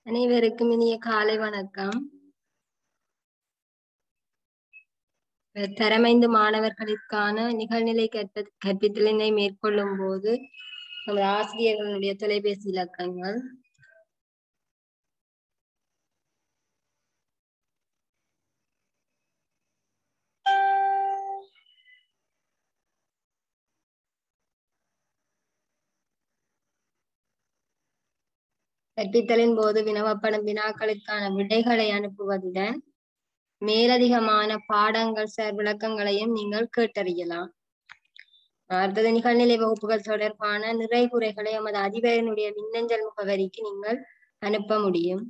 அனைவருக்கும் இனிய காலை வணக்கம் தரமைந்து மாணவர்களுக்கான நிகழ்நிலை கற்ப கற்பித்தலினை மேற்கொள்ளும் போது நமது ஆசிரியர்களுடைய தொலைபேசி இலக்கங்கள் கற்பித்தலின் போது வினவப்படும் வினாக்களுக்கான விடைகளை அனுப்புவதுடன் மேலதிகமான பாடங்கள் சார் விளக்கங்களையும் நீங்கள் கேட்டறியலாம் அடுத்தது நிகழ்நிலை வகுப்புகள் தொடர்பான நிறைகுறைகளை எமது அதிபரனுடைய மின்னஞ்சல் முகவரிக்கு நீங்கள் அனுப்ப முடியும்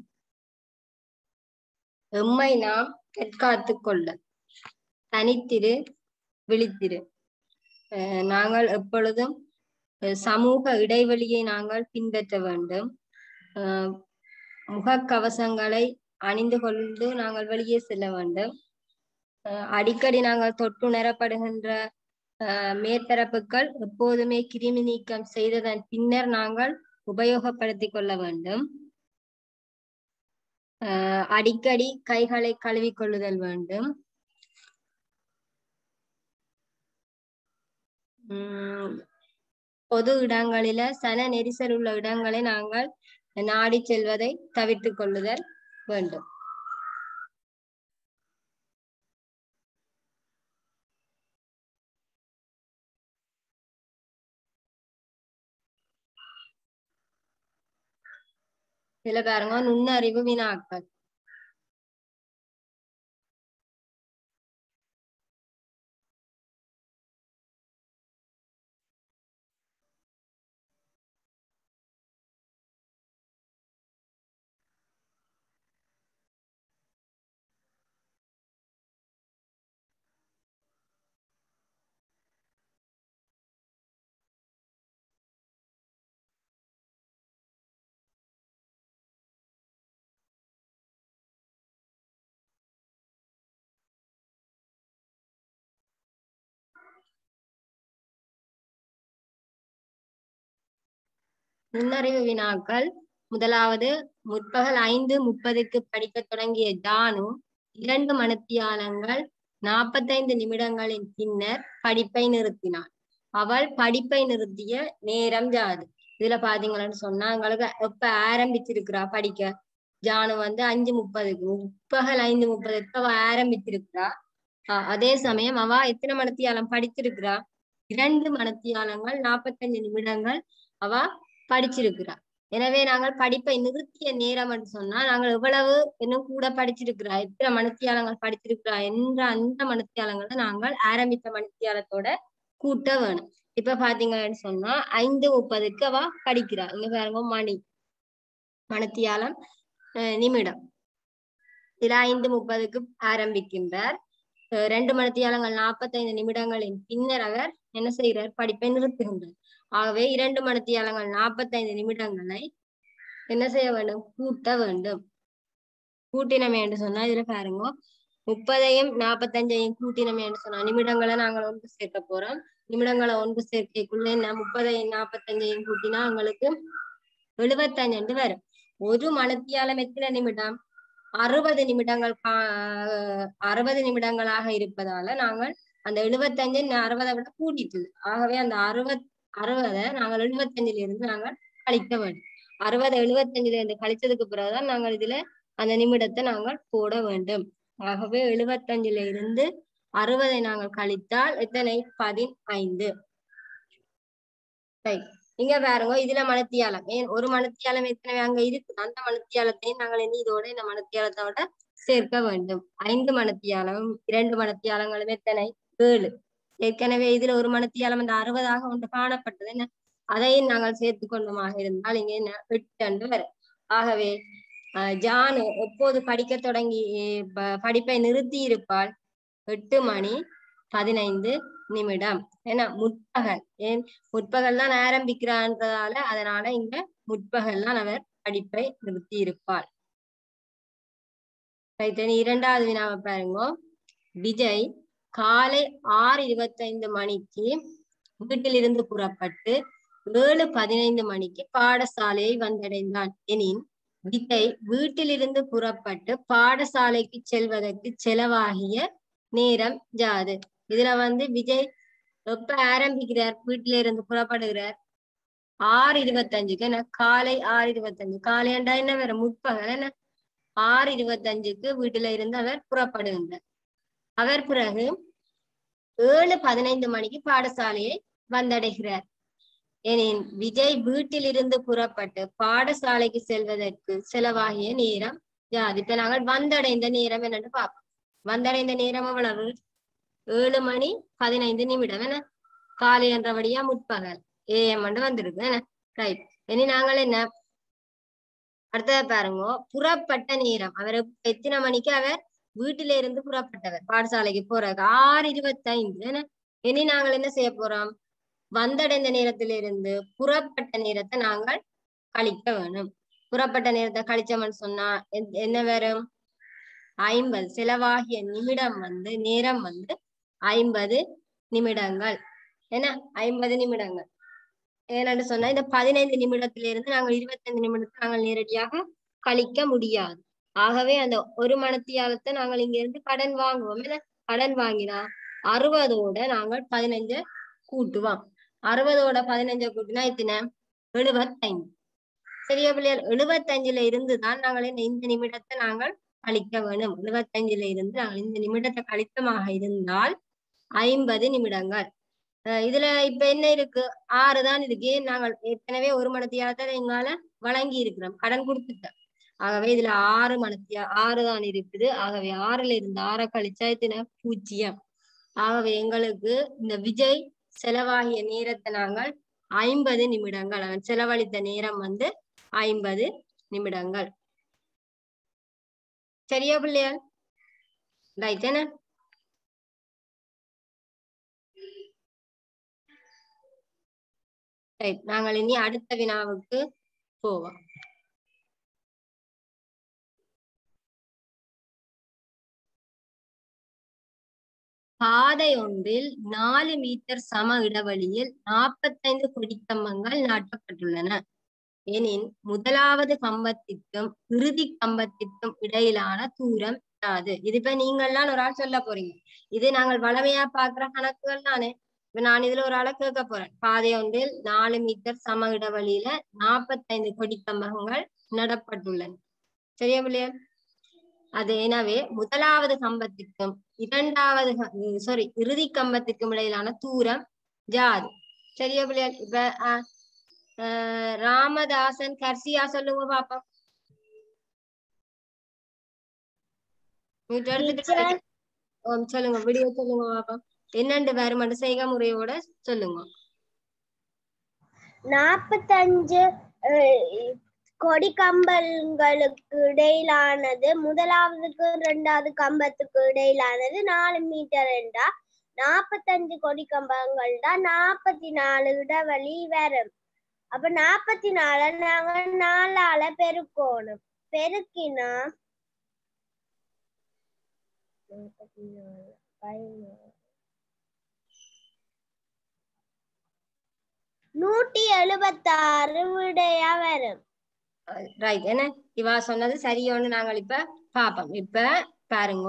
எம்மை நாம் தற்காத்து கொள்ள தனித்திரு விழித்திரு அஹ் நாங்கள் எப்பொழுதும் அஹ் சமூக இடைவெளியை நாங்கள் பின்பற்ற வேண்டும் அஹ் முகக்கவசங்களை அணிந்து கொண்டு நாங்கள் வெளியே செல்ல வேண்டும் அஹ் அடிக்கடி நாங்கள் தொட்டுணரப்படுகின்ற அஹ் மேற்பரப்புகள் எப்போதுமே கிருமி நீக்கம் செய்ததன் பின்னர் நாங்கள் உபயோகப்படுத்திக் கொள்ள வேண்டும் அஹ் அடிக்கடி கைகளை கழுவிக் கொள்ளுதல் வேண்டும் உம் பொது இடங்களில சன நெரிசல் உள்ள இடங்களை நாங்கள் நாடி செல்வதை தவிர்த்து கொள்ளுதல் வேண்டும் இதுல பாருங்க நுண்ணறிவு வினாக்கள் நுண்ணறிவு வினாக்கள் முதலாவது முற்பகல் ஐந்து முப்பதுக்கு படிக்க தொடங்கிய ஜானு இரண்டு மணித்தியாலங்கள் நாற்பத்தைந்து நிமிடங்களின் பின்னர் படிப்பை நிறுத்தினாள் அவள் படிப்பை நிறுத்திய நேரம் ஜாது இதுல பாத்தீங்கன்னு சொன்னா எங்களுக்கு எப்ப ஆரம்பிச்சிருக்கிறா படிக்க ஜானு வந்து அஞ்சு முப்பதுக்கு முற்பகல் ஐந்து முப்பதுக்கு அவ ஆரம்பிச்சிருக்கிறா அஹ் அதே சமயம் அவ எத்தனை மணித்தியாலம் படிச்சிருக்கிறா இரண்டு மணித்தியாலங்கள் நாற்பத்தஞ்சு நிமிடங்கள் அவ படிச்சிருக்கிறா எனவே நாங்கள் படிப்பை நிறுத்திய நேரம் என்று சொன்னா நாங்கள் எவ்வளவு இன்னும் கூட படிச்சிருக்கிறா எத்தனை மணித்தியாலங்கள் படிச்சிருக்கிறா என்ற அந்த மணித்தியாலங்களை நாங்கள் ஆரம்பித்த மணித்தியாலத்தோட கூட்ட வேணும் இப்ப பாத்தீங்கன்னு சொன்னா ஐந்து முப்பதுக்கு அவ படிக்கிறா இங்க பாருங்க மணி மணித்தியாலம் நிமிடம் இதுல ஐந்து முப்பதுக்கு ஆரம்பிக்கின்றார் ரெண்டு மணித்தியாலங்கள் நாற்பத்தைந்து நிமிடங்களின் பின்னர் அவர் என்ன செய்கிறார் படிப்பை நிறுத்துகின்றார் ஆகவே இரண்டு மணித்தியாலங்கள் நாற்பத்தைந்து நிமிடங்களை என்ன செய்ய வேண்டும் கூட்ட வேண்டும் கூட்டினமே என்று சொன்னா இதுல பாருங்க முப்பதையும் நாற்பத்தஞ்சையும் கூட்டினமே என்று சொன்னா நிமிடங்களை நாங்கள் ஒன்று சேர்க்க போறோம் நிமிடங்களை ஒன்று சேர்க்கைக்குள்ள என்ன முப்பதையும் நாற்பத்தஞ்சையும் கூட்டினா எங்களுக்கு எழுபத்தஞ்சு வரும் ஒரு மணித்தியாலம் எத்தனை நிமிடம் அறுபது நிமிடங்கள் அறுபது நிமிடங்களாக இருப்பதால நாங்கள் அந்த எழுபத்தஞ்சு அறுபதை விட கூட்டிட்டு ஆகவே அந்த அறுபத் அறுபதை நாங்கள் எழுபத்தஞ்சுல இருந்து நாங்கள் கழிக்க வேண்டும் அறுபது எழுபத்தஞ்சுல இருந்து கழிச்சதுக்கு பிறகுதான் நாங்கள் இதுல அந்த நிமிடத்தை நாங்கள் போட வேண்டும் ஆகவே எழுபத்தஞ்சுல இருந்து அறுபதை நாங்கள் கழித்தால் எத்தனை பதினைந்து இங்க பாருங்க இதுல மணத்தியாலம் ஏன் ஒரு மணத்தியாலம் எத்தனை அங்க இருக்கு அந்த மணத்தியாலத்தையும் நாங்கள் இனி இதோட இந்த மணத்தியாலத்தோட சேர்க்க வேண்டும் ஐந்து மணத்தியாலம் இரண்டு மணத்தியாலங்களும் எத்தனை ஏழு ஏற்கனவே இதுல ஒரு மணத்தியாலம் அந்த அறுபதாக ஒன்று காணப்பட்டது என்ன அதையும் நாங்கள் சேர்த்து கொண்டோமாக இருந்தால் இங்க என்ன எட்டு அன்று வரும் ஆகவே ஜானு எப்போது படிக்க தொடங்கி படிப்பை நிறுத்தி இருப்பால் எட்டு மணி பதினைந்து நிமிடம் ஏன்னா முற்பகல் ஏன் முற்பகல் தான் ஆரம்பிக்கிறான்றதால அதனால இங்க முற்பகல் தான் அவர் படிப்பை நிறுத்தி இருப்பாள் இரண்டாவது வினாவை பாருங்க விஜய் காலை ஆறு இருபத்தைந்து மணிக்கு வீட்டிலிருந்து புறப்பட்டு ஏழு பதினைந்து மணிக்கு பாடசாலையை வந்தடைந்தான் எனின் விஜய் வீட்டிலிருந்து புறப்பட்டு பாடசாலைக்கு செல்வதற்கு செலவாகிய நேரம் யாது இதுல வந்து விஜய் எப்ப ஆரம்பிக்கிறார் வீட்டில இருந்து புறப்படுகிறார் ஆறு இருபத்தஞ்சுக்கு என்ன காலை ஆறு இருபத்தஞ்சு காலையண்டா என்ன வேற முற்பகல் என்ன ஆறு இருபத்தஞ்சுக்கு வீட்டுல இருந்து அவர் புறப்படுகின்றார் அவர் பிறகு ஏழு பதினைந்து மணிக்கு பாடசாலையை வந்தடைகிறார் எனின் விஜய் வீட்டிலிருந்து புறப்பட்டு பாடசாலைக்கு செல்வதற்கு செலவாகிய நேரம் யாது இப்ப நாங்கள் வந்தடைந்த நேரம் என்னன்னு பார்ப்போம் வந்தடைந்த நேரம் எவ்வளவு ஏழு மணி பதினைந்து நிமிடம் என்ன காலை என்றபடியா முற்பகல் ஏஎம் வந்திருக்கு என்ன ரைட் இனி நாங்கள் என்ன அடுத்தது பாருங்க புறப்பட்ட நேரம் அவர் எத்தனை மணிக்கு அவர் வீட்டில இருந்து புறப்பட்டவர் பாடசாலைக்கு போறாரு ஆறு இருபத்தைந்து என்ன இனி நாங்கள் என்ன செய்ய போறோம் வந்தடைந்த நேரத்திலிருந்து புறப்பட்ட நேரத்தை நாங்கள் கழிக்க வேணும் புறப்பட்ட நேரத்தை கழிச்சோம்னு சொன்னா எத்- என்ன வரும் ஐம்பது செலவாகிய நிமிடம் வந்து நேரம் வந்து ஐம்பது நிமிடங்கள் என்ன ஐம்பது நிமிடங்கள் ஏன்னு சொன்னா இந்த பதினைந்து நிமிடத்திலிருந்து நாங்கள் இருபத்தைந்து நிமிடத்தை நாங்கள் நேரடியாக கழிக்க முடியாது ஆகவே அந்த ஒரு மணத்தியாலத்தை நாங்கள் இங்க இருந்து கடன் வாங்குவோம் என்ன கடன் வாங்கினா அறுபதோட நாங்கள் பதினஞ்ச கூட்டுவோம் அறுபதோட பதினஞ்ச கூட்டினா எத்தனை எழுபத்தைந்து சரியா பிள்ளைகள் எழுபத்தஞ்சுல இருந்து தான் நாங்கள் இந்த இந்த நிமிடத்தை நாங்கள் கழிக்க வேணும் எழுபத்தஞ்சுல இருந்து நாங்கள் இந்த நிமிடத்தை கழித்தமாக இருந்தால் ஐம்பது நிமிடங்கள் அஹ் இதுல இப்ப என்ன இருக்கு ஆறு தான் இருக்கு நாங்கள் ஏற்கனவே ஒரு மணத்தியாலத்தை எங்கால வழங்கி இருக்கிறோம் கடன் கொடுத்துட்டோம் ஆகவே இதுல ஆறு மணத்தியா ஆறு தான் இருக்குது ஆகவே ஆறுல இருந்து ஆறை கழிச்சா எத்தனை பூஜ்ஜியம் ஆகவே எங்களுக்கு இந்த விஜய் செலவாகிய நேரத்தை நாங்கள் ஐம்பது நிமிடங்கள் அவன் செலவழித்த நேரம் வந்து ஐம்பது நிமிடங்கள் சரியா பிள்ளையார் ரைட் என்ன ரைட் நாங்கள் இனி அடுத்த வினாவுக்கு போவோம் பாதை ஒன்றில் நாலு மீட்டர் சம இடைவெளியில் நாற்பத்தைந்து கொடிக்கம்பங்கள் நாட்டப்பட்டுள்ளன எனின் முதலாவது கம்பத்திற்கும் இறுதி கம்பத்திற்கும் இடையிலான தூரம் யாது இது இப்ப நீங்கள்லாம் ஒரு ஆள் சொல்ல போறீங்க இது நாங்கள் வளமையா பாக்குற கணக்குகள் தானே இப்ப நான் இதுல ஒரு ஆளை கேட்க போறேன் பாதை ஒன்றில் நாலு மீட்டர் சம இடைவெளியில நாற்பத்தைந்து கொடிக்கம்பங்கள் நடப்பட்டுள்ளன சரியா பிள்ளையா அது எனவே முதலாவது கம்பத்திற்கும் இரண்டாவது சாரி இறுதி கம்பத்திற்கும் இடையிலான தூரம் ஜாது சரியா பிள்ளையா இப்ப அஹ், அஹ், ராமதாசன் கர்சியா சொல்லுங்க பாப்போம் மீட்டர் எடுத்துட்டு ஓம் சொல்லுங்க விடிய சொல்லுங்க பாப்போம் என்னண்டு வருமண்டு செய்க முறையோட சொல்லுங்க நாற்பத்தஞ்சு அஹ், கொடி கம்பங்களுக்கு இடையிலானது முதலாவதுக்கு இரண்டாவது கம்பத்துக்கு இடையிலானது நாலு மீட்டர் என்றா நாற்பத்தஞ்சு கொடி கம்பங்கள் தான் நாற்பத்தி நாலு இடைவெளி வரும் அப்ப நாற்பத்தி நாலு நாங்க நாலால பெருக்கணும் பெருக்கினா நாற்பத்தி நாலு பதினாறு நூற்றி எழுபத்தாறு விடையா வரும் ரைட் என்ன இவா சொன்னது சரியோன்னு நாங்கள் இப்ப பாப்போம் இப்ப பாருங்க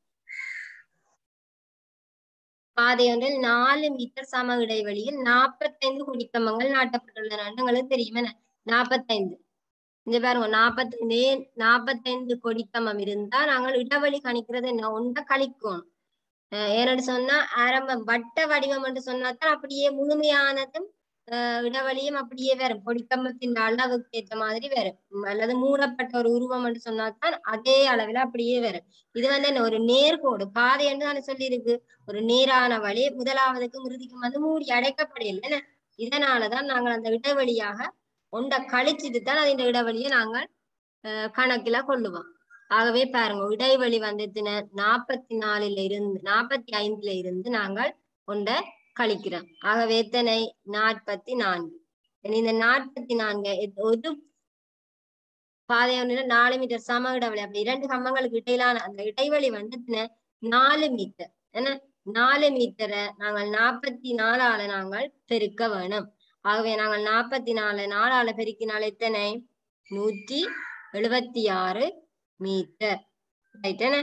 பாதை ஒன்றில் நாலு மீட்டர் சம இடைவெளியில் நாற்பத்தைந்து குடிக்கம்பங்கள் நாட்டப்பட்டுள்ளன உங்களுக்கு தெரியும் என்ன நாற்பத்தைந்து இங்க பாருங்க நாற்பத்தைந்து நாற்பத்தைந்து கொடிக்கம்பம் இருந்தா நாங்கள் இடைவெளி கணிக்கிறது என்ன ஒன்றை கழிக்கணும் அஹ் ஏன்னு சொன்னா ஆரம்பம் வட்ட வடிவம் என்று சொன்னாதான் அப்படியே முழுமையானதும் அஹ் இடைவெளியும் அப்படியே வரும் கொடிக்கம்பத்தின் அளவுக்கு ஏற்ற மாதிரி வரும் உம் அல்லது மூடப்பட்ட ஒரு உருவம் என்று சொன்னாதான் அதே அளவில் அப்படியே வரும் இது வந்து என்ன ஒரு நேர்கோடு பாதை என்று தானே சொல்லி இருக்கு ஒரு நேரான வழி முதலாவதுக்கும் இறுதிக்கும் வந்து மூடி அடைக்கப்படையில என்ன இதனாலதான் நாங்கள் அந்த இடைவெளியாக ஒன்றை கழிச்சிட்டு தான் அந்த இடைவெளியை நாங்கள் அஹ் கணக்குல கொள்ளுவோம் ஆகவே பாருங்க இடைவெளி வந்து எத்தனை நாற்பத்தி நாலுல இருந்து நாற்பத்தி ஐந்துல இருந்து நாங்கள் ஒன்றை கழிக்கிறோம் ஆகவே எத்தனை நாற்பத்தி நான்கு இனி இந்த நாற்பத்தி நான்கு எத்- ஒரு பாதை ஒன்றுல நாலு மீட்டர் சம இடைவெளி அப்ப இரண்டு கம்பங்களுக்கு இடையிலான அந்த இடைவெளி வந்து எத்தனை நாலு மீட்டர் என்ன நாலு மீட்டரை நாங்கள் நாற்பத்தி நாலால நாங்கள் பெருக்க வேணும் ஆகவே நாங்கள் நாற்பத்தி நாலு நாலால பெருக்கினால் எத்தனை நூற்றி எழுபத்தி ஆறு மீட்டர் ரைட்டன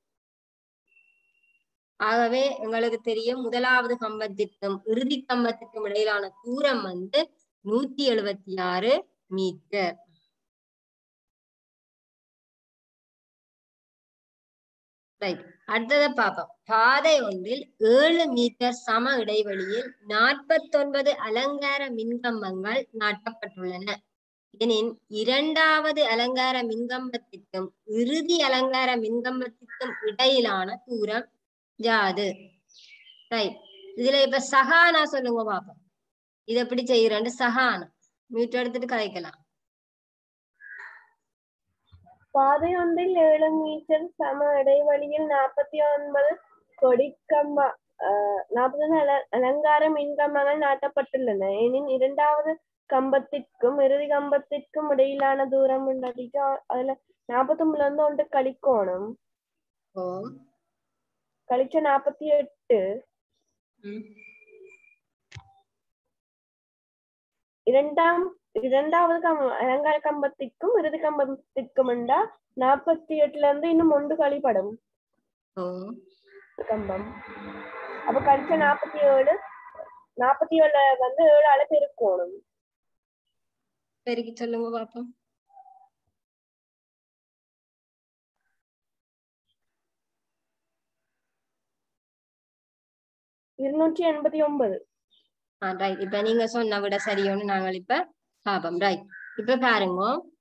ஆகவே எங்களுக்கு தெரியும் முதலாவது கம்பத்திற்கும் இறுதி கம்பத்திற்கும் இடையிலான தூரம் வந்து நூத்தி எழுபத்தி ஆறு மீட்டர் ரைட் அடுத்ததை பார்ப்போம் பாதை ஒன்றில் ஏழு மீட்டர் சம இடைவெளியில் நாற்பத்தொன்பது அலங்கார மின்கம்பங்கள் நாட்டப்பட்டுள்ளன எனின் இரண்டாவது அலங்கார மின்கம்பத்திற்கும் இறுதி அலங்கார மின்கம்பத்திற்கும் இடையிலான தூரம் யாது ரைட் இதுல இப்ப சகானா சொல்லுங்க பாப்போம் இது எப்படி செய்யறேன்னு சகானா மியூட் எடுத்துட்டு கதைக்கலாம் பாதை ஒன்றில் ஏழு மீட்டர் சம இடைவெளியில் நாற்பத்தி ஒன்பது கொடிக்கம்ப நாற்பது அலங்கார மின்கம்பங்கள் நாட்டப்பட்டுள்ளன எனின் இரண்டாவது கம்பத்திற்கும் இறுதி கம்பத்திற்கும் இடையிலான தூரம் அடிக்க அதுல நாற்பத்தி ஒன்பதுல இருந்து ஒன்று கழிக்கோணும் ஓ கழிச்ச நாற்பத்தி எட்டு ம். இரண்டாம் இரண்டாவது கம் அலங்கார கம்பத்திற்கும் இறுதி கம்பத்திற்கும் உண்டா நாற்பத்தி எட்டுல இருந்து இன்னும் ஒன்று கழிப்படும் ஓ கம்பம் அப்ப கழிச்ச நாற்பத்தி ஏழு நாற்பத்தி ஏழுல வந்து ஏழு அலை பெருக்கணும் பெருக்கி சொல்லுங்க பாப்போம் இருநூற்றி எண்பத்தி ஒன்பது ஆ ரைட் இப்ப நீங்க சொன்ன விட சரியோன்னு நாங்கள் இப்ப பாப்போம் ரைட் இப்ப பாருங்க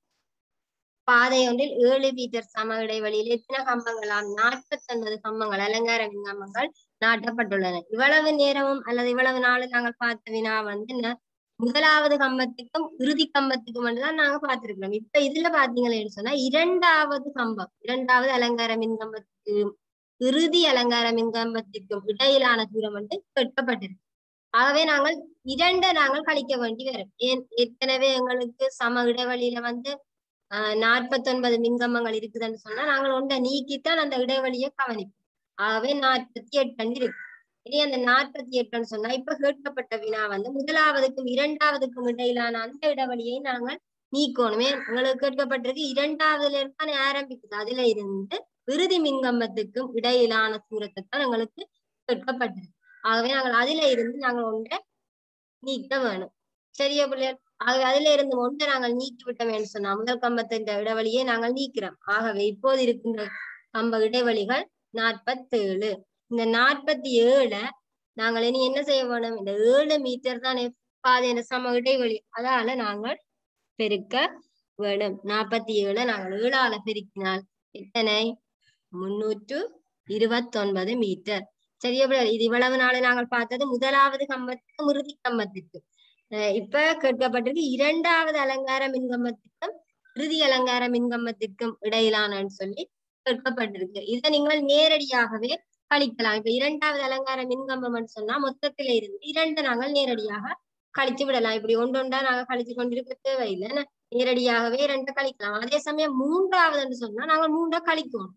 பாதை ஒன்றில் ஏழு மீட்டர் சம இடைவெளியில் எத்தனை கம்பங்களாம் நாற்பத்தொன்பது கம்பங்கள் அலங்கார மின்கம்பங்கள் நாட்டப்பட்டுள்ளன இவ்வளவு நேரமும் அல்லது இவ்வளவு நாளும் நாங்கள் பார்த்த வினா வந்து என்ன முதலாவது கம்பத்துக்கும் இறுதி கம்பத்துக்கும் மட்டும்தான் நாங்க பார்த்திருக்கிறோம் இப்ப இதுல பாத்தீங்களேன்னு சொன்னா இரண்டாவது கம்பம் இரண்டாவது அலங்கார மின்கம்பத்துக்கு இறுதி அலங்கார மின்கம்பத்திற்கும் இடையிலான தூரம் வந்து கேட்கப்பட்டிருக்கு ஆகவே நாங்கள் இரண்டை நாங்கள் கழிக்க வேண்டி வரும் ஏன் ஏற்கனவே எங்களுக்கு சம இடைவெளியில வந்து ஆஹ் நாற்பத்தொன்பது மின்கம்பங்கள் இருக்குதுன்னு சொன்னா நாங்கள் ஒன்றை நீக்கித்தான் அந்த இடைவெளியை கவனிப்போம் ஆகவே நாற்பத்தி எட்டு இருக்கு இனி அந்த நாற்பத்தி எட்டுன்னு சொன்னா இப்ப கேட்கப்பட்ட வினா வந்து முதலாவதுக்கும் இரண்டாவதுக்கும் இடையிலான அந்த இடைவெளியை நாங்கள் நீக்கணுமே உங்களுக்கு கேட்கப்பட்டிருக்கு இரண்டாவதுல இருந்து ஆரம்பிக்குது அதுல இருந்து இறுதி மின்கம்பத்துக்கும் இடையிலான தூரத்தை தான் எங்களுக்கு கேட்கப்பட்டிருக்கு ஆகவே நாங்கள் அதுல இருந்து நாங்கள் ஒன்றை நீக்க வேணும் சரியா பிள்ளைகள் ஆகவே அதுல இருந்து ஒன்றை நாங்கள் நீக்கி விட்டோம் சொன்னா முதல் கம்பத்தின் இடைவெளியை நாங்கள் நீக்கிறோம் ஆகவே இப்போது இருக்கின்ற கம்ப இடைவெளிகள் நாற்பத்தேழு இந்த நாற்பத்தி ஏழை நாங்கள் இனி என்ன செய்ய வேணும் இந்த ஏழு மீட்டர் தான் பாதையின சம இடைவெளி அதால நாங்கள் பெருக்க வேணும் நாற்பத்தி ஏழை நாங்கள் ஏழால பெருக்கினால் எத்தனை முன்னூற்று இருபத்தொன்பது மீட்டர் சரியா பிள்ளை இது இவ்வளவு நாள் நாங்கள் பார்த்தது முதலாவது கம்பத்துக்கும் இறுதி கம்பத்திற்கும் அஹ் இப்ப கேட்கப்பட்டிருக்கு இரண்டாவது அலங்கார மின்கம்பத்திற்கும் இறுதி அலங்கார மின்கம்பத்திற்கும் இடையிலானன்னு சொல்லி கேட்கப்பட்டிருக்கு இதை நீங்கள் நேரடியாகவே கழிக்கலாம் இப்ப இரண்டாவது அலங்கார மின்கம்பம்னு சொன்னா மொத்தத்தில இருந்து இரண்டு நாங்கள் நேரடியாக கழிச்சு விடலாம் இப்படி ஒன்றொன்றா நாங்க கழிச்சு கொண்டிருக்க தேவையில்லை என்ன? நேரடியாகவே ரெண்டை கழிக்கலாம் அதே சமயம் மூன்றாவதுன்னு சொன்னா நாங்கள் மூன்றா கழிக்கணும்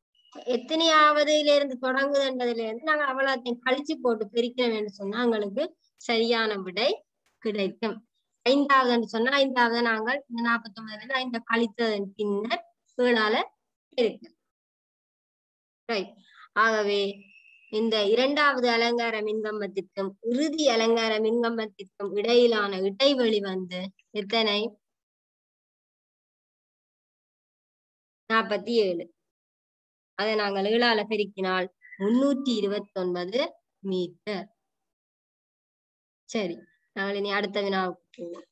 எத்தனையாவதுல இருந்து தொடங்குதுன்றதுல இருந்து நாங்க அவ்வளோத்தையும் கழிச்சு போட்டு பிரிக்கிறோம்னு சொன்னா எங்களுக்கு சரியான விடை கிடைக்கும் ஐந்தாவதுன்னு சொன்னா ஐந்தாவது நாங்கள் இந்த நாற்பத்தி ஒன்பதுல இருந்து ஐந்த கழித்ததன் பின்னர் ஏழால இருக்கு ரைட் ஆகவே இந்த இரண்டாவது அலங்கார மின்கம்பத்திற்கும் இறுதி அலங்கார மின்கம்பத்திற்கும் இடையிலான இடைவெளி வந்து எத்தனை நாற்பத்தி ஏழு அதை நாங்கள் ஏழால பெருக்கினால் முன்னூற்றி இருபத்தி ஒன்பது மீட்டர் சரி நாங்கள் இனி அடுத்த வினாவுக்கு போவோம்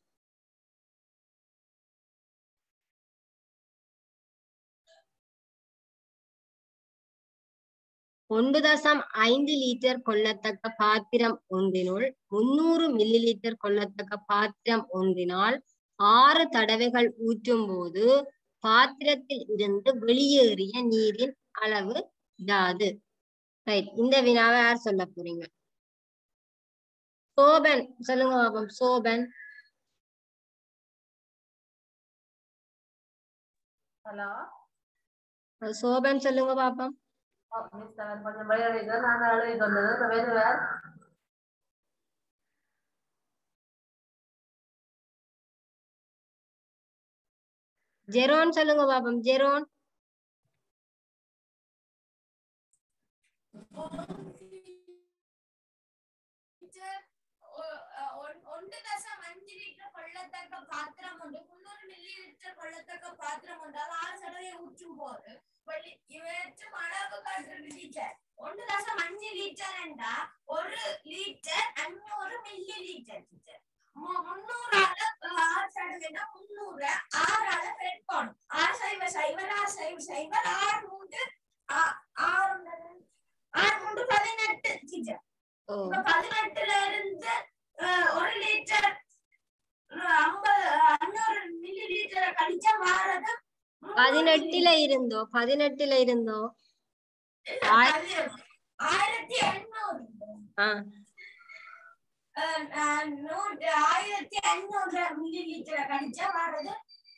ஒன்று தசம் ஐந்து லிட்டர் கொள்ளத்தக்க பாத்திரம் ஒன்றினுள் முன்னூறு மில்லி லிட்டர் கொள்ளத்தக்க பாத்திரம் ஒன்றினால் ஆறு தடவைகள் ஊற்றும் போது பாத்திரத்தில் இருந்து வெளியேறிய நீரின் அளவு யாது ரைட் இந்த வினாவை யார் சொல்ல போறீங்க சோபன் சொல்லுங்க பாப்போம் சோபன் ஹலோ அஹ் சோபன் சொல்லுங்க பாப்போம் மிஸ் அவர் கொஞ்சம் விளையாடிட்டு நான் எழுதிட்டு வந்தது வேறு ஜெரோன் சொல்லுங்க பாப்போம் ஜெரோன் ஒன்று தசம் அஞ்சு லிட்டர் கொள்ளத்தக்க பாத்திரம் உண்டு முன்னூறு மில்லி லிட்டர் கொள்ளத்தக்க பாத்திரம் உண்டு அது ஆறு சதவீதம் ஊற்றும் போது வெள்ளி- இவற்றும் அளவு காட்டுறது டீச்சர் ஒன்று தசம் அஞ்சு லிட்டர் என்றா ஒரு லிட்டர் அஞ்சூறு மில்லி லிட்டர் டீச்சர் முன்னூறால ஆறு சதவீதம் முன்னூறு ஆறால பெருக்கணும் ஆறு சைவ சைவர் ஆறு சைவ சைவர் ஆறு மூன்று ஆ- ஆறு மூன்று- ஆறு மூன்று பதினெட்டு டீச்சர் ஓ இப்ப பதினெட்டுல இருந்து அஹ், ஒரு லிட்டர் அஹ், ஐம்பது அஞ்சூறு மில்லி லிட்டரை கழிச்சா வாரது முந்நூறு பதினெட்டுல இருந்தோ பதினெட்டுல இருந்தோ ஆய்- அது ஆயிரத்தி எண்ணூறு ஆ அஹ், அஹ், நூறு ஆயிரத்தி ஐநூறு மில்லி லிட்டரை கழிச்சா வாரது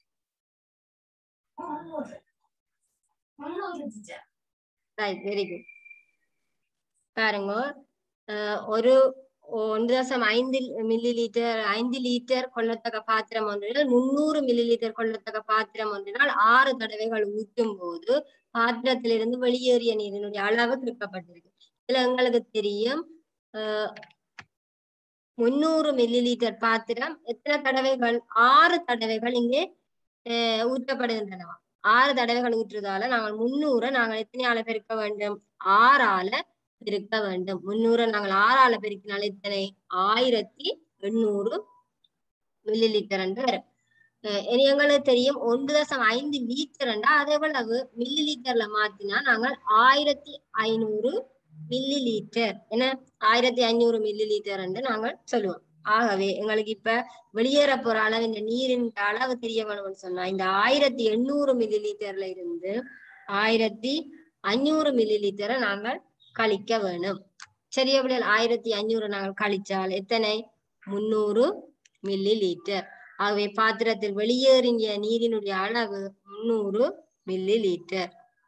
முந்நூறு முந்நூறு டீச்சர் ரைட் வெரி குட் பாருங்க அஹ், ஒரு ஒன்று தசம் ஐந்து மில்லி லிட்டர் ஐந்து லிட்டர் கொள்ளத்தக்க பாத்திரம் ஒன்றினால் முன்னூறு மில்லி லிட்டர் கொள்ளத்தக்க பாத்திரம் ஒன்றினால் ஆறு தடவைகள் ஊற்றும் போது பாத்திரத்திலிருந்து வெளியேறிய நீரினுடைய அளவு குறிக்கப்பட்டிருக்கு இதுல எங்களுக்கு தெரியும் அஹ், முன்னூறு மில்லி லிட்டர் பாத்திரம் எத்தனை தடவைகள் ஆறு தடவைகள் இங்கே அஹ், ஊற்றப்படுகின்றனவா ஆறு தடவைகள் ஊற்றுவதால நாங்கள் முன்னூறை நாங்கள் எத்தனையால பெருக்க வேண்டும் ஆறால பெருக்க வேண்டும் முன்னூறை நாங்கள் ஆறால பெருக்கினால் எத்தனை ஆயிரத்தி எண்ணூறு மில்லி லிட்டர் என்று வரும் அஹ் இனி எங்களுக்கு தெரியும் ஒன்று தசம் ஐந்து லிட்டர் என்றா அது எவ்வளவு மில்லி லிட்டர்ல மாத்தினா நாங்கள் ஆயிரத்தி ஐநூறு மில்லி லிட்டர் என்ன ஆயிரத்தி ஐநூறு மில்லி லிட்டர் என்று நாங்கள் சொல்லுவோம் ஆகவே எங்களுக்கு இப்ப வெளியேற போற அளவு இந்த நீரின் அளவு தெரிய வேணும்னு சொன்னா இந்த ஆயிரத்தி எண்ணூறு மில்லி லிட்டர்ல இருந்து ஆயிரத்தி ஐநூறு மில்லி லிட்டரை நாங்கள் கழிக்க வேணும் சரியா பிள்ளைகள் ஆயிரத்தி ஐநூறு நாங்கள் கழிச்சால் எத்தனை முன்னூறு மில்லி லிட்டர் ஆகவே பாத்திரத்தில் வெளியேறிய நீரினுடைய அளவு முன்னூறு மில்லி லிட்டர்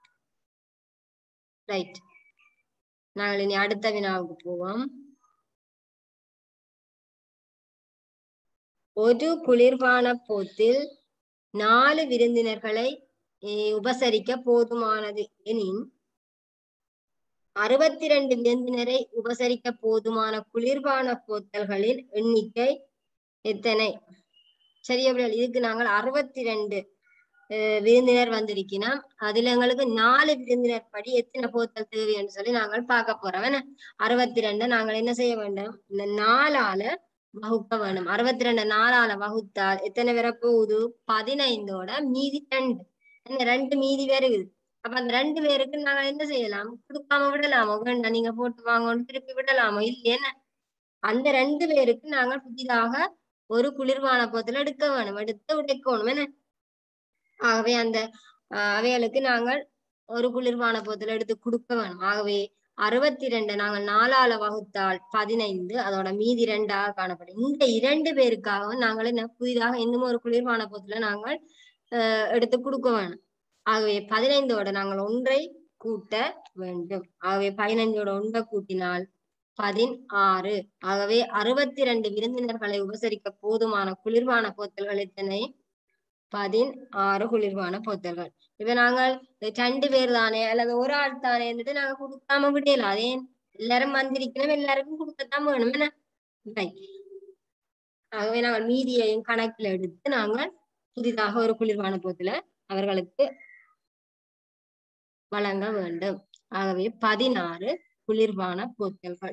ரைட் நாங்கள் இனி அடுத்த வினாவுக்கு போவோம் ஒரு குளிர்பான போத்தில் நாலு விருந்தினர்களை eh, உபசரிக்க போதுமானது எனின் அறுபத்தி ரெண்டு விருந்தினரை உபசரிக்க போதுமான குளிர்பான போத்தல்களின் எண்ணிக்கை எத்தனை சரியா பிள்ளைகள்? இதுக்கு நாங்கள் அறுபத்தி ரெண்டு விருந்தினர் வந்திருக்கிறோம் அதுல எங்களுக்கு நாலு விருந்தினர் படி எத்தனை போத்தல் தேவைன்னு சொல்லி நாங்கள் பார்க்க போறோம் என்ன அறுபத்தி ரெண்டு நாங்கள் என்ன செய்ய வேண்டும் இந்த நாலால வகுக்க வேண்டும் அறுபத்தி ரெண்டு நாலால வகுத்தால் எத்தனை வர போகுது பதினைந்தோட மீதி ரெண்டு என்ன ரெண்டு மீதி வருகுது அப்ப அந்த ரெண்டு பேருக்கு நாங்க என்ன செய்யலாம் கொடுக்காம விடலாமோ வேண்டாம் நீங்க போட்டு வாங்கன்னு திருப்பி விடலாமோ இல்லையேன்னு அந்த ரெண்டு பேருக்கு நாங்கள் புதிதாக ஒரு குளிர்பான போத்துல எடுக்க வேணும் எடுத்து உடைக்கணும் என்ன ஆகவே அந்த ஆஹ் அவைகளுக்கு நாங்கள் ஒரு குளிர்பான போத்துல எடுத்து கொடுக்க வேணும் ஆகவே அறுபத்தி ரெண்டு நாங்கள் நாலால வகுத்தால் பதினைந்து அதோட மீதி ரெண்டாக காணப்படும் இந்த இரண்டு பேருக்காகவும் நாங்கள் என்ன புதிதாக இன்னும் ஒரு குளிர்பான போத்துல நாங்கள் ஆஹ் எடுத்து கொடுக்க வேணும் ஆகவே பதினைந்தோட நாங்கள் ஒன்றை கூட்ட வேண்டும் ஆகவே பதினைஞ்சோட ஒன்றை கூட்டினால் பதினாறு ஆகவே அறுபத்தி ரெண்டு விருந்தினர்களை உபசரிக்க போதுமான குளிர்பான போத்தல்கள் எத்தனை பதினாறு குளிர்பான போத்தல்கள் இப்ப நாங்கள் ரெண்டு பேர் தானே அல்லது ஒரு ஆள் தானே நாங்க கொடுக்காம விடலாம் அதே எல்லாரும் வந்திருக்கணும் எல்லாருக்கும் கொடுக்கத்தான் வேணும் என்ன Right. ஆகவே நாங்கள் மீதியையும் கணக்கில் எடுத்து நாங்கள் புதிதாக ஒரு குளிர்பான போத்துல அவர்களுக்கு வழங்க வேண்டும் ஆகவே பதினாறு குளிர்பான போத்தல்கள்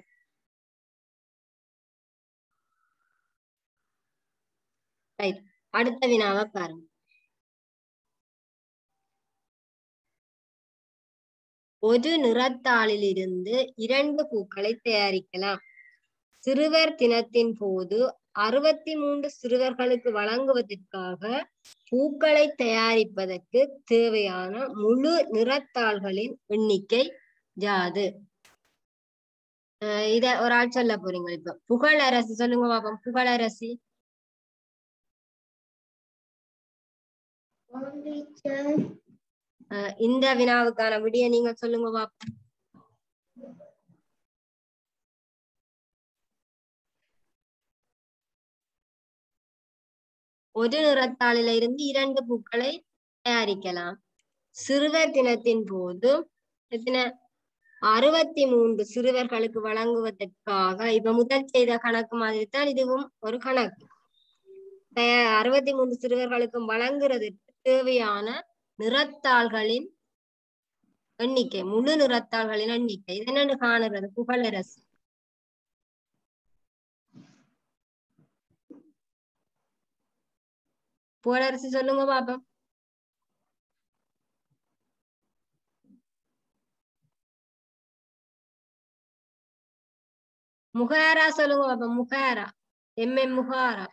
ரைட் அடுத்த வினாவை பாருங்க ஒரு நிறத்தாளில் இருந்து இரண்டு பூக்களை தயாரிக்கலாம் சிறுவர் தினத்தின் போது அறுபத்தி மூன்று சிறுவர்களுக்கு வழங்குவதற்காக பூக்களை தயாரிப்பதற்கு தேவையான முழு நிறத்தாள்களின் எண்ணிக்கை யாது அஹ் இத ஒரு ஆள் சொல்ல போறீங்க இப்ப புகழரசி சொல்லுங்க பாப்போம் புகழரசி அஹ் இந்த வினாவுக்கான விடிய நீங்க சொல்லுங்க பாப்போம் ஒரு நிறத்தாளில இருந்து இரண்டு பூக்களை தயாரிக்கலாம் சிறுவர் தினத்தின் போது எத்தனை அறுபத்தி மூன்று சிறுவர்களுக்கு வழங்குவதற்காக இப்ப முதல் செய்த கணக்கு மாதிரி தான் இதுவும் ஒரு கணக்கு தயா- அறுபத்தி மூன்று சிறுவர்களுக்கும் வழங்குறதுக்கு தேவையான நிறத்தாள்களின் எண்ணிக்கை முழு நிறத்தாள்களின் எண்ணிக்கை இது என்னன்னு காணுறது புகழரசு புகழரசு சொல்லுங்க பாப்போம் முகாரா சொல்லுங்க பாப்போம் முகாரா எம் எம் முகாரா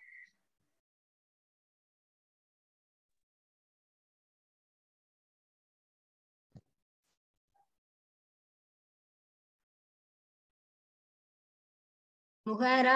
முகாரா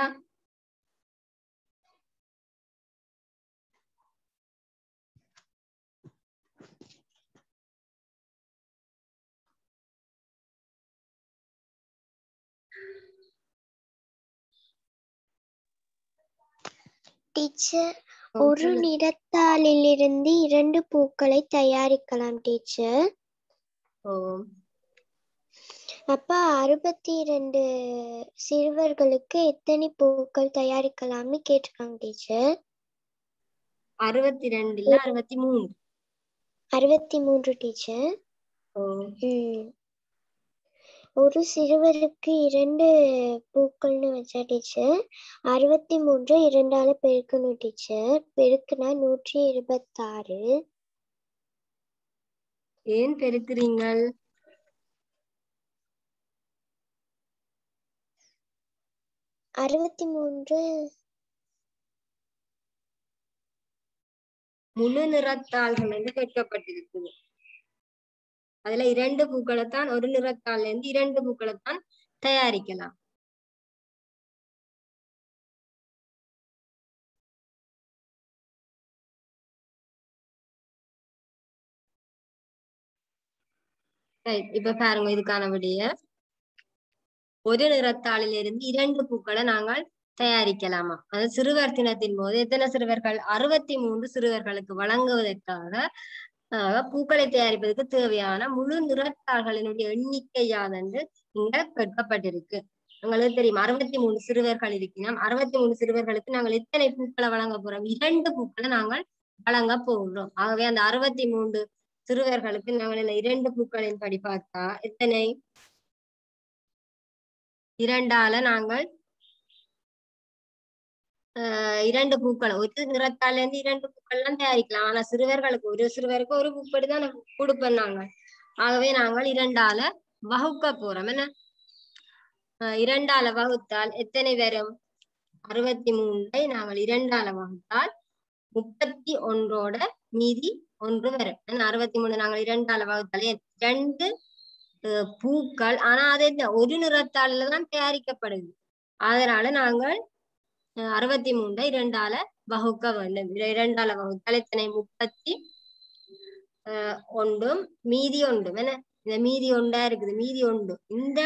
டீச்சர் ஒரு நிறத்தாளிலிருந்து இரண்டு பூக்களை தயாரிக்கலாம் டீச்சர் ஓ அப்ப அறுபத்தி இரண்டு சிறுவர்களுக்கு எத்தனை பூக்கள் தயாரிக்கலாம்னு கேட்டிருக்காங்க டீச்சர் அறுபத்தி ரெண்டு இல்ல அறுபத்தி மூணு அறுபத்தி மூன்று டீச்சர் ஓ ம். ஒரு சிறுவருக்கு இரண்டு பூக்கள்னு வச்சா டீச்சர் அறுபத்தி மூன்று இரண்டால பெருக்கணும் டீச்சர் பெருக்குனா நூற்றி இருபத்தாறு ஏன் பெருக்குறீங்கள் அறுபத்தி மூன்று முழு நிறத்தாள்கள் வந்து கேட்கப்பட்டிருக்குது அதுல இரண்டு பூக்களைத்தான் ஒரு நிறத்தாள்ல இருந்து இரண்டு பூக்களைத்தான் தயாரிக்கலாம் Right, இப்ப பாருங்க இதுக்கான விடைய ஒரு நிறத்தாளில் இருந்து இரண்டு பூக்களை நாங்கள் தயாரிக்கலாமா அது சிறுவர் தினத்தின் போது எத்தனை சிறுவர்கள் அறுபத்தி மூன்று சிறுவர்களுக்கு வழங்குவதற்காக ஆஹ், பூக்களை தயாரிப்பதற்கு தேவையான முழு நிறத்தாள்களினுடைய எண்ணிக்கை யாதென்று இங்க கேட்கப்பட்டிருக்கு உங்களுக்கு தெரியும் அறுபத்தி மூணு சிறுவர்கள் இருக்கிறோம் அறுபத்தி மூணு சிறுவர்களுக்கு நாங்கள் எத்தனை பூக்களை வழங்க போறோம் இரண்டு பூக்களை நாங்கள் வழங்க போகிறோம் ஆகவே அந்த அறுபத்தி மூன்று சிறுவர்களுக்கு நாங்கள் இந்த இரண்டு பூக்களின் படி பார்த்தா எத்தனை இரண்டால நாங்கள் ஆஹ் இரண்டு பூக்கள் ஒரு நிறத்தால இருந்து இரண்டு பூக்கள் எல்லாம் தயாரிக்கலாம் ஆனா சிறுவர்களுக்கு ஒரு சிறுவருக்கு ஒரு பூப்படி தான் கொடுப்போம் நாங்கள் ஆகவே நாங்கள் இரண்டால வகுக்க போறோம் என்ன ஆஹ் இரண்டால வகுத்தால் எத்தனை வரும் அறுபத்தி மூன்றை நாங்கள் இரண்டால வகுத்தால் முப்பத்தி ஒன்றோட மீதி ஒன்று வரும் என்ன அறுபத்தி மூணு நாங்கள் இரண்டால வகுத்தால் இரண்டு அஹ் பூக்கள் ஆனா அது என்ன ஒரு நிறத்தால தான் தயாரிக்கப்படுது அதனால நாங்கள் அஹ் அறுபத்தி மூன்றை இரண்டால வகுக்க வேண்டும் இர- இரண்டால வகுத்தால் எத்தனை முப்பத்தி அஹ் ஒன்றும் மீதி ஒன்றும் என்ன இந்த மீதி ஒன்றா இருக்குது மீதி ஒன்று இந்த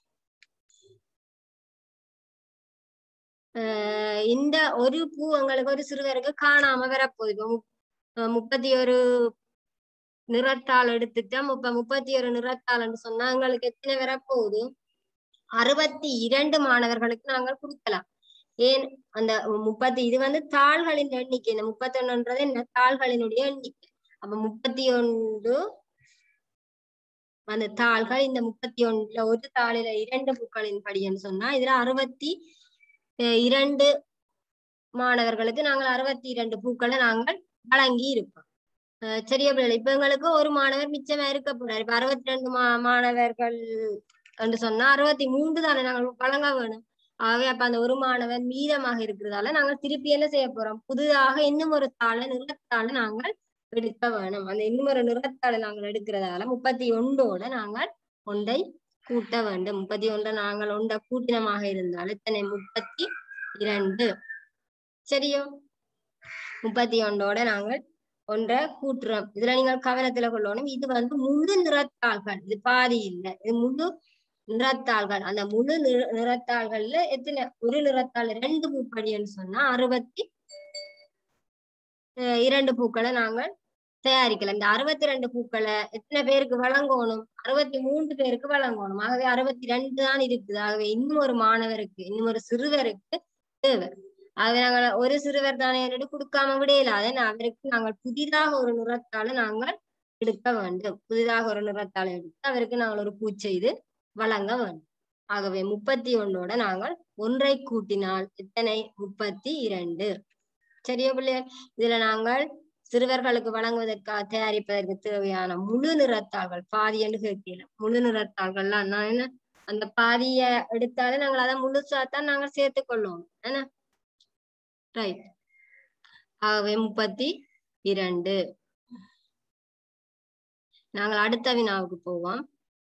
அஹ் இந்த ஒரு பூ எங்களுக்கு ஒரு சிறுவருக்கு காணாம வரப்போகுது இப்ப முப்- அஹ் முப்பத்தி ஒரு நிறத்தாள் எடுத்துட்டா முப்ப முப்பத்தி ஒரு நிறத்தாள்னு சொன்னா எங்களுக்கு எத்தனை வரப்போகுது அறுபத்தி இரண்டு மாணவர்களுக்கு நாங்கள் கொடுக்கலாம் ஏன் அந்த முப்பத்தி இது வந்து தாள்களின் எண்ணிக்கை இந்த முப்பத்தி ஒன்றுன்றது என்ன தாள்களினுடைய எண்ணிக்கை அப்ப முப்பத்தி ஒன்று அந்த தாள்கள் இந்த முப்பத்தி ஒன்றுல ஒரு தாளில இரண்டு பூக்களின் படின்னு சொன்னா இதுல அறுபத்தி அஹ் இரண்டு மாணவர்களுக்கு நாங்கள் அறுபத்தி இரண்டு பூக்களை நாங்கள் வழங்கி இருப்போம் அஹ் சரியா பிள்ளை இப்ப எங்களுக்கு ஒரு மாணவர் மிச்சமா இருக்க போறாரு இப்ப அறுபத்தி ரெண்டு மா மாணவர்கள் என்று சொன்னா அறுபத்தி மூன்று தானே நாங்கள் வழங்க வேணும் ஆகவே அப்ப அந்த ஒரு மாணவர் மீதமாக இருக்கிறதால நாங்கள் திருப்பி என்ன செய்ய போறோம் புதிதாக இன்னும் ஒரு தாளை நிறத்தாளை நாங்கள் எடுக்க வேணும் அந்த இன்னும் ஒரு நிறத்தாளை நாங்கள் எடுக்கிறதால முப்பத்தி ஒன்றோட நாங்கள் ஒன்றை கூட்ட வேண்டும் முப்பத்தி ஒன்றை நாங்கள் ஒன்றை கூட்டினமாக இருந்தால் எத்தனை முப்பத்தி இரண்டு சரியோ முப்பத்தி ஒன்றோட நாங்கள் ஒன்றை கூட்டுறோம் இதுல நீங்கள் கவனத்துல கொள்ளணும் இது வந்து முழு நிறத்தாள்கள் இது பாதி இல்லை இது முழு நிறத்தாள்கள் அந்த முழு நிற நிறத்தாள்கள்ல எத்தனை ஒரு நிறத்தாள் ரெண்டு பூப்படின்னு சொன்னா அறுபத்தி அஹ் இரண்டு பூக்களை நாங்கள் தயாரிக்கலாம் இந்த அறுபத்தி ரெண்டு பூக்களை எத்தனை பேருக்கு வழங்கணும் அறுபத்தி மூன்று பேருக்கு வழங்கணும் ஆகவே அறுபத்தி ரெண்டு தான் இருக்குது ஆகவே இன்னும் ஒரு மாணவருக்கு இன்னும் ஒரு சிறுவருக்கு தேவை ஆகவே நாங்கள் ஒரு சிறுவர் தானே என்று கொடுக்காம விடையிலாத அவருக்கு நாங்கள் புதிதாக ஒரு நிறத்தால நாங்கள் எடுக்க வேண்டும் புதிதாக ஒரு நிறத்தால எடுத்து அவருக்கு நாங்கள் ஒரு பூச்செய்து வழங்க வேண்டும் ஆகவே முப்பத்தி ஒன்னோட நாங்கள் ஒன்றை கூட்டினால் எத்தனை முப்பத்தி இரண்டு சரியா பிள்ளையர் இதுல நாங்கள் சிறுவர்களுக்கு வழங்குவதற்காக தயாரிப்பதற்கு தேவையான முழு நிறத்தாள்கள் பாதி என்று கேட்கல முழு நிறத்தாள்கள்லாம் நான் என்ன அந்த பாதிய எடுத்தாலும் நாங்கள் அதை முழுசாத்தான் நாங்கள் சேர்த்துக் கொள்வோம் என்ன ரைட் ஆகவே முப்பத்தி இரண்டு நாங்கள் அடுத்த வினாவுக்கு போவோம்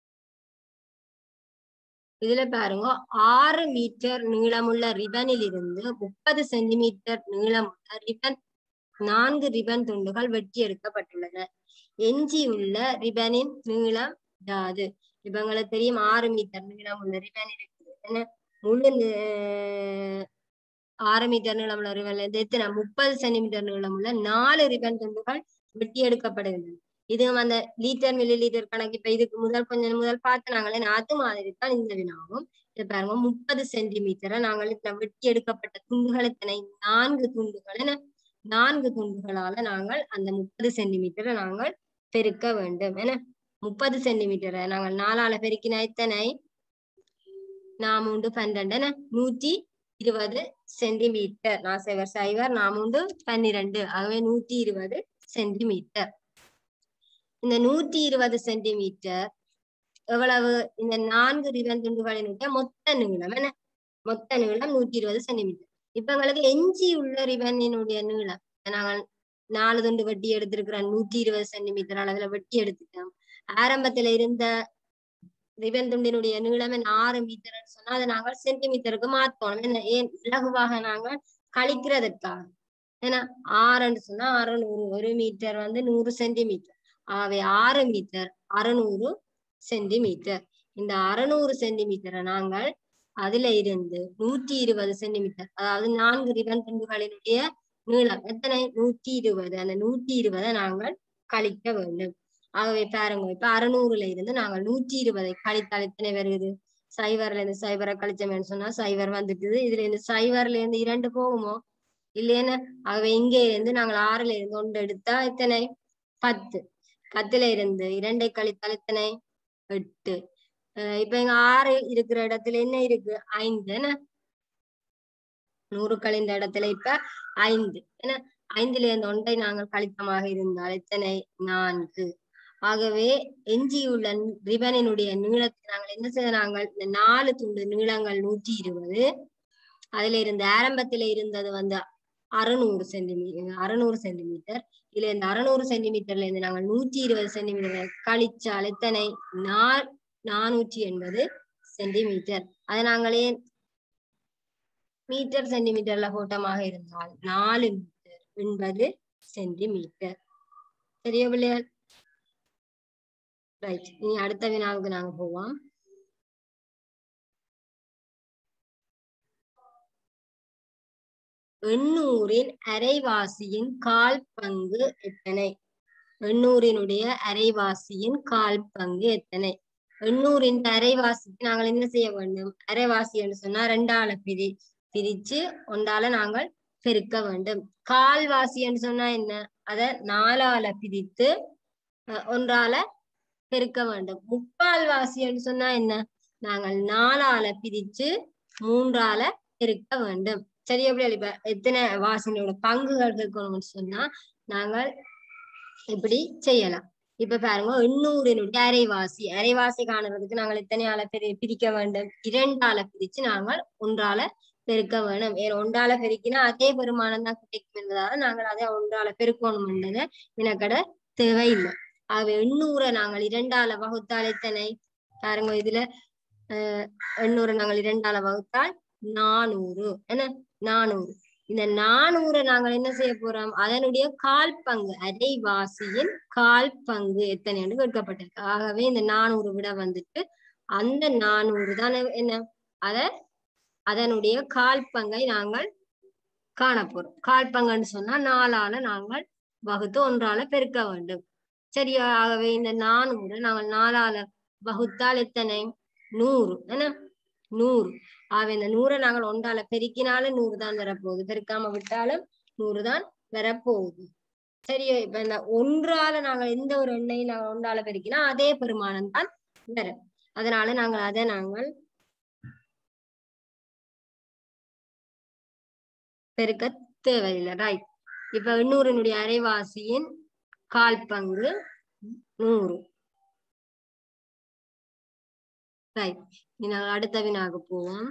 இதுல பாருங்க ஆறு மீட்டர் நீளமுள்ள ரிபனில் இருந்து முப்பது சென்டிமீட்டர் நீளமுள்ள ரிபன் நான்கு ரிபன் துண்டுகள் வெட்டி எடுக்கப்பட்டுள்ளன எஞ்சியுள்ள ரிபனின் நீளம் யாது ரிபன்களுக்கு தெரியும் ஆறு மீட்டர் நீளம் உள்ள ரிபன் இருக்குது என்ன முழு நி- ஆறு மீட்டர் நீளமுள்ள ரிபன்ல இருந்து எத்தனை முப்பது சென்டிமீட்டர் நீளமுள்ள நாலு ரிபன் துண்டுகள் வெட்டி எடுக்கப்படுகின்றன இது அந்த லீட்டர் மில்லி லீட்டர் கணக்கு இப்ப இதுக்கு முதல் கொஞ்சம் முதல் பார்த்து நாங்களே அது மாதிரி தான் இந்த வினாவும் இது பாருங்க முப்பது சென்டிமீட்டரை நாங்கள் இதுல வெட்டி எடுக்கப்பட்ட துண்டுகள் எத்தனை நான்கு துண்டுகள் என நான்கு துண்டுகளால நாங்கள் அந்த முப்பது சென்டிமீட்டரை நாங்கள் பெருக்க வேண்டும் என முப்பது சென்டிமீட்டரை நாங்கள் நாலால பெருக்கினா எத்தனை நாம் உண்டு பன்னெண்டு என நூற்றி இருபது சென்டிமீட்டர் நான் சைவர் சைவர் நாம் உண்டு பன்னிரண்டு ஆகவே நூற்றி இருபது சென்டிமீட்டர் இந்த நூற்றி இருபது சென்டிமீட்டர் எவ்வளவு இந்த நான்கு ரிவன் துண்டுகளினுடைய மொத்த நீளம் என்ன மொத்த நீளம் நூற்றி இருபது சென்டிமீட்டர் இப்ப எங்களுக்கு எஞ்சி உள்ள ரிவனினுடைய நீளம் நாங்கள் நாலு துண்டு வெட்டி எடுத்திருக்கிறோம் நூற்றி இருபது சென்டிமீட்டர் அளவுல வெட்டி எடுத்துட்டோம் ஆரம்பத்துல இருந்த ரிவன் துண்டினுடைய நீளம் என்ன ஆறு மீட்டர் சொன்னா அதை நாங்கள் சென்டிமீட்டருக்கு மாத்தணும் என்ன ஏன் இலகுவாக நாங்கள் கழிக்கிறதற்காக ஏன்னா ஆறுன்னு சொன்னா அறுநூறு ஒரு மீட்டர் வந்து நூறு சென்டிமீட்டர் ஆகவே ஆறு மீட்டர் அறுநூறு சென்டிமீட்டர் இந்த அறுநூறு சென்டிமீட்டரை நாங்கள் அதுல இருந்து நூற்றி இருபது சென்டிமீட்டர் அதாவது நான்கு ரிபன் துண்டுகளினுடைய நீளம் எத்தனை நூற்றி இருபது அந்த நூற்றி இருபதை நாங்கள் கழிக்க வேண்டும் ஆகவே பாருங்க இப்ப அறுநூறுல இருந்து நாங்கள் நூற்றி இருபதை கழித்தால் எத்தனை வருது சைவர்ல இருந்து சைவரை கழிச்சோம்னு சொன்னா சைவர் வந்துட்டுது இதுல இருந்து சைவர்ல இருந்து இரண்டு போகுமோ இல்லைன்னு ஆகவே இங்கே இருந்து நாங்கள் ஆறுல இருந்து ஒன்று எடுத்தா எத்தனை பத்து பத்துல இருந்து இரண்டை கழித்தால் எத்தனை எட்டு அஹ் இப்ப இங்க ஆறு இருக்கிற இடத்துல என்ன இருக்கு ஐந்து என்ன நூறு கழிந்த இடத்துல இப்ப ஐந்து என்ன ஐந்துல இருந்து ஒன்றை நாங்கள் கழித்தமாக இருந்தால் எத்தனை நான்கு ஆகவே எஞ்சியுள்ள ரிபனினுடைய நீளத்தை நாங்கள் என்ன செய்ய நாங்கள் இந்த நாலு துண்டு நீளங்கள் நூற்றி இருபது அதுல இருந்து ஆரம்பத்துல இருந்தது வந்து அறுநூறு சென்டிமீட்டர் அறுநூறு சென்டிமீட்டர் இதுல இந்த அறுநூறு சென்டிமீட்டர்ல இருந்து நாங்கள் நூற்றி இருபது சென்டிமீட்டர் கழிச்சால் எத்தனை நா நானூற்றி எண்பது சென்டிமீட்டர் அதை நாங்களே மீட்டர் சென்டிமீட்டர்ல போட்டமாக இருந்தால் நாலு மீட்டர் எண்பது சென்டிமீட்டர் சரியா பிள்ளையார் ரைட் இனி அடுத்த வினாவுக்கு நாங்க போவோம் எண்ணூரின் அரைவாசியின் கால் பங்கு எத்தனை எண்ணூரினுடைய அரைவாசியின் கால் பங்கு எத்தனை எண்ணூரின் அரைவாசிக்கு நாங்கள் என்ன செய்ய வேண்டும் அரைவாசி என்று சொன்னா ரெண்டால பிரி பிரிச்சு ஒன்றால நாங்கள் பெருக்க வேண்டும் கால்வாசி என்று சொன்னா என்ன அத நாலால பிரித்து அஹ், ஒன்றால பெருக்க வேண்டும் முக்கால்வாசி என்று சொன்னா என்ன நாங்கள் நாலால பிரிச்சு மூன்றால பெருக்க வேண்டும் சரி எப்படி இப்ப எத்தனை வாசினோட பங்குகள் இருக்கணும்னு சொன்னா நாங்கள் இப்படி செய்யலாம் இப்ப பாருங்க எண்ணூறினுடைய அரைவாசி அரைவாசி காணுறதுக்கு நாங்கள் எத்தனையால பிரி பிரிக்க வேண்டும் இரண்டால பிரிச்சு நாங்கள் ஒன்றால பெருக்க வேணும் வேற ஒன்றால பெருக்கினா அதே பெருமானம் தான் கிடைக்கும் என்பதால நாங்கள் அதை ஒன்றால பெருக்கணும் என்றது எனக்கட தேவையில்லை ஆகவே எண்ணூறை நாங்கள் இரண்டால வகுத்தால் எத்தனை பாருங்க இதுல அஹ் எண்ணூறை நாங்கள் இரண்டால வகுத்தால் நானூறு என்ன நானூறு இந்த நானூறை நாங்கள் என்ன செய்ய போறோம் அதனுடைய கால் பங்கு அரைவாசியின் கால் பங்கு எத்தனை என்று கேட்கப்பட்டிருக்கு ஆகவே இந்த நானூறு விட வந்துட்டு அந்த நானூறு தான் என்ன அத அதனுடைய கால் பங்கை நாங்கள் காண போறோம் கால் பங்குன்னு சொன்னா நாலால நாங்கள் வகுத்து ஒன்றால பெருக்க வேண்டும் சரியா ஆகவே இந்த நானூறு நாங்கள் நாலால வகுத்தால் எத்தனை நூறு என்ன நூறு ஆகவே இந்த நூறை நாங்கள் ஒன்றால பெருக்கினாலும் நூறு தான் வரப்போகுது பெருக்காம விட்டாலும் நூறு தான் வரப்போகுது சரியா இப்ப இந்த ஒன்றால நாங்கள் எந்த ஒரு எண்ணையும் நாங்கள் ஒன்றால பெருக்கினா அதே பெருமானம் தான் வரும் அதனால நாங்கள் அதை நாங்கள் பெருக்க தேவையில்லை ரைட் இப்ப எண்ணூறினுடைய அரைவாசியின் கால் பங்கு நூறு ரைட் நாங்கள் அடுத்த வினாக போவோம்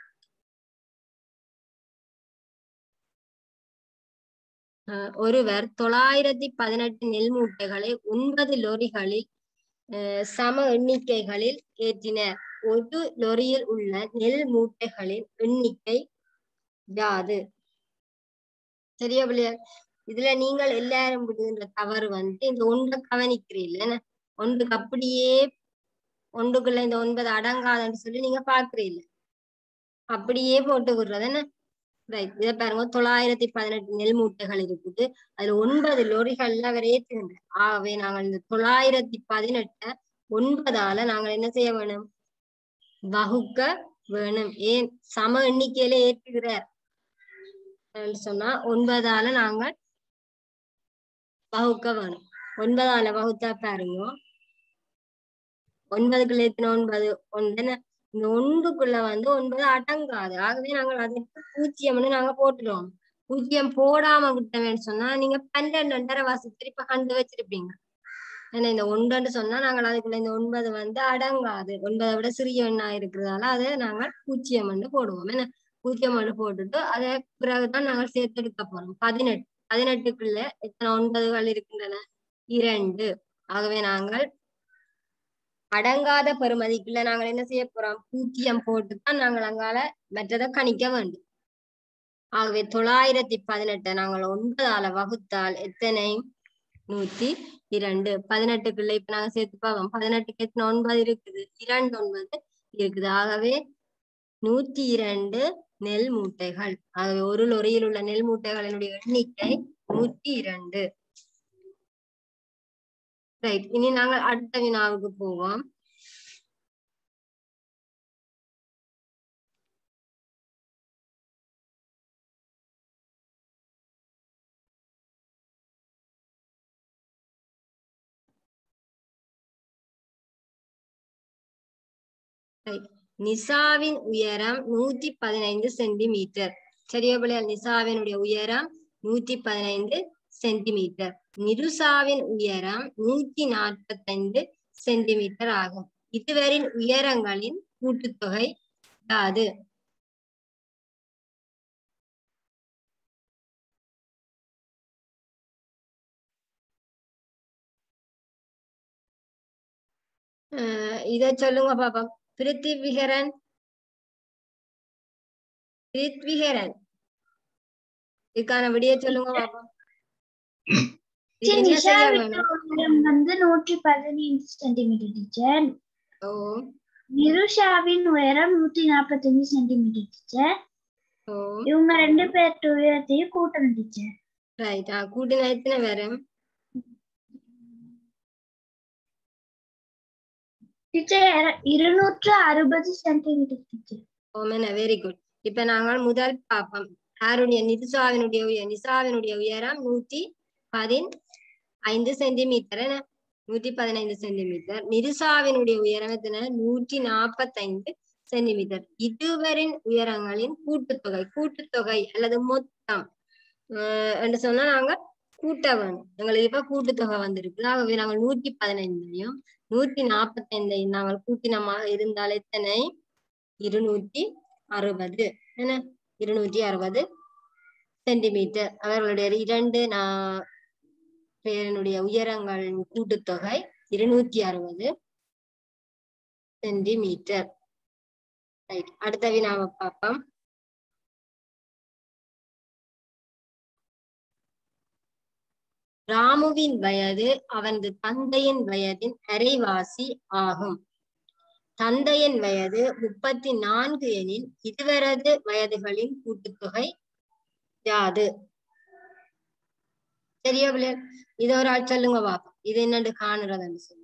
அஹ் ஒருவர் தொள்ளாயிரத்தி பதினெட்டு நெல் மூட்டைகளை ஒன்பது லொரிகளில் அஹ் சம எண்ணிக்கைகளில் ஏற்றினர் ஒரு லொரியில் உள்ள நெல் மூட்டைகளின் எண்ணிக்கை யாது சரியா பிள்ளையா இதுல நீங்கள் எல்லாரும் விடுகின்ற தவறு வந்து இந்த ஒன்றை கவனிக்கிறீல்ல ஒன்றுக்கு அப்படியே ஒன்றுக்குள்ள இந்த ஒன்பது அடங்காதுன்னு சொல்லி நீங்க பாக்குறீல்ல அப்படியே போட்டு விடுறது என்ன ரைட் இதை பாருங்க தொள்ளாயிரத்தி பதினெட்டு நெல் மூட்டைகள் இருக்குது அதுல ஒன்பது லொரிகள்ல அவர் ஏற்றுகின்றார் ஆகவே நாங்கள் இந்த தொள்ளாயிரத்தி பதினெட்டை ஒன்பதால நாங்கள் என்ன செய்ய வேணும் வகுக்க வேணும் ஏன் சம எண்ணிக்கையில ஏற்றுகிறார் என்று சொன்னா ஒன்பதால நாங்கள் வகுக்க வேணும் ஒன்பதால வகுத்தா பாருங்க ஒன்பதுக்குள்ள எத்தனை ஒன்பது ஒன்று இந்த ஒன்றுக்குள்ள வந்து ஒன்பது அடங்காது ஆகவே நாங்கள் அதற்கு பூஜ்ஜியம்னு நாங்க போட்டுருவோம் பூஜ்ஜியம் போடாம விட்டோம்னு சொன்னா நீங்க பன்னெண்டு ரெண்டரை வாசி திருப்பி கண்டு வச்சிருப்பீங்க ஏன்னா இந்த ஒன்றுன்னு சொன்னா நாங்கள் அதுக்குள்ள இந்த ஒன்பது வந்து அடங்காது ஒன்பதை விட சிறிய எண்ணா இருக்கிறதால அதை நாங்கள் பூஜ்ஜியம் போடுவோம் என்ன பூஜ்ஜியம் போட்டுட்டு அதை பிறகுதான் நாங்கள் சேர்த்தெடுக்க போறோம் பதினெட்டு பதினெட்டுக்குள்ள எத்தனை ஒன்பதுகள் இருக்கின்றன இரண்டு ஆகவே நாங்கள் அடங்காத பெறுமதிக்குள்ள நாங்கள் என்ன செய்ய போறோம் பூஜ்ஜியம் போட்டுதான் நாங்கள் அங்கால மற்றதை கணிக்க வேண்டும் ஆகவே தொள்ளாயிரத்தி பதினெட்டை நாங்கள் ஒன்பதால வகுத்தால் எத்தனை நூத்தி இரண்டு பதினெட்டுக்குள்ள இப்ப நாங்க சேர்த்து பார்ப்போம் பதினெட்டுக்கு எத்தனை ஒன்பது இருக்குது இரண்டு ஒன்பது இருக்குது ஆகவே நூத்தி இரண்டு நெல் மூட்டைகள் ஆகவே ஒரு லொரியில் உள்ள நெல் மூட்டைகளினுடைய எண்ணிக்கை நூத்தி இரண்டு ரைட் இனி நாங்கள் அடுத்த வினாவுக்கு போவோம் Right. நிசாவின் உயரம் நூத்தி பதினைந்து சென்டிமீட்டர் சரியா பிள்ளையா நிசாவினுடைய உயரம் நூத்தி பதினைந்து சென்டிமீட்டர் நிருசாவின் உயரம் நூத்தி நாற்பத்தைந்து சென்டிமீட்டர் ஆகும் இருவரின் உயரங்களின் கூட்டுத்தொகை யாது அஹ் இத சொல்லுங்க பாப்போம் பிருத்திவிகரன் பிருத்விகரன் இதுக்கான விடிய சொல்லுங்க பாப்போம் இது என்ன செய்ய வேணும் உயரம் வந்து நூற்றி பதினைந்து சென்டிமீட்டர் டீச்சர் ஓ நிருஷாவின் உயரம் நூற்றி நாற்பத்தஞ்சு சென்டிமீட்டர் டீச்சர் ஓ இவங்க ரெண்டு பேர்த்து உயரத்தையும் கூட்டணும் டீச்சர் ரைட் ஆ கூட்டினா எத்தனை வரும் டீச்சர் இருநூற்று அறுபது சென்டிமீட்டர் டீச்சர் ஓமன வெரி குட் இப்ப நாங்கள் முதல் பாப்போம் யாருடைய நிதிசாவினுடைய உயர் நிசாவினுடைய உயரம் நூத்தி பதின் ஐந்து சென்டிமீட்டர் என்ன நூத்தி பதினைந்து சென்டிமீட்டர் நிருசாவினுடைய உயரம் எத்தனை நூற்றி நாற்பத்தைந்து சென்டிமீட்டர் இருவரின் உயரங்களின் கூட்டுத்தொகை கூட்டுத்தொகை அல்லது மொத்தம் ஆஹ் என்று சொன்னா நாங்க கூட்ட வேணும் எங்களுக்கு இப்ப கூட்டுத்தொகை வந்திருக்கு ஆகவே நாங்கள் நூற்றி பதினைந்தையும் நூத்தி நாற்பத்தைந்தையும் நாங்கள் கூட்டினமாக இருந்தால் எத்தனை இருநூற்றி அறுபது என்ன இருநூற்றி அறுபது சென்டிமீட்டர் அவர்களுடைய இரண்டு நான் பேரனுடைய உயரங்களின் கூட்டுத்தொகை இருநூற்றி அறுபது சென்டிமீட்டர் ரைட் அடுத்த வினாவை பார்ப்போம் ராமுவின் வயது அவனது தந்தையின் வயதின் அரைவாசி ஆகும் தந்தையின் வயது முப்பத்தி நான்கு எனில் இருவரது வயதுகளின் கூட்டுத்தொகை யாது சரியா பிள்ளைகள் இது ஒரு ஆள் சொல்லுங்க பாப்போம் இது என்னன்னு காணுறதுன்னு சொல்லி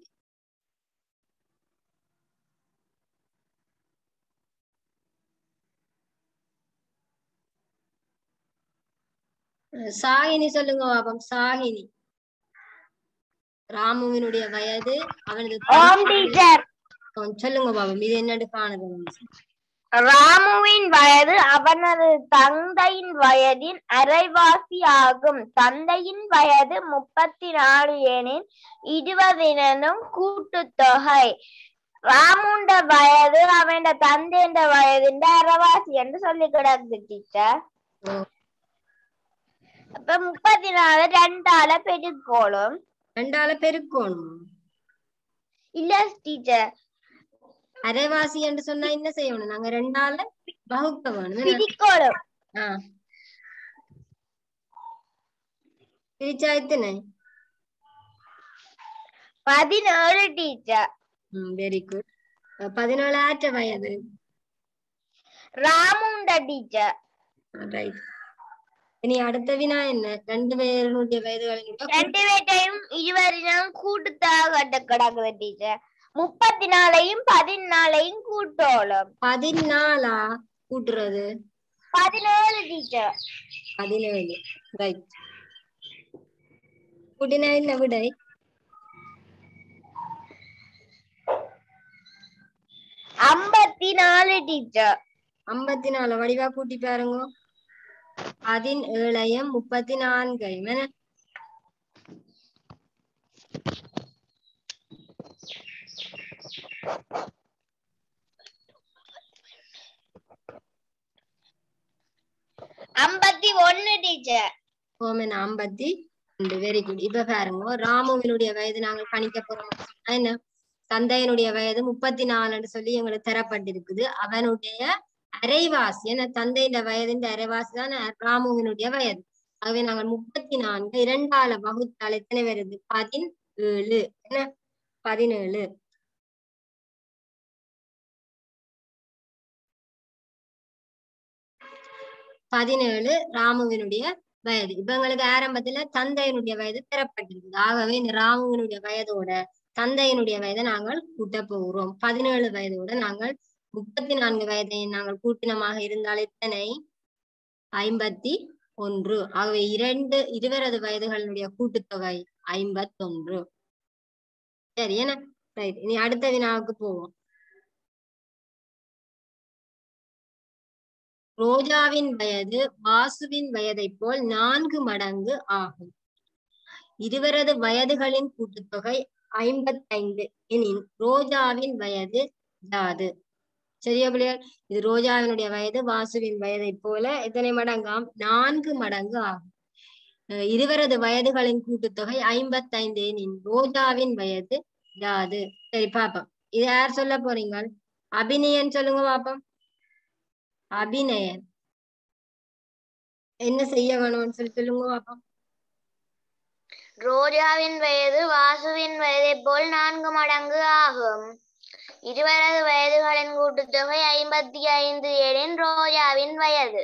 அஹ் சாகினி சொல்லுங்க பாப்போம் சாகினி ராமுவினுடைய வயது அவனது ஓம் டீச்சர் தந்தை- சொல்லுங்க பாப்போம் இது என்னன்னு காணுறதுன்னு சொல்லி ராமுவின் வயது அவனது தந்தையின் வயதின் அரைவாசி ஆகும் தந்தையின் வயது முப்பத்தி நாலு எனின் இருபதினும் கூட்டுத்தொகை ராமுண்ட வயது அவன் தந்தையின் வயதிന്റെ അരവാസി എന്ന് சொல்லி കിടക്ക് ടീച്ചർ ஓ, അപ്പൊ മുപ്പത്തിനാല് രണ്ടാളെ പെരുക്കോളും ரெண்டால பெருக்கணும் ഇല്ല ടീച്ചർ அரைவாசி என்று சொன்னா என்ன செய்யணும் நாங்க ரெண்டால வகுக்க வேணும் என்ன? പിരിക്കോളും ஆ பிரிச்சா எத்தனை പതിനേഴ് ടീച്ചർ ம் வெரி குட் பதினாலு ஆற்ற வயது ராமுண்ட டீச்சர் ரைட் இனி அடுத்த வினா என்ன ரெண்டு பேருடைய வயதுகளின் ரெண்டு பேர்ட்டையும் இருவரையும் கூட்டுத்தாக கிடக்குது டீச்சர் முப்பத்தி நாலையும் பதினாலையும் கூட்டோளும் பதினாலா கூட்டுறது பதினேழு டீச்சர் பதினேழு ரைட் கூட்டினா என்ன விடை ஐம்பத்தி நாலு டீச்சர் ஐம்பத்தி நாலு வடிவா கூட்டி பாருங்க பதினேழையும் முப்பத்தி நான்கையும் என்ன ஐம்பத்தி ஒன்னு டீச்சர் ஓமன் ஐம்பத்தி ரெண்டு வெரி குட் இப்ப பாருங்க ராமுவினுடைய வயது நாங்கள் கணிக்க போறோம் சொன்னா என்ன தந்தையனுடைய வயது முப்பத்தி நாலுன்னு சொல்லி எங்களுக்கு தரப்பட்டிருக்குது அவனுடைய அரைவாசி என்ன தந்தையின் வயதின் அரைவாசி தான் ராமுவினுடைய வயது ஆகவே நாங்கள் முப்பத்தி நான்கு இரண்டால வகுத்தால் எத்தனை வருது பதினேழு என்ன பதினேழு பதினேழு ராமுவினுடைய வயது இப்ப எங்களுக்கு ஆரம்பத்துல தந்தையினுடைய வயது பெறப்பட்டிருக்குது ஆகவே இந்த ராமுவினுடைய வயதோட தந்தையினுடைய வயதை நாங்கள் கூட்ட போகிறோம் பதினேழு வயதோட நாங்கள் முப்பத்தி நான்கு வயதை நாங்கள் கூட்டினமாக இருந்தால் எத்தனை ஐம்பத்தி ஒன்று ஆகவே இரண்டு இருவரது வயதுகளுடைய கூட்டுத்தொகை ஐம்பத்தொன்று சரி என்ன ரைட் இனி அடுத்த வினாவுக்கு போவோம் ரோஜாவின் வயது வாசுவின் வயதைப் போல் நான்கு மடங்கு ஆகும் இருவரது வயதுகளின் கூட்டுத்தொகை ஐம்பத்தைந்து எனின் ரோஜாவின் வயது யாது சரியா பிள்ளையார் இது ரோஜாவினுடைய வயது வாசுவின் வயதைப் போல எத்தனை மடங்காம் நான்கு மடங்கு ஆகும் அஹ் இருவரது வயதுகளின் கூட்டுத்தொகை ஐம்பத்தைந்து எனின் ரோஜாவின் வயது யாது சரி பாப்போம் இது யார் சொல்ல போறீங்க அபிநயன் சொல்லுங்க பாப்போம் அபிநயன் என்ன செய்ய வேணும்னு சொல்லி சொல்லுங்க பாப்போம் ரோஜாவின் வயது வாசுவின் வயதை போல் நான்கு மடங்கு ஆகும் இருவரது வயதுகளின் கூட்டுத்தொகை ஐம்பத்தி ஐந்து எனின் ரோஜாவின் வயது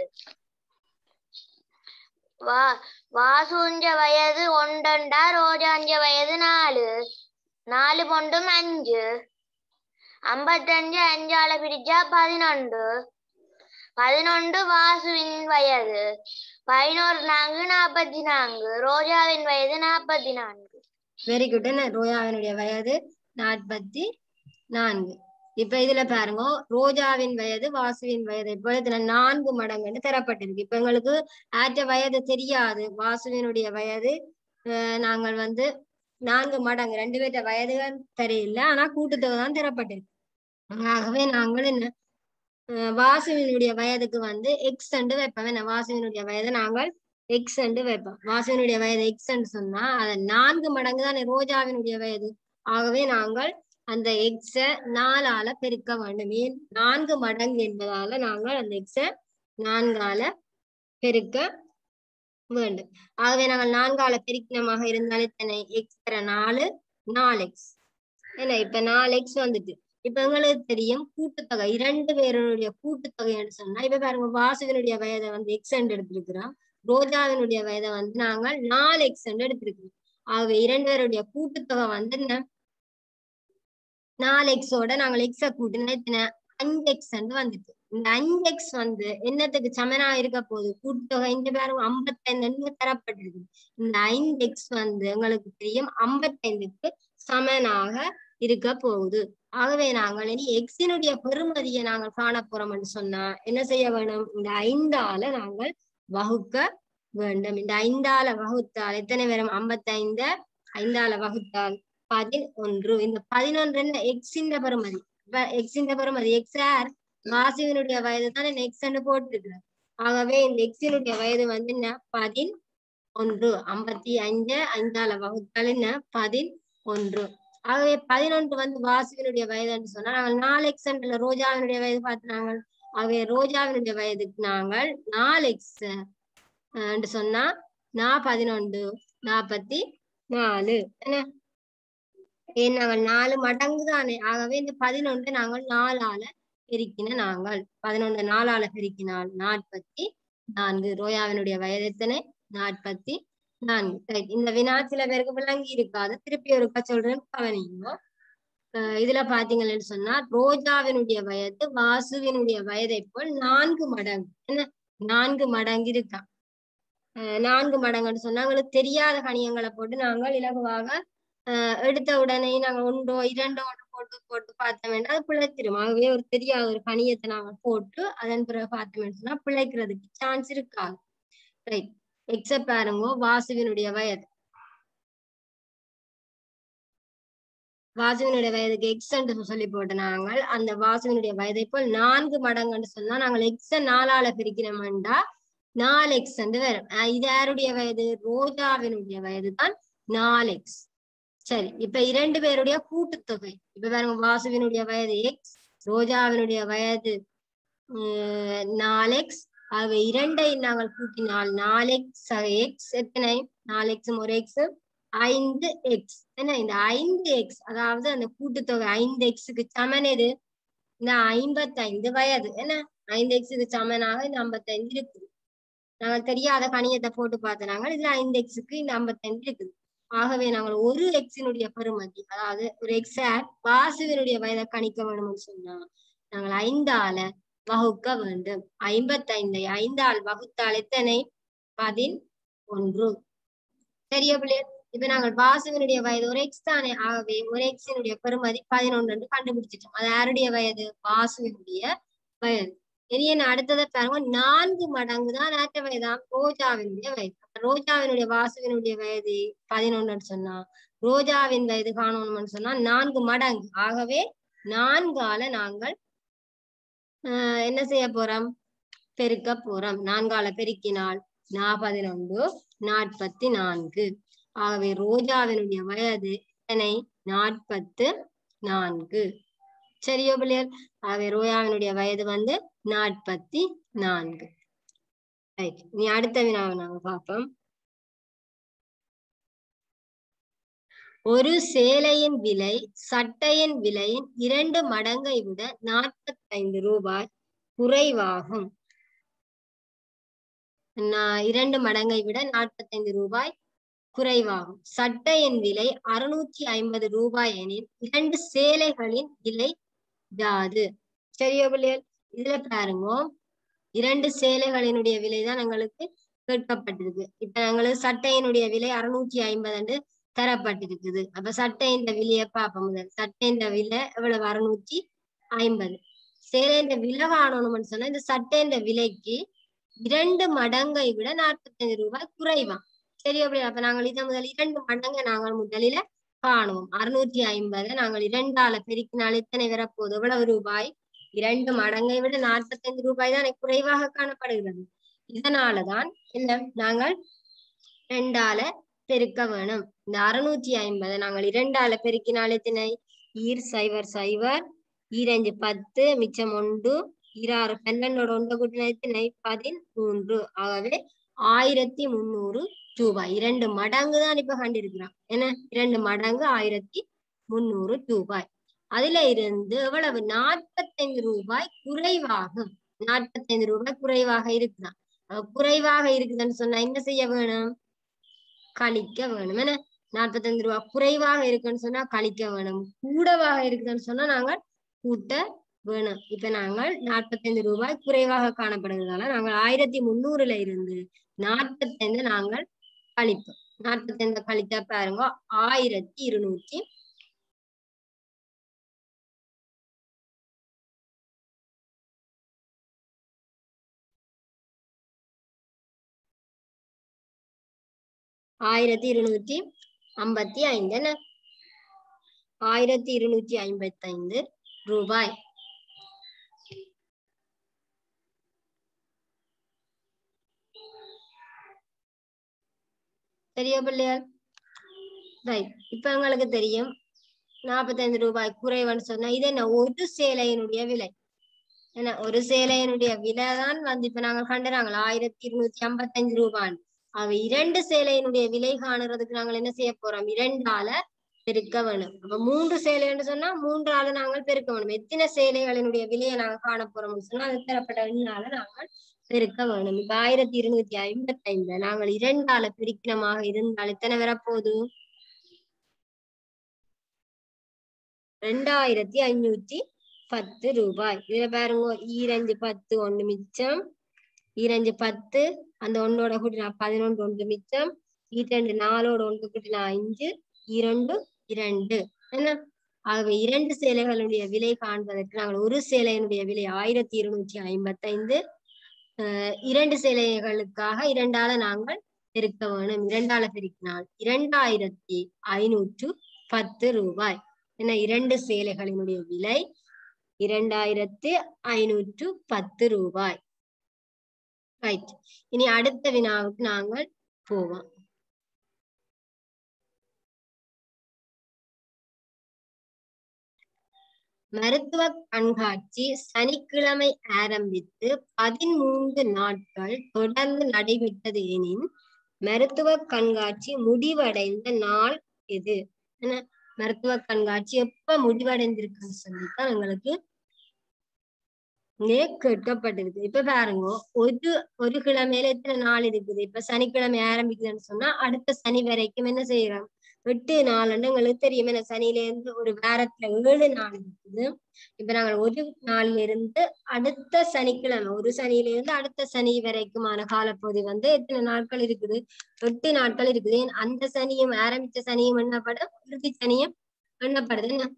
வா வாசுஞ்ச வயது ஒன்றண்டா ரோஜாஞ்ச வயது நாலு நாலு பொண்டும் அஞ்சு ஐம்பத்தஞ்சு அஞ்சால பிரிச்சா பதினொன்று பதினொன்று வாசுவின் வயது பதினோரு நான்கு நாற்பத்தி நான்கு ரோஜாவின் வயது நாற்பத்தி நான்கு வெரி குட் என்ன ரோஜாவினுடைய வயது நாற்பத்தி நான்கு இப்ப இதுல பாருங்க ரோஜாவின் வயது வாசுவின் வயது இப்போ இதுல நான்கு மடங்குன்னு தரப்பட்டிருக்கு இப்ப எங்களுக்கு ஆற்ற வயது தெரியாது வாசுவினுடைய வயது அஹ் நாங்கள் வந்து நான்கு மடங்கு ரெண்டு பேர்ட்ட வயதுகள் தெரியல ஆனா கூட்டுத்தொகை தான் தரப்பட்டிருக்கு ஆகவே நாங்கள் என்ன அஹ் வாசுவினுடைய வயதுக்கு வந்து எக்ஸ் அண்டு வைப்போம் என்ன வாசுவினுடைய வயதை நாங்கள் எக்ஸ் அண்டு வைப்போம் வாசுவினுடைய வயது எக்ஸ் அண்டு சொன்னா அது நான்கு மடங்கு தானே ரோஜாவினுடைய வயது ஆகவே நாங்கள் அந்த எக்ஸ நாலால பெருக்க வேண்டும் ஏன் நான்கு மடங்கு என்பதால நாங்கள் அந்த எக்ஸ நான்கால பெருக்க வேண்டும் ஆகவே நாங்கள் நான்கால பெருக்கினமாக இருந்தால் எத்தனை எக்ஸ் தர நாலு நாலு எக்ஸ் என்ன இப்ப நாலு எக்ஸ் வந்துட்டு இப்ப எங்களுக்கு தெரியும் கூட்டுத்தொகை இரண்டு பேருடைய கூட்டுத்தொகை என்று சொன்னா இப்ப பாருங்க வாசுவினுடைய வயதை வந்து எக்ஸ் என்று எடுத்திருக்கிறோம் ரோஜாவினுடைய வயதை வந்து நாங்கள் நாலு எக்ஸ் எடுத்திருக்கோம் ஆகவே இரண்டு பேருடைய கூட்டுத்தொகை வந்து என்ன நாலு எக்ஸோட நாங்கள் எக்ஸ கூட்டினா எத்தனை அஞ்சு எக்ஸ் வந்துட்டு இந்த அஞ்சு எக்ஸ் வந்து என்னத்துக்கு சமனா இருக்க போகுது கூட்டுத்தொகை இந்த பேரும் ஐம்பத்தைந்து தரப்பட்டிருக்கு இந்த ஐந்து எக்ஸ் வந்து எங்களுக்கு தெரியும் ஐம்பத்தைந்துக்கு சமனாக இருக்க போகுது ஆகவே நாங்கள் இனி எக்ஸினுடைய பெருமதியை நாங்கள் காண போறோம்னு சொன்னா என்ன செய்ய வேணும் இந்த ஐந்தால நாங்கள் வகுக்க வேண்டும் இந்த ஐந்தால வகுத்தால் எத்தனை வரும் ஐம்பத்தைந்து ஐந்தால வகுத்தால் பதினொன்று இந்த பதினொன்று என்ன எக்ஸின் பெருமதி இப்ப எக்ஸின் பெருமதி எக்ஸ் ஆர் வாசுவினுடைய வயது தான் எக்ஸ் போட்டிருக்கிறார் ஆகவே இந்த எக்ஸினுடைய வயது வந்து என்ன பதினொன்று ஐம்பத்தி அஞ்சு ஐந்தால வகுத்தால் என்ன பதினொன்று ஆகவே பதினொன்று வந்து வாசுவினுடைய வயதுன்னு சொன்னா நாங்கள் நாலு எக்ஸ் ரோஜாவினுடைய வயது பார்த்து நாங்கள் ஆகவே ரோஜாவினுடைய வயதுக்கு நாங்கள் நாலு எக்ஸ் சொன்னா நான் பதினொன்று நாற்பத்தி நாலு என்ன ஏன் நாங்கள் நாலு மடங்கு தானே ஆகவே இந்த பதினொன்று நாங்கள் நாலால பெருக்கின நாங்கள் பதினொன்று நாலால பெருக்கினால் நாற்பத்தி நான்கு ரோயாவினுடைய வயது எத்தனை நாற்பத்தி நான்கு Right. இந்த வினா சில பேருக்கு விளங்கி இருக்காது திருப்பி ஒருக்கா சொல்றேன் கவனிங்க அஹ் இதுல பாத்தீங்கன்னு சொன்னா ரோஜாவினுடைய வயது வாசுவினுடைய வயதை போல் நான்கு மடங்கு என்ன நான்கு மடங்கு இருக்கா அஹ் நான்கு மடங்குன்னு சொன்னா எங்களுக்கு தெரியாத கணியங்களை போட்டு நாங்கள் இலகுவாக ஆஹ் எடுத்த உடனே நாங்க ஒன்றோ இரண்டோ ஒன்று போட்டு போட்டு பார்த்தோம் வேண்டாம் அது பிழைத்திரும் ஆகவே ஒரு தெரியாத ஒரு கணியத்தை நாங்க போட்டு அதன் பிறகு பார்த்தோம் சொன்னா பிழைக்கிறதுக்கு சான்ஸ் இருக்காது ரைட் எக்ஸப்ட் பாருங்க வாசுவினுடைய வயது வாசுவினுடைய வயதுக்கு எக்ஸ் என்று சொல்லி போட்ட நாங்கள் அந்த வாசுவினுடைய வயதை போல் நான்கு மடங்குன்னு சொன்னா நாங்கள் எக்ஸ நாலால பிரிக்கிறோம்டா நாலு எக்ஸ் என்று வரும் ஆஹ் இது யாருடைய வயது ரோஜாவினுடைய வயது தான் நாலு எக்ஸ் சரி இப்ப இரண்டு பேருடைய கூட்டுத்தொகை இப்ப பாருங்க வாசுவினுடைய வயது எக்ஸ் ரோஜாவினுடைய வயது நாலு எக்ஸ் ஆக இரண்டை நாங்கள் கூட்டினால் நாலு எக்ஸ் எக்ஸ் எத்தனை நாலு எக்ஸ் ஒரு எக்ஸ் ஐந்து எக்ஸ் என்ன இந்த ஐந்து எக்ஸ் அதாவது அந்த கூட்டுத்தொகை ஐந்து எக்ஸுக்கு சமன் எது இந்த ஐம்பத்தைந்து வயது என்ன ஐந்து எக்ஸுக்கு சமனாக இந்த ஐம்பத்தைந்து இருக்குது நாங்கள் தெரியாத கணியத்தை போட்டு பார்த்தனாங்க இதுல ஐந்து எக்ஸுக்கு இந்த ஐம்பத்தைந்து இருக்குது ஆகவே நாங்கள் ஒரு எக்ஸினுடைய பெருமதி அதாவது ஒரு எக்ஸ வாசுவினுடைய வயதை கணிக்க வேணும்னு சொன்னா நாங்கள் ஐந்தால வகுக்க வேண்டும் ஐம்பத்தைந்தை ஐந்தால் வகுத்தால் எத்தனை பதினொன்று சரிய பிள்ளை இப்ப நாங்கள் வாசுவினுடைய வயது ஒரு எக்ஸ் தானே ஆகவே ஒரு எக்ஸினுடைய பெருமதி பதினொன்று கண்டுபிடிச்சிட்டோம் அது யாருடைய வயது வாசுவினுடைய வயது இனி என்ன அடுத்ததை பாருங்க நான்கு மடங்கு தான் ஆற்ற வயதாம் ரோஜாவினுடைய வயது அப்ப ரோஜாவினுடைய வாசுவினுடைய வயது பதினொன்றுன்னு சொன்னா ரோஜாவின் வயது காணணும்னு சொன்னா நான்கு மடங்கு ஆகவே நான்கால நாங்கள் ஆஹ் என்ன செய்ய போறோம் பெருக்க போறோம் நான்கால பெருக்கினால் நா பதினொன்று நாற்பத்தி நான்கு ஆகவே ரோஜாவினுடைய வயது எத்தனை நாற்பத்து நான்கு சரியோ பிள்ளையர் ஆகவே ரோயாவினுடைய வயது வந்து நாற்பத்தி நான்கு ரைட் நீ அடுத்த வினாவை நாங்க பார்ப்போம் ஒரு சேலையின் விலை சட்டையின் விலையின் இரண்டு மடங்கை விட நாற்பத்தைந்து ரூபாய் குறைவாகும் நா- இரண்டு மடங்கை விட நாற்பத்தைந்து ரூபாய் குறைவாகும் சட்டையின் விலை அறுநூற்றி ஐம்பது ரூபாய் எனில் இரண்டு சேலைகளின் விலை யாது சரியோ பிள்ளைகள் இதுல பாருங்க இரண்டு சேலைகளினுடைய விலை தான் எங்களுக்கு கேட்கப்பட்டிருக்கு இப்ப எங்களுக்கு சட்டையினுடைய விலை அறுநூற்றி ஐம்பது தரப்பட்டிருக்குது அப்ப சட்டையின் விலையை பார்ப்போம் முதல் சட்டையின் விலை எவ்வளவு அறுநூற்றி ஐம்பது சேலையின் விலை காணணும்னு சொன்னா இந்த சட்டையின் விலைக்கு இரண்டு மடங்கை விட நாற்பத்தைந்து ரூபாய் குறைவா சரி அப்படி அப்ப நாங்கள் இதை முதல் இரண்டு மடங்கை நாங்கள் முதலில காணுவோம் அறுநூற்றி ஐம்பதை நாங்கள் இரண்டால பெருக்கினால் எத்தனை வரப்போகுது எவ்வளவு ரூபாய் இரண்டு மடங்கை விட நாற்பத்தைந்து ரூபாய் தான் எனக்கு குறைவாக காணப்படுகிறது இதனாலதான் என்ன நாங்கள் ரெண்டால பெருக்க வேணும் இந்த அறுநூற்றி ஐம்பதை நாங்கள் இரண்டால பெருக்கினால் எத்தனை ஈர் சைவர் சைவர் ஈரஞ்சு பத்து மிச்சம் ஒன்று ஈராறு பன்னெண்டோட ஒன்றை கூட்டின எத்தனை பதிமூன்று ஆகவே ஆயிரத்தி முந்நூறு ரூபாய் இரண்டு மடங்கு தான் இப்ப கண்டிருக்கிறான் என்ன இரண்டு மடங்கு ஆயிரத்தி முந்நூறு ரூபாய் அதுல இருந்து எவ்வளவு நாற்பத்தைந்து ரூபாய் குறைவாகும் நாற்பத்தைந்து ரூபாய் குறைவாக இருக்குதான் அஹ் குறைவாக இருக்குதுன்னு சொன்னா என்ன செய்ய வேணும் கழிக்க வேணும் என்ன நாற்பத்தஞ்சு ரூபாய் குறைவாக இருக்குன்னு சொன்னா கழிக்க வேணும் கூடவாக இருக்குதுன்னு சொன்னா நாங்கள் கூட்ட வேணும் இப்ப நாங்கள் நாற்பத்தைந்து ரூபாய் குறைவாக காணப்படுகிறதால நாங்கள் ஆயிரத்தி முந்நூறுல இருந்து நாற்பத்தைந்து நாங்கள் கழிப்போம் நாற்பத்தைந்து கழித்தா பாருங்க ஆயிரத்தி இருநூற்றி ஆயிரத்தி இருநூற்றி ஐம்பத்தி ஐந்து என்ன ஆயிரத்தி இருநூற்றி ஐம்பத்தி ஐந்து ரூபாய் சரியா பிள்ளையார் ரைட் இப்ப உங்களுக்கு தெரியும் நாற்பத்தைந்து ரூபாய் குறைவுன்னு சொன்னா இது என்ன ஒரு சேலையினுடைய விலை என்ன ஒரு சேலையினுடைய விலை தான் வந்து இப்ப நாங்க கண்டுறாங்களா ஆயிரத்தி இருநூத்தி ஐம்பத்தஞ்சு ரூபான்னு அவ இரண்டு சேலையினுடைய விலை காணுறதுக்கு நாங்கள் என்ன செய்ய போறோம் இரண்டால பெருக்க வேணும் அப்ப மூன்று சேலைன்னு சொன்னா மூன்றால நாங்கள் பெருக்க வேணும் எத்தனை சேலைகளினுடைய விலையை நாங்க காண போறோம்னு சொன்னா அது தரப்பட்ட எண்ணால நாங்கள் பெருக்க வேணும் இப்ப ஆயிரத்தி இருநூத்தி ஐம்பத்தி ஐந்துல நாங்கள் இரண்டால பிரிக்கணமாக இருந்தால் எத்தனை வரப்போகுது ரெண்டாயிரத்தி ஐநூத்தி பத்து ரூபாய் இதுல பாருங்க ஈரஞ்சு பத்து ஒண்ணு மிச்சம் ஈரஞ்சு பத்து அந்த ஒன்னோட கூட்டினா பதினொன்று ஒன்று மிச்சம் ஈரெண்டு நாலோட ஒன்று கூட்டினா அஞ்சு இரண்டு இரண்டு என்ன ஆகவே இரண்டு சேலைகளுடைய விலை காண்பதற்கு நாங்கள் ஒரு சேலையினுடைய விலை ஆயிரத்தி இருநூற்றி ஐம்பத்தைந்து அஹ் இரண்டு சேலைகளுக்காக இரண்டால நாங்கள் பெருக்க வேணும் இரண்டால பெருக்கினால் இரண்டாயிரத்தி ஐநூற்று பத்து ரூபாய் என்ன இரண்டு சேலைகளினுடைய விலை இரண்டாயிரத்தி ஐநூற்று பத்து ரூபாய் ரைட் இனி அடுத்த வினாவுக்கு நாங்கள் போவோம் மருத்துவ கண்காட்சி சனிக்கிழமை ஆரம்பித்து பதிமூன்று நாட்கள் தொடர்ந்து நடைபெற்றது எனின் மருத்துவ கண்காட்சி முடிவடைந்த நாள் எது என்ன மருத்துவ கண்காட்சி எப்ப முடிவடைந்திருக்குன்னு சொல்லித்தான் எங்களுக்கு இங்கே கேட்கப்பட்டிருக்கு இப்ப பாருங்க ஒரு ஒரு கிழமையில எத்தனை நாள் இருக்குது இப்ப சனிக்கிழமை ஆரம்பிக்குதுன்னு சொன்னா அடுத்த சனி வரைக்கும் என்ன செய்யறோம் எட்டு நாளுன்னு எங்களுக்கு தெரியும் என்ன சனியில இருந்து ஒரு வாரத்துல ஏழு நாள் இருக்குது இப்ப நாங்கள் ஒரு நாள்ல இருந்து அடுத்த சனிக்கிழமை ஒரு சனியில இருந்து அடுத்த சனி வரைக்குமான காலப்பகுதி வந்து எத்தனை நாட்கள் இருக்குது எட்டு நாட்கள் இருக்குது ஏன் அந்த சனியும் ஆரம்பிச்ச சனியும் எண்ணப்படும் இறுதி சனியும் எண்ணப்படுது என்ன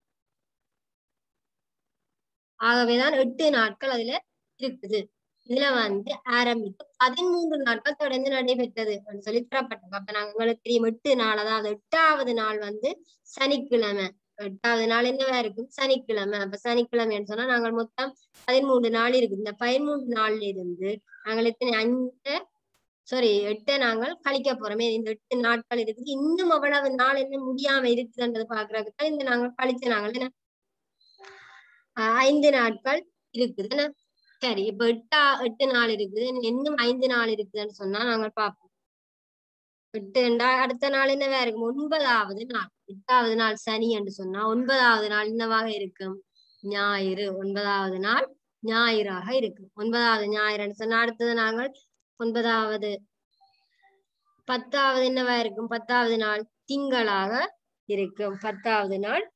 ஆகவேதான் எட்டு நாட்கள் அதுல இருக்குது இதுல வந்து ஆரம்பித்து பதிமூன்று நாட்கள் தொடர்ந்து நடைபெற்றது அப்படின்னு சொல்லி தரப்பட்டது அப்ப நாங்க உங்களுக்கு தெரியும் எட்டு நாள் அதாவது எட்டாவது நாள் வந்து சனிக்கிழமை எட்டாவது நாள் என்னவா இருக்கும் சனிக்கிழமை அப்ப சனிக்கிழமைன்னு சொன்னா நாங்கள் மொத்தம் பதிமூன்று நாள் இருக்குது இந்த பதிமூன்று நாள்ல இருந்து நாங்கள் எத்தனை அஞ்சு சாரி எட்டை நாங்கள் கழிக்க போறோமே இந்த எட்டு நாட்கள் இருக்குது இன்னும் அவ்வளவு நாள் என்ன முடியாம இருக்குதுன்றது பாக்குறதுக்கு தான் இந்த நாங்கள் கழிச்ச நாங்கள் என்ன ஆஹ் ஐந்து நாட்கள் இருக்குது என்ன சரி இப்ப எட்டா எட்டு நாள் இருக்குது இன்னும் ஐந்து நாள் இருக்குதுன்னு சொன்னா நாங்க பார்ப்போம் எட்டு என்றா அடுத்த நாள் என்னவா இருக்கும் ஒன்பதாவது நாள் எட்டாவது நாள் சனி என்று சொன்னா ஒன்பதாவது நாள் என்னவாக இருக்கும் ஞாயிறு ஒன்பதாவது நாள் ஞாயிறாக இருக்கும் ஒன்பதாவது ஞாயிறுன்னு சொன்னா அடுத்தது நாங்கள் ஒன்பதாவது பத்தாவது என்னவா இருக்கும் பத்தாவது நாள் திங்களாக இருக்கும் பத்தாவது நாள்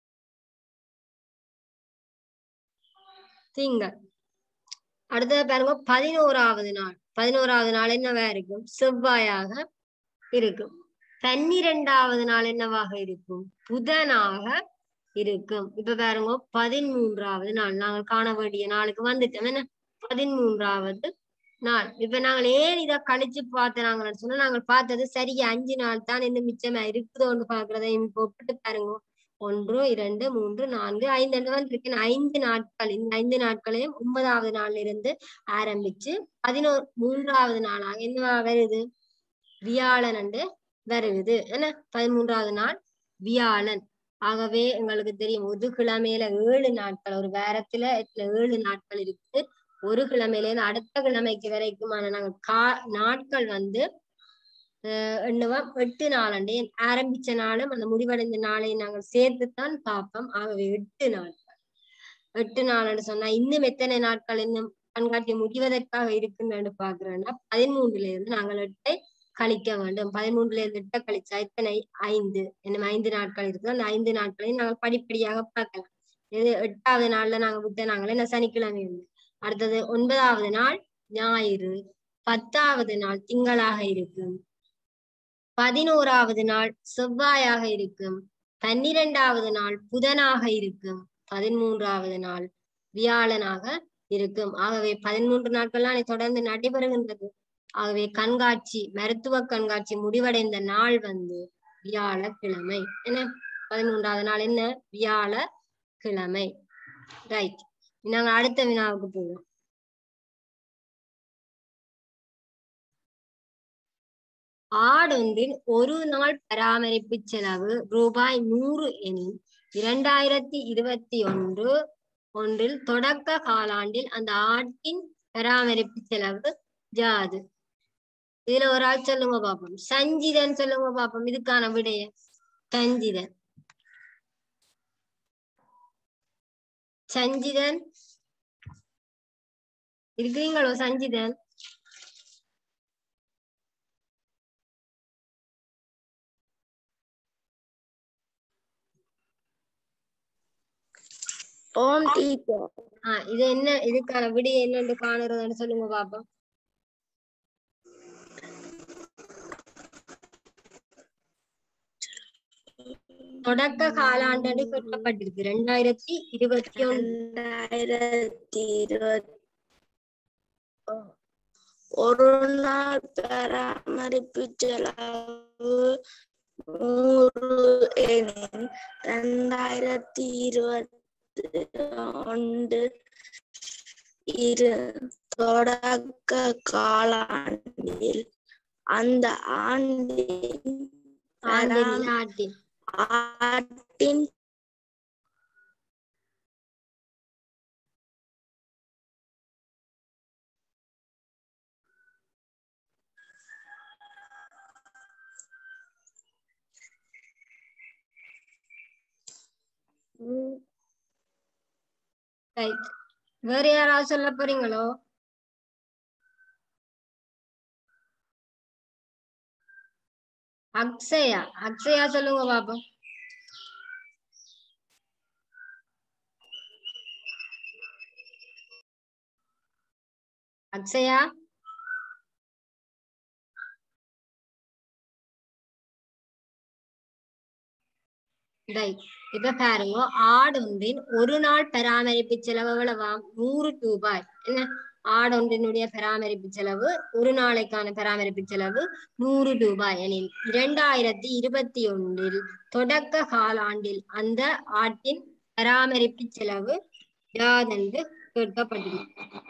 திங்கள் அடுத்தது பாருங்க பதினோராவது நாள் பதினோராவது நாள் என்னவா இருக்கும் செவ்வாயாக இருக்கும் பன்னிரெண்டாவது நாள் என்னவாக இருக்கும் புதனாக இருக்கும் இப்ப பாருங்க பதிமூன்றாவது நாள் நாங்கள் காண வேண்டிய நாளுக்கு வந்துட்டோம் என்ன பதிமூன்றாவது நாள் இப்ப நாங்கள் ஏன் இதை கழிச்சு பார்த்தனாங்கன்னு சொன்னா நாங்கள் பார்த்தது சரியா அஞ்சு நாள் தான் இன்னும் மிச்சமா இருக்குதோன்னு பாக்குறதையும் இப்ப ஒப்பிட்டு பாருங்க ஒன்று இரண்டு மூன்று நான்கு ஐந்து என்று தான் இருக்கு ஐந்து நாட்கள் இந்த ஐந்து நாட்களையும் ஒன்பதாவது நாள்ல இருந்து ஆரம்பிச்சு பதினோரு மூன்றாவது நாளாக என்ன வருது வியாழன் என்று வருது என்ன பதிமூன்றாவது நாள் வியாழன் ஆகவே எங்களுக்கு தெரியும் ஒரு கிழமையில ஏழு நாட்கள் ஒரு வாரத்துல இதுல ஏழு நாட்கள் இருக்குது ஒரு கிழமையில இருந்து அடுத்த கிழமைக்கு வரைக்குமான நாங்க கா நாட்கள் வந்து அஹ் எண்ணுவோம் எட்டு நாளண்டே ஆரம்பிச்ச நாளும் அந்த முடிவடைந்த நாளையும் நாங்கள் சேர்த்துத்தான் பார்ப்போம் ஆகவே எட்டு நாட்கள் எட்டு நாள்னு சொன்னா இன்னும் எத்தனை நாட்கள் இன்னும் கண்காட்சி முடிவதற்காக இருக்குன்னு பாக்குறோம்னா பதிமூன்றுல இருந்து நாங்கள் எட்டை கழிக்க வேண்டும் பதிமூன்றுல இருந்து எட்டை கழிச்சா எத்தனை ஐந்து என்ன ஐந்து நாட்கள் இருக்கு அந்த ஐந்து நாட்களையும் நாங்கள் படிப்படியாக பார்க்கலாம் இது எட்டாவது நாள்ல நாங்க விட்ட நாங்களே என்ன சனிக்கிழமை உண்டு அடுத்தது ஒன்பதாவது நாள் ஞாயிறு பத்தாவது நாள் திங்களாக இருக்கும் பதினோராவது நாள் செவ்வாயாக இருக்கும் பன்னிரெண்டாவது நாள் புதனாக இருக்கும் பதிமூன்றாவது நாள் வியாழனாக இருக்கும் ஆகவே பதிமூன்று நாட்கள்லாம் தொடர்ந்து நடைபெறுகின்றது ஆகவே கண்காட்சி மருத்துவ கண்காட்சி முடிவடைந்த நாள் வந்து வியாழக்கிழமை என்ன பதிமூன்றாவது நாள் என்ன வியாழக்கிழமை ரைட் நாங்க அடுத்த வினாவுக்கு போவோம் ஆடொன்றின் ஒரு நாள் பராமரிப்பு செலவு ரூபாய் நூறு எனில் இரண்டாயிரத்தி இருபத்தி ஒன்று ஒன்றில் தொடக்க காலாண்டில் அந்த ஆட்டின் பராமரிப்பு செலவு ஜாது இதுல ஒரு ஆள் சொல்லுங்க பாப்போம் சஞ்சிதன் சொல்லுங்க பாப்போம் இதுக்கான விடைய சஞ்சிதன் சஞ்சிதன் இருக்கிறீங்களோ சஞ்சிதன் ஓம் டீச்சர் ஆஹ் இது என்ன இதுக்கான விடைய என்னன்னு காணுறதுன்னு சொல்லுங்க பாப்போம் தொடக்க காலாண்டு சொல்லப்பட்டிருக்கு ரெண்டாயிரத்தி இருபத்தி ஒன்று ரெண்டாயிரத்தி இருபத்தி ஒரு நாள் பராமரிப்பு செலவு நூறு எனில் ரெண்டாயிரத்தி இருபத்தி ஒன்று இரு தொடக்க காலாண்டில் அந்த ஆண்டின் ஆண்டின் ஆட்டின் ஆட்டின் ரைட் வேற யாராவது சொல்ல போறீங்களோ அக்ஷயா அக்ஷயா சொல்லுங்க பாப்போம் அக்ஷயா ரைட் இப்ப பாருங்க ஆடொன்றின் ஒரு நாள் பராமரிப்பு செலவு எவ்வளவாம் நூறு ரூபாய் என்ன ஆடொன்றினுடைய பராமரிப்பு செலவு ஒரு நாளைக்கான பராமரிப்பு செலவு நூறு ரூபாய் எனில் இரண்டாயிரத்தி இருபத்தி ஒன்றில் தொடக்க காலாண்டில் அந்த ஆட்டின் பராமரிப்பு செலவு யாதென்று கேட்கப்பட்டது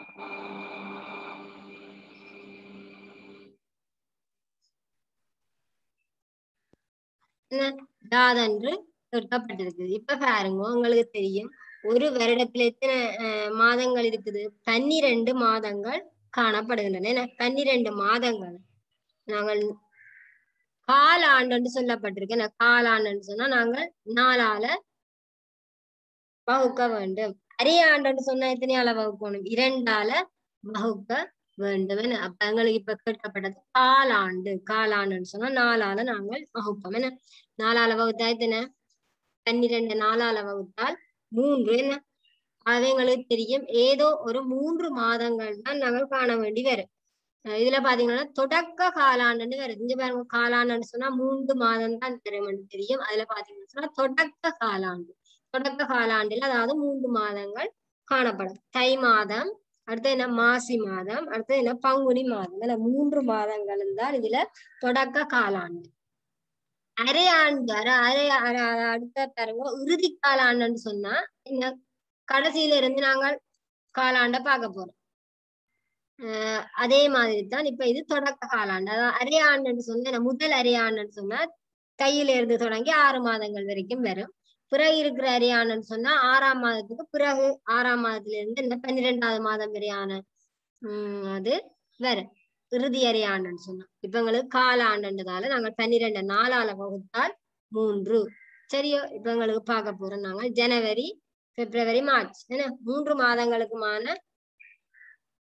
என்ன யாதென்று கேட்கப்பட்டிருக்குது இப்ப பாருங்க உங்களுக்கு தெரியும் ஒரு வருடத்துல எத்தனை அஹ், மாதங்கள் இருக்குது பன்னிரண்டு மாதங்கள் காணப்படுகின்றன என்ன பன்னிரண்டு மாதங்கள் நாங்கள் காலாண்டுன்னு சொல்லப்பட்டிருக்கு என்ன காலாண்டுன்னு சொன்னா நாங்கள் நாலால வகுக்க வேண்டும் அரையாண்டுன்னு சொன்னா எத்தனையால வகுக்கணும் இரண்டால வகுக்க வேண்டும் என்ன அப்ப எங்களுக்கு இப்ப கேட்கப்பட்டது காலாண்டு காலாண்டுன்னு சொன்னா நாலால நாங்கள் வகுப்போம் என்ன நாலால வகுத்தா எத்தனை பன்னிரண்டு நாலால வகுத்தால் மூன்று என்ன அது எங்களுக்கு தெரியும் ஏதோ ஒரு மூன்று மாதங்கள் தான் நாங்கள் காண வேண்டி வரும் அஹ் இதுல பாத்தீங்கன்னா தொடக்க காலாண்டுன்னு வருது இங்க பாருங்க காலாண்டுன்னு சொன்னா மூன்று மாதம் தான் தரும்னு தெரியும் அதுல பாத்தீங்கன்னா சொன்னா தொடக்க காலாண்டு தொடக்க காலாண்டில் அதாவது மூன்று மாதங்கள் காணப்படும் தை மாதம் அடுத்து என்ன மாசி மாதம் அடுத்து என்ன பங்குனி மாதம் இந்த மூன்று மாதங்களும் தான் இதுல தொடக்க காலாண்டு அரை ஆண்டு அரை அரை அரை அரை அடுத்த பாருங்க இறுதி காலாண்டுன்னு சொன்னா இந்த கடைசியில இருந்து நாங்கள் காலாண்ட பார்க்க போறோம் அஹ் அதே மாதிரி தான் இப்ப இது தொடக்க காலாண்டு அதாவது அரை ஆண்டுன்னு சொன்னா என்ன முதல் அரை ஆண்டுன்னு சொன்னா கையில இருந்து தொடங்கி ஆறு மாதங்கள் வரைக்கும் வரும் பிறகு இருக்கிற அரையாண்டுன்னு சொன்னா ஆறாம் மாதத்துக்கு பிறகு ஆறாம் மாதத்துல இருந்து இந்த பன்னிரெண்டாவது மாதம் வரையான உம் அது வேற இறுதி அரையாண்டுன்னு சொன்னா இப்ப எங்களுக்கு காலாண்டுன்றதால நாங்கள் பன்னிரெண்டு நாலால வகுத்தால் மூன்று சரியோ இப்ப எங்களுக்கு பார்க்க போறோம் நாங்கள் ஜனவரி பிப்ரவரி மார்ச் என்ன மூன்று மாதங்களுக்குமான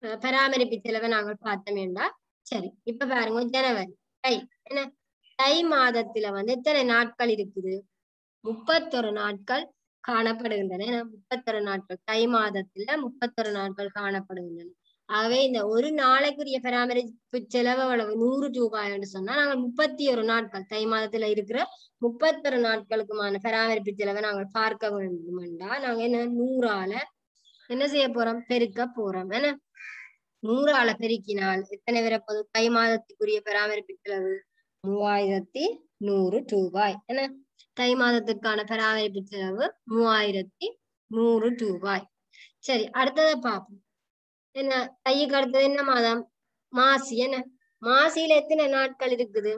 அஹ், பராமரிப்பு செலவை நாங்கள் பார்த்தோமேண்டா சரி இப்ப பாருங்க ஜனவரி தை என்ன தை மாதத்துல வந்து எத்தனை நாட்கள் இருக்குது முப்பத்தொரு நாட்கள் காணப்படுகின்றன ஏன்னா முப்பத்தொரு நாட்கள் தை மாதத்துல முப்பத்தொரு நாட்கள் காணப்படுகின்றன ஆகவே இந்த ஒரு நாளைக்குரிய பராமரிப்பு செலவு எவ்வளவு நூறு ரூபாய் என்று சொன்னா நாங்கள் முப்பத்தி ஒரு நாட்கள் தை மாதத்துல இருக்கிற முப்பத்தொரு நாட்களுக்குமான பராமரிப்பு செலவை நாங்கள் பார்க்க வேண்டுமெண்டா நாங்க என்ன நூறால என்ன செய்ய போறோம் பெருக்க போறோம் என்ன நூறால பெருக்கினால் எத்தனை வரப்போகுது தை மாதத்துக்குரிய பராமரிப்பு செலவு மூவாயிரத்தி நூறு ரூபாய் என்ன தை மாதத்திற்கான பராமரிப்பு செலவு மூவாயிரத்தி நூறு ரூபாய் சரி அடுத்ததை பார்ப்போம் என்ன தைக்கு அடுத்தது என்ன மாதம் மாசி என்ன மாசியில எத்தனை நாட்கள் இருக்குது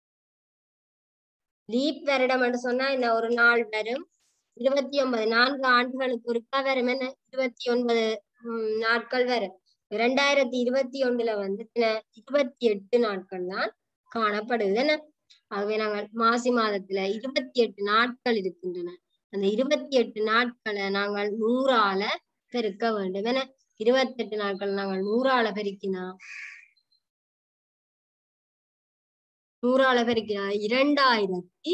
லீப் வருடம் என்று சொன்னா என்ன ஒரு நாள் வரும் இருபத்தி ஒன்பது நான்கு ஆண்டுகளுக்கு ஒருக்கா வரும் என்ன இருபத்தி ஒன்பது உம், நாட்கள் வரும் இரண்டாயிரத்தி இருபத்தி ஒண்ணுல வந்து என்ன, இருபத்தி எட்டு நாட்கள் தான் காணப்படுது என்ன ஆகவே நாங்கள் மாசி மாதத்துல இருபத்தி எட்டு நாட்கள் இருக்கின்றன அந்த இருபத்தி எட்டு நாட்களை நாங்கள் நூறால பெருக்க வேண்டும் என இருபத்தி எட்டு நாட்கள் நாங்கள் நூறால பெருக்கினா நூறால பெருக்கினா இரண்டாயிரத்தி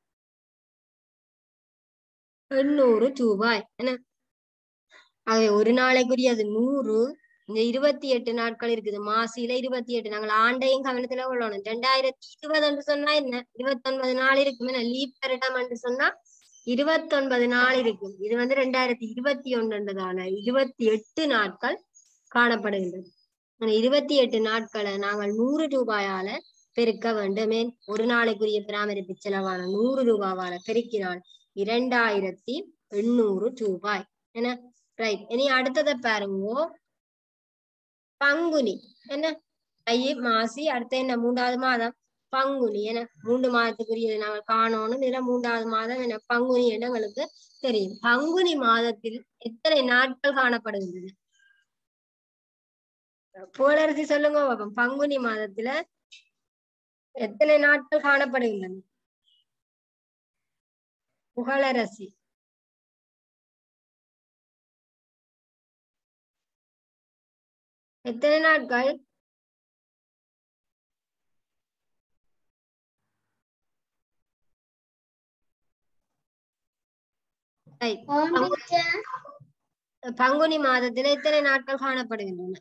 எண்ணூறு ரூபாய் என்ன ஆகவே ஒரு நாளைக்குரியது நூறு இந்த இருபத்தி எட்டு நாட்கள் இருக்குது மாசியில இருபத்தி எட்டு நாங்கள் ஆண்டையும் கவனத்துல கொள்ளணும் ரெண்டாயிரத்தி இருபதுன்னு சொன்னா என்ன இருபத்தொன்பது நாள் இருக்கும் என்ன லீப் வருடம் என்று சொன்னா இருபத்தொன்பது நாள் இருக்கும் இது வந்து ரெண்டாயிரத்தி இருபத்தி ஒன்றுன்றதால இருபத்தி எட்டு நாட்கள் காணப்படுகின்றது அந்த இருபத்தி எட்டு நாட்களை நாங்கள் நூறு ரூபாயால பெருக்க வேண்டுமே ஒரு நாளைக்குரிய பராமரிப்பு செலவான நூறு ரூபாவால பெருக்கினால் இரண்டாயிரத்தி எண்ணூறு ரூபாய் என்ன ரைட் இனி அடுத்ததை பாருங்க பங்குனி என்ன தை மாசி அடுத்த என்ன மூன்றாவது மாதம் பங்குனி என்ன மூன்று மாதத்துக்குரியது நாங்கள் காணணும் இதுல மூன்றாவது மாதம் என்ன பங்குனி என்று எங்களுக்கு தெரியும் பங்குனி மாதத்தில் எத்தனை நாட்கள் காணப்படுகின்றன புகழரசி சொல்லுங்க பாப்போம் பங்குனி மாதத்துல எத்தனை நாட்கள் காணப்படுகின்றன புகழரசி எத்தனை நாட்கள் Right. பங்குனி மாதத்துல எத்தனை நாட்கள் காணப்படுகின்றன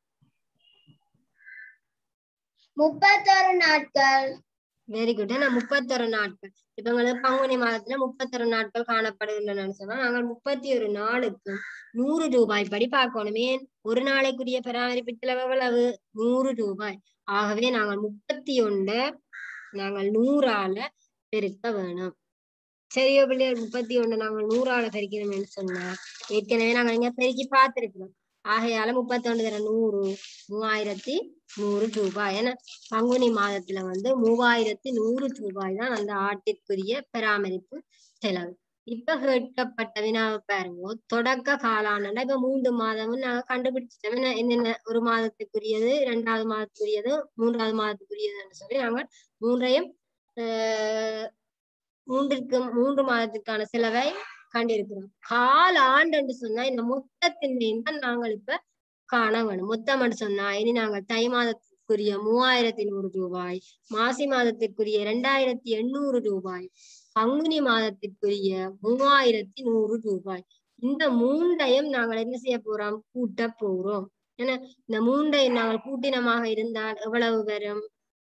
முப்பத்தொரு நாட்கள் வெரி குட் ஏன்னா முப்பத்தொரு நாட்கள் இப்ப உங்களுக்கு பங்குனி மாதத்துல முப்பத்தொரு நாட்கள் காணப்படுகின்றன சொன்னா நாங்கள் முப்பத்தி ஒரு நாளுக்கு நூறு ரூபாய் படி பார்க்கணும் ஏன் ஒரு நாளைக்குரிய பராமரிப்பு செலவு எவ்வளவு நூறு ரூபாய் ஆகவே நாங்கள் முப்பத்தி ஒண்ணு நாங்கள் நூறால பெருக்க வேணும் சரியோ பிள்ளையர் முப்பத்தி ஒண்ணு நாங்கள் நூறால பெருக்கணும்னு சொன்னா ஏற்கனவே நாங்கள் இங்க பெருக்கி பார்த்திருக்கிறோம் ஆகையால முப்பத்தி ஒண்ணு தர நூறு மூவாயிரத்தி நூறு ரூபாய் ஏன்னா பங்குனி மாதத்துல வந்து மூவாயிரத்தி நூறு ரூபாய் தான் அந்த ஆட்டிற்குரிய பராமரிப்பு செலவு இப்ப கேட்கப்பட்ட வினாவை பாருங்க தொடக்க காலாண்டா இப்ப மூன்று மாதமும் நாங்க கண்டுபிடிச்சிட்டோம் என்ன என்னென்ன ஒரு மாதத்துக்குரியது இரண்டாவது மாதத்துக்குரியது மூன்றாவது மாதத்துக்குரியதுன்னு சொல்லி நாங்கள் மூன்றையும் ஆஹ் மூன்றிற்கு மூன்று மாதத்துக்கான செலவை கண்டிருக்கிறோம் கால ஆண்டு சொன்னா இந்த மொத்தத்தின் தான் நாங்கள் இப்ப காண வேணும் மொத்தம் சொன்னா இனி நாங்கள் தை மாதத்திற்குரிய மூவாயிரத்தி நூறு ரூபாய் மாசி மாதத்திற்குரிய இரண்டாயிரத்தி எண்ணூறு ரூபாய் பங்குனி மாதத்திற்குரிய மூவாயிரத்தி நூறு ரூபாய் இந்த மூன்றையும் நாங்கள் என்ன செய்ய போறோம் கூட்ட போறோம் ஏன்னா இந்த மூன்றையும் நாங்கள் கூட்டினமாக இருந்தால் எவ்வளவு வரும்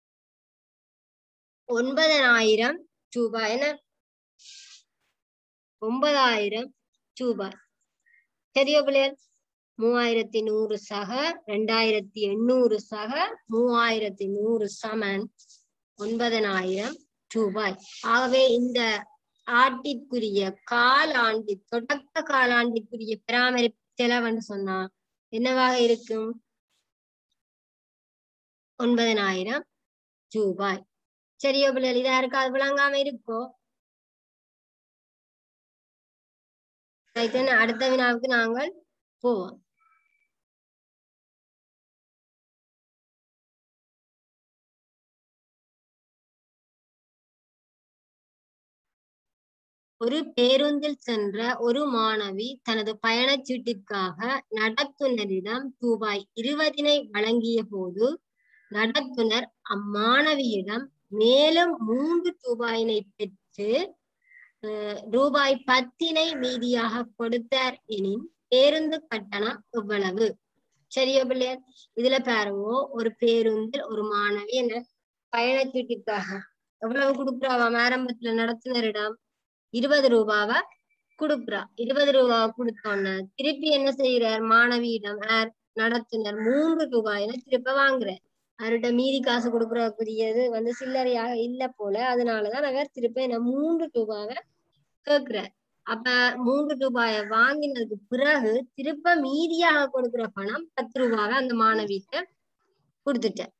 ஒன்பதனாயிரம் ரூபாய் என்ன ஒன்பதாயிரம் ரூபாய் சரியோ பிள்ளையர் மூவாயிரத்தி நூறு சக ரெண்டாயிரத்தி எண்ணூறு சக மூவாயிரத்தி நூறு சமன் ஒன்பதனாயிரம் ரூபாய் ஆகவே இந்த ஆண்டிற்குரிய காலாண்டு தொடக்க காலாண்டிற்குரிய பராமரிப்பு செலவுன்னு சொன்னா என்னவாக இருக்கும் ஒன்பதனாயிரம் ரூபாய் சரியோ பிள்ளைகள் இதா யாருக்காவது விளங்காம இருக்கோ அடுத்த வினாவுக்கு நாங்கள் போவோம் ஒரு பேருந்தில் சென்ற ஒரு மாணவி தனது பயணச்சீட்டிற்காக நடத்துனரிடம் ரூபாய் இருபதினை வழங்கிய போது நடத்துனர் அம்மாணவியிடம் மேலும் மூன்று ரூபாயினை பெற்று அஹ், ரூபாய் பத்தினை மீதியாக கொடுத்தார் எனின் பேருந்து கட்டணம் எவ்வளவு சரியா பிள்ளையார் இதுல பாருங்க ஒரு பேருந்தில் ஒரு மாணவி என்ன பயணச்சீட்டிற்காக எவ்வளவு கொடுக்குறாவாம் ஆரம்பத்துல நடத்துனரிடம் இருபது ரூபாவா கொடுக்குறா இருபது ரூபாவை கொடுத்தோன்ன திருப்பி என்ன செய்யறார் மாணவியிடம் யார் நடத்துனர் மூன்று ரூபாயில திருப்ப வாங்குறார் அவர்கிட்ட மீதி காசு கொடுக்கறக்குரியது வந்து சில்லறையாக இல்ல போல அதனாலதான் அவர் திருப்ப என்ன மூன்று ரூபாவை கேக்குறார் அப்ப மூன்று ரூபாய வாங்கினதுக்கு பிறகு திருப்ப மீதியாக கொடுக்கிற பணம் பத்து ரூபாவை அந்த மாணவிட்ட கொடுத்துட்டார்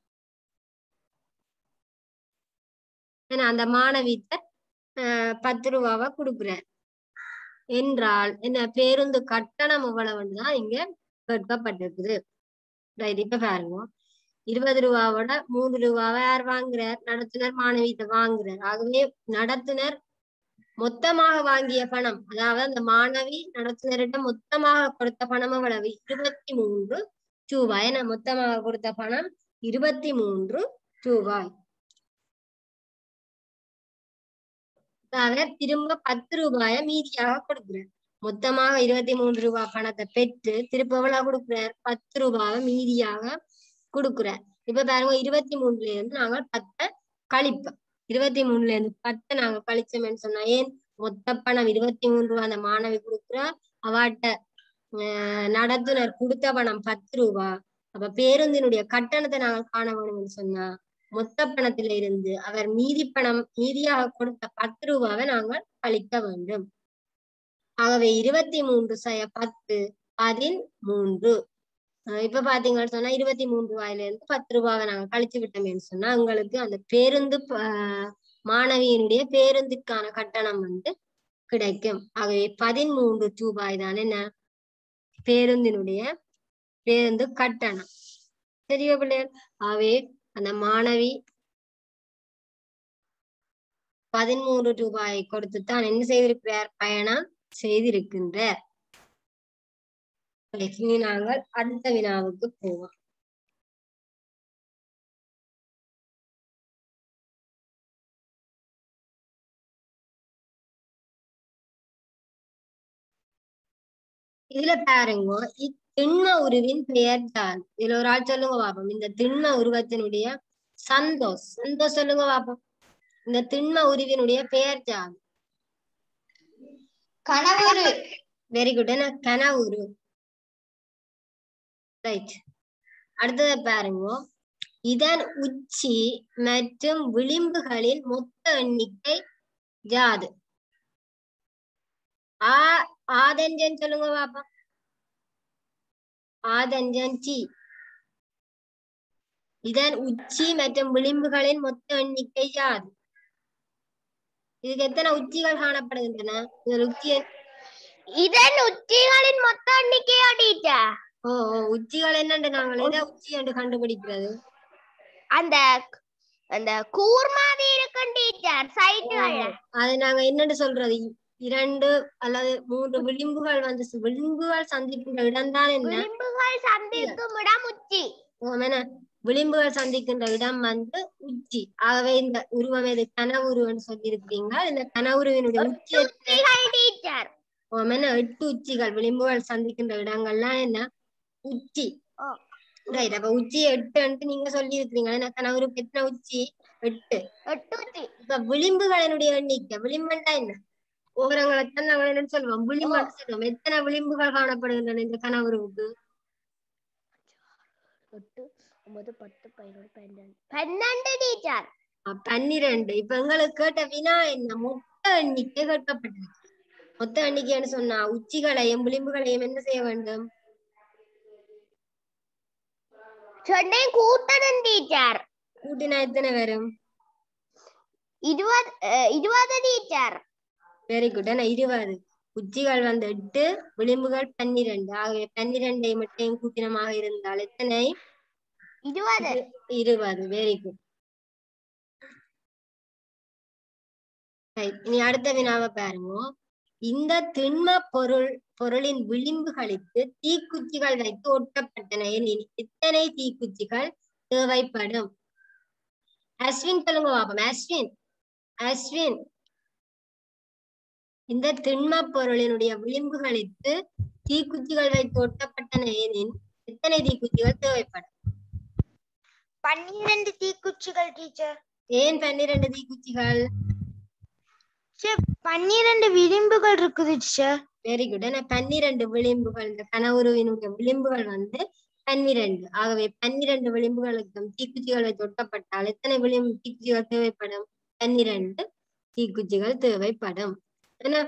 ஏன்னா அந்த மாணவிட்ட ஆஹ் பத்து ரூபாவை கொடுக்குறார் என்றால் என்ன பேருந்து கட்டணம் எவ்வளவுன்னு தான் இங்க கேட்கப்பட்டிருக்குது ரைட் இப்ப பாருங்க இருபது ரூபாவோட மூன்று ரூபாவை யார் வாங்குறார் நடத்துனர் மாணவிட்ட வாங்குறார் ஆகவே நடத்துனர் மொத்தமாக வாங்கிய பணம் அதாவது அந்த மாணவி நடத்துனரிடம் மொத்தமாக கொடுத்த பணம் எவ்வளவு இருபத்தி மூன்று ரூபாய் நான் மொத்தமாக கொடுத்த பணம் இருபத்தி மூன்று ரூபாய் அவர் திரும்ப பத்து ரூபாய மீதியாக கொடுக்கிறார் மொத்தமாக இருபத்தி மூன்று ரூபாய் பணத்தை பெற்று திரும்ப எவ்வளவு கொடுக்கிறார் பத்து ரூபாவை மீதியாக கொடுக்கிறார் இப்ப பாருங்க இருபத்தி மூணுல இருந்து நாங்கள் பத்தை கழிப்போம் இருபத்தி மூணுல இருந்து பத்தை நாங்க கழிச்சோம்னு சொன்னா ஏன் மொத்த பணம் இருபத்தி மூணு ரூபாய் அந்த மாணவி கொடுக்குறா அவாட்ட ஆஹ் நடத்துனர் கொடுத்த பணம் பத்து ரூபா அப்ப பேருந்தினுடைய கட்டணத்தை நாங்கள் காண வேணும்னு சொன்னா மொத்த பணத்தில இருந்து அவர் மீதி பணம் மீதியாக கொடுத்த பத்து ரூபாவை நாங்கள் கழிக்க வேண்டும் ஆகவே இருபத்தி மூன்று சய பத்து பதிமூன்று அஹ் இப்ப பாத்தீங்கன்னு சொன்னா இருபத்தி மூன்று ரூபாயில இருந்து பத்து ரூபாவை நாங்க கழிச்சு விட்டோம்னு சொன்னா உங்களுக்கு அந்த பேருந்து ப- ஆஹ் மாணவியினுடைய பேருந்துக்கான கட்டணம் வந்து கிடைக்கும் ஆகவே பதிமூன்று ரூபாய் தான் என்ன பேருந்தினுடைய பேருந்து கட்டணம் சரியா பிள்ளைகள் ஆகவே அந்த மாணவி பதிமூன்று ரூபாயை கொடுத்து தான் என்ன செய்திருக்கிறார் பயணம் செய்திருக்கின்றார் இனி நாங்கள் அடுத்த வினாவுக்கு போவோம் இதுல பாருங்க இத்திண்ம உருவின் பெயர் தான் இதுல ஒரு ஆள் சொல்லுங்க பாப்போம் இந்த திண்ம உருவத்தினுடைய சந்தோஷ் சந்தோஷ் சொல்லுங்க பாப்போம் இந்த திண்ம உருவினுடைய பெயர் தான் கணவரு வெரி குட் என்ன கனவுரு ரைட் அடுத்தது பாருங்க இதன் உச்சி மற்றும் விளிம்புகளின் மொத்த எண்ணிக்கை யாது ஆ ஆதஞ்சன் சொல்லுங்க பாப்பா ஆதஞ்சன் டி இதன் உச்சி மற்றும் விளிம்புகளின் மொத்த எண்ணிக்கை யாது இதுக்கு எத்தனை உச்சிகள் காணப்படுகின்றன இதன் உச்சி இதன் உச்சிகளின் மொத்த எண்ணிக்கையா டீச்சர் ஓ ஓ, உச்சிகள் என்னண்டு நாங்கள் எதை உச்சி என்று கண்டுபிடிக்கிறது அந்த அந்த கூர்மாதி இருக்கும் டீச்சர் சைட்டுகள்ல அது நாங்க என்னன்னு சொல்றது இ- இரண்டு அல்லது மூன்று விளிம்புகள் வந்து சு- விளிம்புகள் சந்திக்கின்ற இடம்தான் என்ன விளிம்புகள் சந்திக்கும் இடம் உச்சி என்ன விளிம்புகள் சந்திக்கின்ற இடம் வந்து உச்சி ஆகவே இந்த உருவம் எது கனவுருவன்னு சொல்லி இருக்கிறீங்க இந்த கனவுருவினுடைய உச்சி எத்தனை? உச்சிகள் டீச்சர் என்ன எட்டு உச்சிகள் விளிம்புகள் சந்திக்கின்ற இடங்கள்லாம் என்ன உச்சி ஓ. ரைட் அப்ப உச்சி எட்டுன்ட்டு நீங்க சொல்லி இருக்கிறீங்க என்ன கனவுருக்கு எத்தனை உச்சி எட்டு எட்டு உச்சி இப்ப விளிம்புகளினுடைய எண்ணிக்கை விளிம்புண்டா என்ன ஓரங்களைத்தான் நாங்கள் என்னன்னு சொல்லுவோம் விளிம்பு சொல்லுவோம் எத்தனை விளிம்புகள் காணப்படுகின்றன இந்த கனவுருவுக்கு எட்டு ஒன்பது பத்து பதினொன்று பன்னெண்டு பன்னெண்டு டீச்சர் அஹ் பன்னிரண்டு இப்ப எங்களுக்கு கேட்ட வினா என்ன மொத்த எண்ணிக்கை கேட்கப்பட்டிருக்கு மொத்த எண்ணிக்கைன்னு சொன்னா உச்சிகளையும் விளிம்புகளையும் என்ன செய்ய வேண்டும் சொன்னேன் கூட்டணும் டீச்சர் கூட்டினா எத்தனை வரும் இருபது அஹ், இருபது டீச்சர் வெரி குட் ஆனா இருபது உச்சிகள் வந்து எட்டு விளிம்புகள் பன்னிரண்டு ஆகவே பன்னிரண்டை மட்டும் கூட்டினமாக இருந்தால் எத்தனை இருபது இருபது வெரி குட் Right. இனி அடுத்த வினாவை பாருங்க இந்த திண்ம பொருள் பொருளின் விளிம்புகளுக்கு தீக்குச்சிகள் வைத்து ஒட்டப்பட்டன எனில் எத்தனை தீக்குச்சிகள் தேவைப்படும் அஸ்வின் சொல்லுங்க பாப்போம் அஸ்வின் அஸ்வின் இந்த திண்ம பொருளினுடைய விளிம்புகளுக்கு தீக்குச்சிகள் வைத்து ஒட்டப்பட்டன எனில் எத்தனை தீக்குச்சிகள் தேவைப்படும் பன்னிரண்டு தீக்குச்சிகள் டீச்சர் ஏன் பன்னிரண்டு தீக்குச்சிகள் பன்னிரண்டு விளிம்புகள் இருக்குது டீச்சர் வெரி குட் ஏன்னா பன்னிரண்டு விளிம்புகள் இந்த கனவுருவினுடைய விளிம்புகள் வந்து பன்னிரண்டு ஆகவே பன்னிரண்டு விளிம்புகளுக்கும் தீக்குச்சிகளை தொட்டப்பட்டால் எத்தனை விளிம்பு தீக்குச்சிகள் தேவைப்படும் பன்னிரண்டு தீக்குச்சிகள் தேவைப்படும் என்ன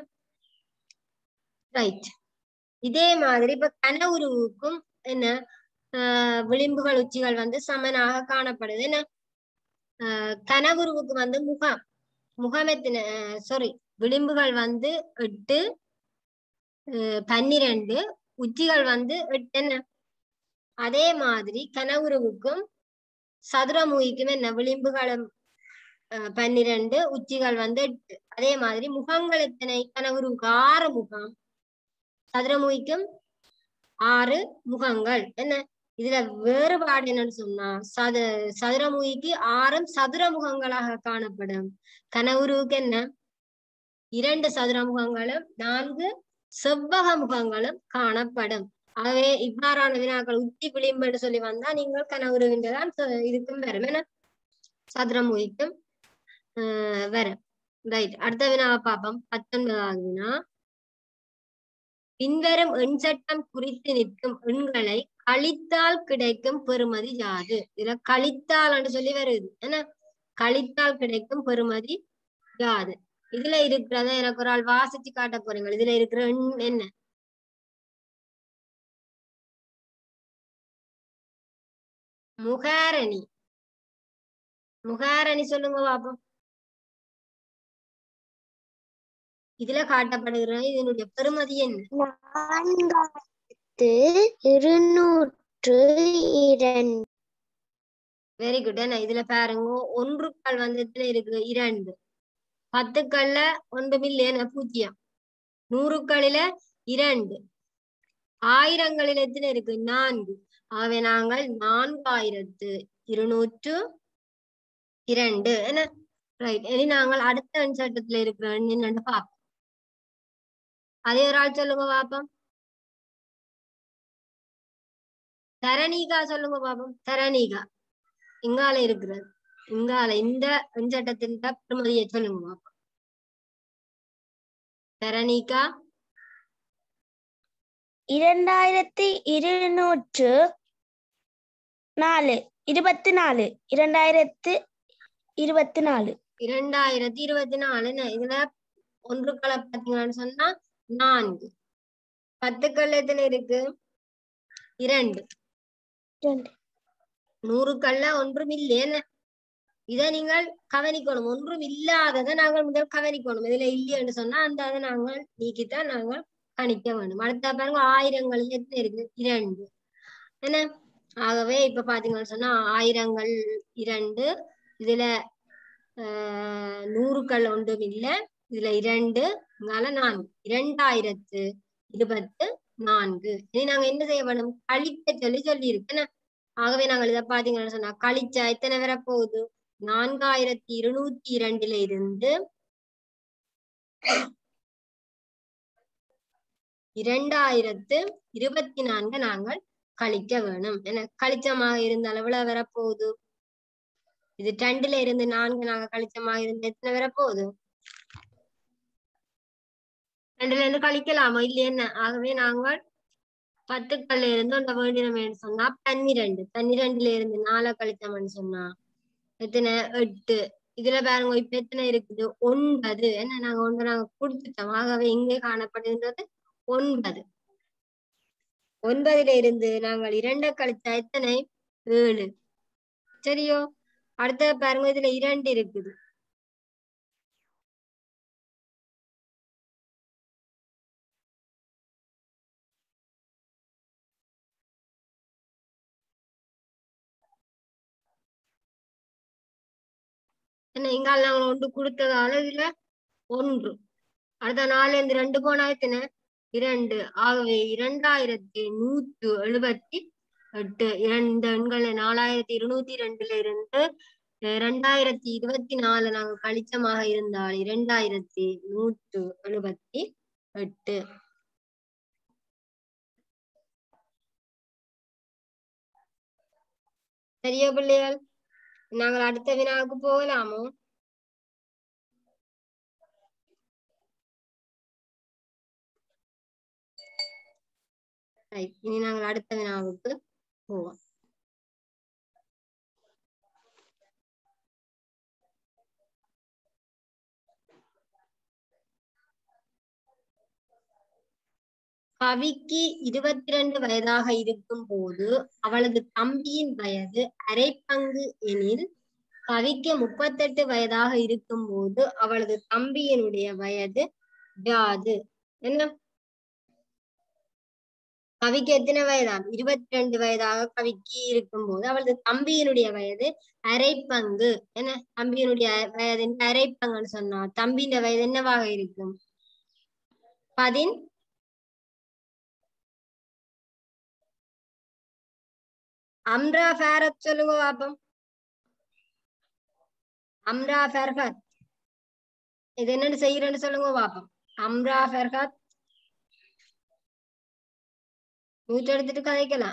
ரைட் இதே மாதிரி இப்ப கனவுருவுக்கும் என்ன ஆஹ் விளிம்புகள் உச்சிகள் வந்து சமனாக காணப்படுது என்ன ஆஹ் கனவுருவுக்கு வந்து முகம் முகம் எத்தனை சாரி விளிம்புகள் வந்து எட்டு அஹ் பன்னிரண்டு உச்சிகள் வந்து எட்டு என்ன அதே மாதிரி கனவுருவுக்கும் சதுரமுகிக்கும் என்ன விளிம்புகளும் அஹ் பன்னிரண்டு உச்சிகள் வந்து எட்டு அதே மாதிரி முகங்கள் எத்தனை கனவுருவுக்கு ஆறு முகம் சதுரமுகிக்கும் ஆறு முகங்கள் என்ன இதுல வேறுபாடு என்னன்னு சொன்னா சத சதுரமுகிக்கு ஆறும் சதுர முகங்களாக காணப்படும் கனவுருவுக்கு என்ன இரண்டு சதுர முகங்களும் நான்கு செவ்வக முகங்களும் காணப்படும் ஆகவே இவ்வாறான வினாக்கள் உச்சி விளிம்பு என்று சொல்லி வந்தா நீங்கள் கனவுருவின்றதான் சொ- இதுக்கும் வரும் என்ன சதுரமுகிக்கும் ஆஹ் வரும் ரைட் அடுத்த வினாவை பார்ப்போம் பத்தொன்பதாவது வினா பின்வரும் எண் சட்டம் குறித்து நிற்கும் எண்களை கழித்தால் கிடைக்கும் பெறுமதி யாது இதுல கழித்தால் என்று சொல்லி வருது என்ன கழித்தால் கிடைக்கும் பெறுமதி யாது இதுல இருக்கிறத எனக்கு ஒரு ஆள் வாசிச்சு காட்ட போறீங்க இதுல இருக்கிற எண் என்ன முகாரணி முகாரணி சொல்லுங்க பாப்போம் இதுல காட்டப்படுகிற இதனுடைய பெறுமதி என்ன நான்காயிரத்து இருநூற்று இரண்டு வெரி குட் என்ன இதுல பாருங்க ஒன்றுக்கள் வந்து எத்தனை இருக்கு இரண்டு பத்துக்கள்ல ஒன்று மில்லியன் பூஜ்ஜியம் நூறுக்களில இரண்டு ஆயிரங்களில் எத்தனை இருக்கு நான்கு ஆகவே நாங்கள் நான்காயிரத்து இருநூற்று இரண்டு என்ன ரைட் இனி நாங்கள் அடுத்த எண் சட்டத்துல இருக்கிற எண் என்னன்னு பார்ப்போம் அதே ஒரு ஆள் சொல்லுங்க பாப்போம் தரணீகா சொல்லுங்க பாப்போம் தரணீகா இங்கால இருக்கிறது இங்கால இந்த எண் சட்டத்தின் பெருமதியை சொல்லுங்க பாப்போம் தரணீகா இரண்டாயிரத்தி இருநூற்று நாலு இருபத்தி நாலு இரண்டாயிரத்து இருபத்தி நாலு இரண்டாயிரத்தி இருபத்தி நாலுன்னு இதுல ஒன்றுக்களை பாத்தீங்கன்னு சொன்னா நான்கு பத்துக்கள் எத்தனை இருக்கு இரண்டு இரண்டு. நூறுக்கள்ல ஒன்றும் இல்லையே இதை நீங்கள் கவனிக்கணும் ஒன்றும் இல்லாததை நாங்கள் முதல் கவனிக்கணும் இதுல இல்லையேன்னு சொன்னா அந்த அதை நாங்கள் நீக்கித்தான் நாங்கள் கணிக்க வேண்டும் அடுத்த பாருங்க ஆயிரங்கள் எத்தனை இருக்கு இரண்டு என்ன ஆகவே இப்ப பாத்தீங்கன்னு சொன்னா ஆயிரங்கள் இரண்டு இதுல ஆஹ் நூறுக்கள் ஒன்றும் இல்லை இதுல இரண்டு இதனால நான்கு இரண்டாயிரத்து இருபத்து நான்கு இனி நாங்க என்ன செய்ய வேண்டும் கழிக்க சொல்லி சொல்லி இருக்கு ஆகவே நாங்கள் இதை பாத்தீங்கன்னு சொன்னா கழிச்சா எத்தனை வர போகுது நான்காயிரத்தி இருநூத்தி இரண்டுல இருந்து இரண்டாயிரத்து இருபத்தி நான்கு நாங்கள் கழிக்க வேணும் என கழிச்சமாக இருந்த அளவுல வரப்போகுது இது ரெண்டுல இருந்து நான்கு நாங்க கழிச்சமாக இருந்து எத்தனை வரப்போகுது ரெண்டுல இருந்து கழிக்கலாமா இல்லையா என்ன ஆகவே நாங்கள் பத்துக்கள்ல இருந்து அந்த வேண்டினோம்னு சொன்னா பன்னிரெண்டு பன்னிரெண்டுல இருந்து நாலை கழிச்சோம்னு சொன்னா எத்தனை எட்டு இதுல பாருங்க இப்ப எத்தனை இருக்குது ஒன்பது என்ன நாங்க ஒன்று நாங்க கொடுத்துட்டோம் ஆகவே இங்கே காணப்படுகின்றது ஒன்பது ஒன்பதுல இருந்து நாங்கள் இரண்டை கழிச்சா எத்தனை ஏழு சரியோ அடுத்த பாருங்க இதுல இரண்டு இருக்குது என்ன இங்கால நாங்கள் ஒன்று கொடுத்ததால இதுல ஒன்று அடுத்த நாலு இருந்து ரெண்டு போனா எத்தனை இரண்டு ஆகவே இரண்டாயிரத்தி நூற்று எழுபத்தி எட்டு இரண்டு எண்களை நாலாயிரத்தி இருநூத்தி ரெண்டுல இருந்து அஹ் ரெண்டாயிரத்தி இருபத்தி நாலு நாங்க கழிச்சமாக இருந்தால் இரண்டாயிரத்தி நூற்று எழுபத்தி எட்டு சரியா பிள்ளைகள் நாங்கள் அடுத்த வினாவுக்கு போகலாமோ Right. இனி நாங்கள் அடுத்த வினாவுக்கு போவோம் கவிக்கு இருபத்தி ரெண்டு வயதாக இருக்கும் போது அவளது தம்பியின் வயது அரை பங்கு எனில் கவிக்கு முப்பத்தெட்டு வயதாக இருக்கும் போது அவளது தம்பியினுடைய வயது யாது என்ன கவிக்கு எத்தனை வயதாம் இருபத்தி ரெண்டு வயதாக கவிக்கு இருக்கும் போது அவளது தம்பியினுடைய வயது அரை பங்கு என்ன தம்பியினுடைய வயது அரை பங்குன்னு சொன்னா தம்பியின் வயது என்னவாக இருக்கும் பதின் அம்ரா ஃபேரத் சொல்லுங்க பாப்போம் அம்ரா ஃபெர்ஹத் இது என்னன்னு செய்யறேன்னு சொல்லுங்க பாப்போம் அம்ரா ஃபெர்ஹத் நூற்றி எடுத்துட்டு கதைக்கலாம்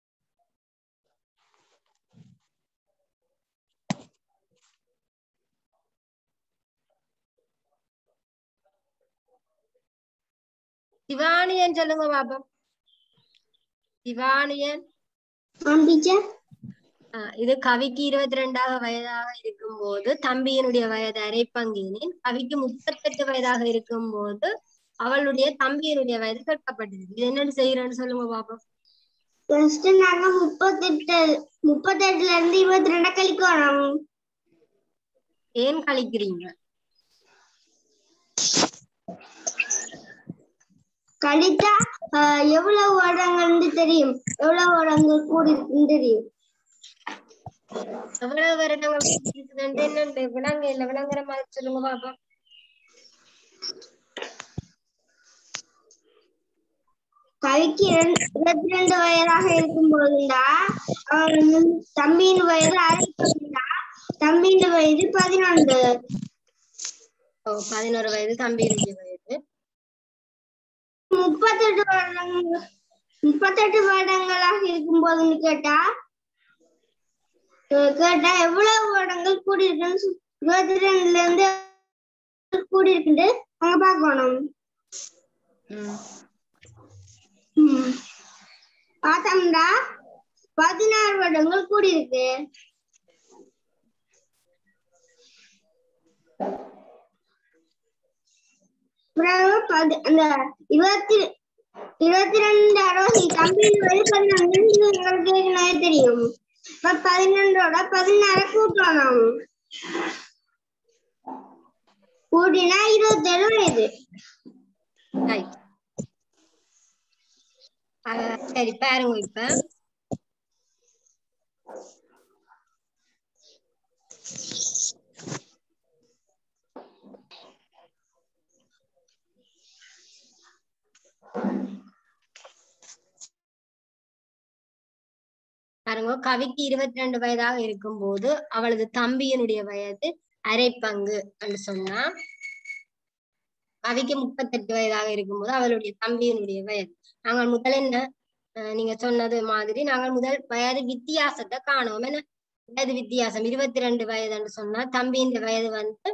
சிவானியன் சொல்லுங்க பாப்போம் சிவானியன் டீச்சர் ஆஹ் இது கவிக்கு இருபத்தி ரெண்டாக வயதாக இருக்கும் போது தம்பியினுடைய வயது அரை பங்கினின் கவிக்கு முப்பத்தெட்டு வயதாக இருக்கும் போது அவளுடைய தம்பியினுடைய வயது கேட்கப்பட்டிருக்கு இது என்னன்னு செய்யறேன்னு சொல்லுங்க பாப்போம் ஃபர்ஸ்ட் நாங்க முப்பத்தெட்டு முப்பத்தெட்டுல இருந்து இருபத்தி ரெண்டா கழிக்கணும் ஏன் கழிக்கிறீங்க கழித்தா ஆஹ், எவ்வளவு வருடங்கள்னு தெரியும் எவ்வளவு வருடங்கள் கூடி இருக்குன்னு தெரியும் எவ்வளவு வருடங்கள் இருக்குதுன்ட்டு என்னன்னு விளங்க இல்ல விளங்குற மாதிரி சொல்லுங்க பாப்போம் கவிக்கு இரண்டு- இருபத்தி ரெண்டு வயதாக இருக்கும் போதுண்டா அவன் தம்பியின் வயது அரைப்பா தம்பியின் வயது பதினொன்று ஓ பதினோரு வயது தம்பியினுடைய வயது முப்பத்தெட்டு வருடங்கள் முப்பத்தெட்டு வருடங்களாக இருக்கும் போதுன்னு கேட்டா அஹ் கேட்டா எவ்வளவு வருடங்கள் கூடியிருக்குன்னு சொ- இருபத்தி ரெண்டுல இருந்து கூடியிருக்குன்னு அங்க பார்க்கணும் ம். ம். பார்த்தோம்டா பதினாறு வருடங்கள் கூடியிருக்கு பிறகு பதி- அந்த இருபத்தி இருபத்தி ரெண்டு அறுபது கம்பெனி வரை பதினொன்று உங்களுக்கு ஏற்கனவே தெரியும் இப்ப பதினொன்றோட பதினாறு கூட்டணும் கூட்டினா இருபத்தேழு வயது Right. அஹ் சரி பாருங்க இப்ப பாருங்க கவிக்கு இருபத்தி ரெண்டு வயதாக இருக்கும்போது அவளது தம்பியினுடைய வயது அரை பங்கு என்று சொன்னா கவிக்கு முப்பத்தெட்டு வயதாக இருக்கும்போது அவளுடைய தம்பியினுடைய வயது நாங்கள் முதல் என்ன அஹ் நீங்க சொன்னது மாதிரி நாங்கள் முதல் வயது வித்தியாசத்தை காணுவோம் என்ன வயது வித்தியாசம் இருபத்தி ரெண்டு வயதுன்னு சொன்னா தம்பியின் வயது வந்து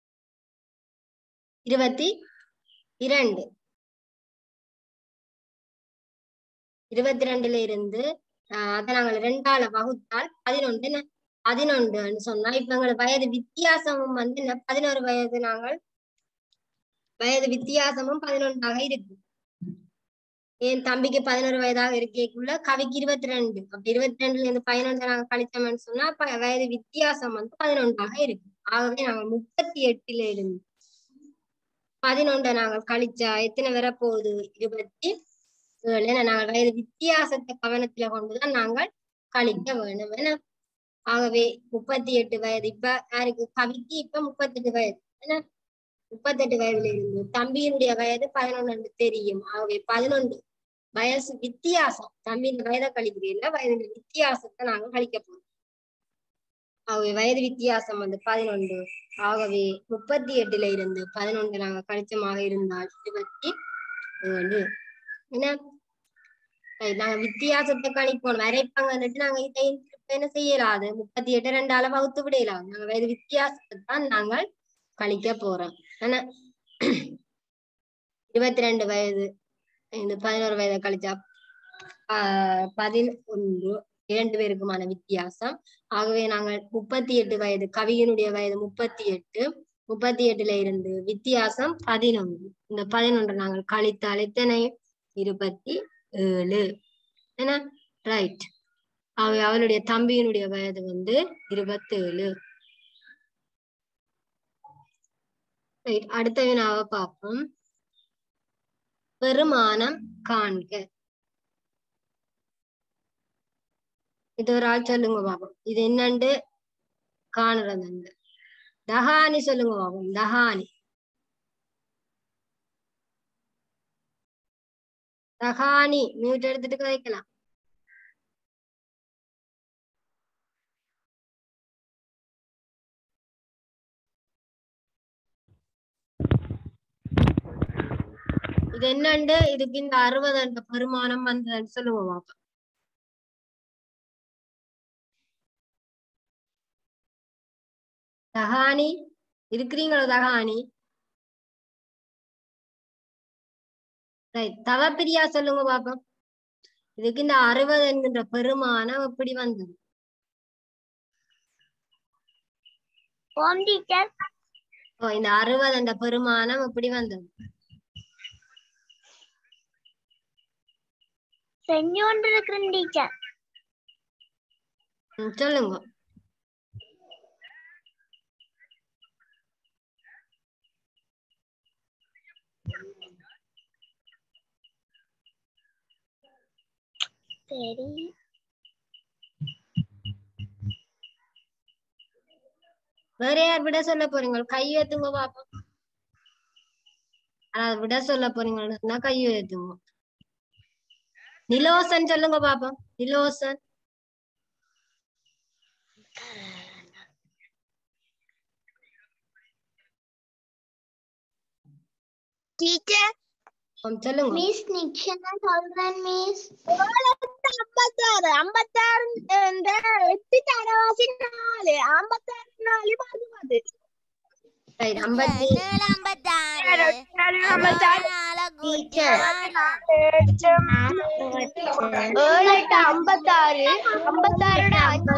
இருபத்தி இரண்டு இருபத்தி ரெண்டுல இருந்து ஆஹ் அதை நாங்கள் ரெண்டால வகுத்தால் பதினொன்று என்ன பதினொன்றுன்னு சொன்னா இப்ப எங்களுக்கு வயது வித்தியாசமும் வந்து என்ன பதினோரு வயது நாங்கள் வயது வித்தியாசமும் பதினொன்றாக இருக்கு என் தம்பிக்கு பதினோரு வயதாக இருக்கேக்குள்ள கவிக்கு இருபத்தி ரெண்டு அப்ப இருபத்தி ரெண்டுல இருந்து பதினொன்று நாங்க கழிச்சோம்னு சொன்னா அப்ப வயது வித்தியாசம் வந்து பதினொன்றாக இருக்கு ஆகவே நாங்கள் முப்பத்தி எட்டுல இருந்து பதினொன்றை நாங்கள் கழிச்சா எத்தனை வரப்போகுது இருபத்தி ஏழு ஏன்னா நாங்கள் வயது வித்தியாசத்தை கவனத்துல கொண்டுதான் நாங்கள் கழிக்க வேணும் ஏன்னா ஆகவே முப்பத்தி எட்டு வயது இப்ப யாருக்கு கவிக்கு இப்ப முப்பத்தெட்டு வயது என்ன முப்பத்தெட்டு வயதுல இருந்து தம்பியினுடைய வயது பதினொன்னு தெரியும் ஆகவே பதினொன்று வயசு வித்தியாசம் தம்பியின் வயதை கழிக்கிறீங்களா வயது வித்தியாசத்தை நாங்க கழிக்க போறோம் ஆகவே வயது வித்தியாசம் வந்து பதினொன்று ஆகவே முப்பத்தி எட்டுல இருந்து பதினொன்று நாங்க கழிச்சமாக இருந்தால் இருபத்தி ஏழு என்ன சரி, நாங்க வித்தியாசத்தை கணிப்போம் வரைப்பாங்க வந்துட்டு நாங்க இதையும் திருப்ப என்ன செய்யலாது முப்பத்தி எட்டு ரெண்டால வகுத்து விடலாம் நாங்க வயது வித்தியாசத்தை தான் நாங்கள் கழிக்க போறோம் என்ன இருபத்தி ரெண்டு வயது இந்த பதினோரு வயதை கழிச்சா ஆஹ் பதினொன்று இரண்டு பேருக்குமான வித்தியாசம் ஆகவே நாங்கள் முப்பத்தி எட்டு வயது கவியினுடைய வயது முப்பத்தி எட்டு முப்பத்தி எட்டுல இருந்து வித்தியாசம் பதினொன்று இந்த பதினொன்று நாங்கள் கழித்தால் எத்தனை இருபத்தி ஏழு என்ன ரைட் ஆகவே அவளுடைய தம்பியினுடைய வயது வந்து இருபத்தேழு ரைட் அடுத்த வினாவை பார்ப்போம் பெருமானம் காண்க இது ஒரு ஆள் சொல்லுங்க பாப்போம் இது என்னண்டு காணுறது அந்த தஹானி சொல்லுங்க பாப்போம் தஹானி தஹானி மியூட் எடுத்துட்டு கதைக்கலாம் இது என்னண்டு இதுக்கு இந்த அறுபது என்ற பெருமானம் வந்ததுன்னு சொல்லுங்க பாப்போம் தகானி இருக்கிறீங்களோ தகானி ரைட் தவப்பிரியா சொல்லுங்க பாப்போம் இதுக்கு இந்த அறுபது என்கின்ற பெருமானம் எப்படி வந்தது ஓம் டீச்சர் ஓ இந்த அறுபது என்ற பெருமானம் எப்படி வந்தது செஞ்சு கொண்டு இருக்கிறேன் டீச்சர் ம், சொல்லுங்க சரி வேற யார் விட சொல்ல போறீங்க கை ஏத்துங்க பாப்போம் அதாவது விட சொல்ல போறீங்கன்னா கை ஏத்துங்க நிலோசன் சொல்லுங்க பாப்போம் நிலோசன் டீச்சர் ஆம், சொல்லுங்க மிஸ் நிக்ஷனா சொல்றேன் மிஸ் ஐம்பத்தாறு ஐம்பத்தாறு இந்த எட்டு தரவாசி நாலு ஐம்பத்தாறு நாலு அறுபது ரைட் ஐம்பத்தி ஏழு எட்டு ஐம்பத்தாறு ஐம்பத்தாறு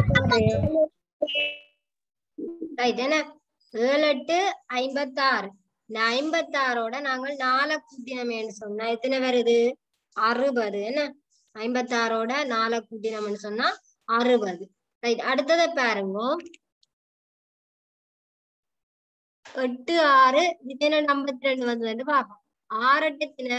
ரைட் என்ன ஏழு எட்டு ஐம்பத்தாறு இந்த ஐம்பத்தாறோட நாங்கள் நாலை கூட்டினமேன்னு சொன்னா எத்தனை வருது அறுபது என்ன ஐம்பத்தாறோட நாலை கூட்டினோம்னு சொன்னா அறுபது ரைட் அடுத்ததை பாருங்க எட்டு ஆறு இது என்ன ஐம்பத்தி ரெண்டு வந்ததுன்னு பார்ப்போம் ஆறு எட்டு எத்தனை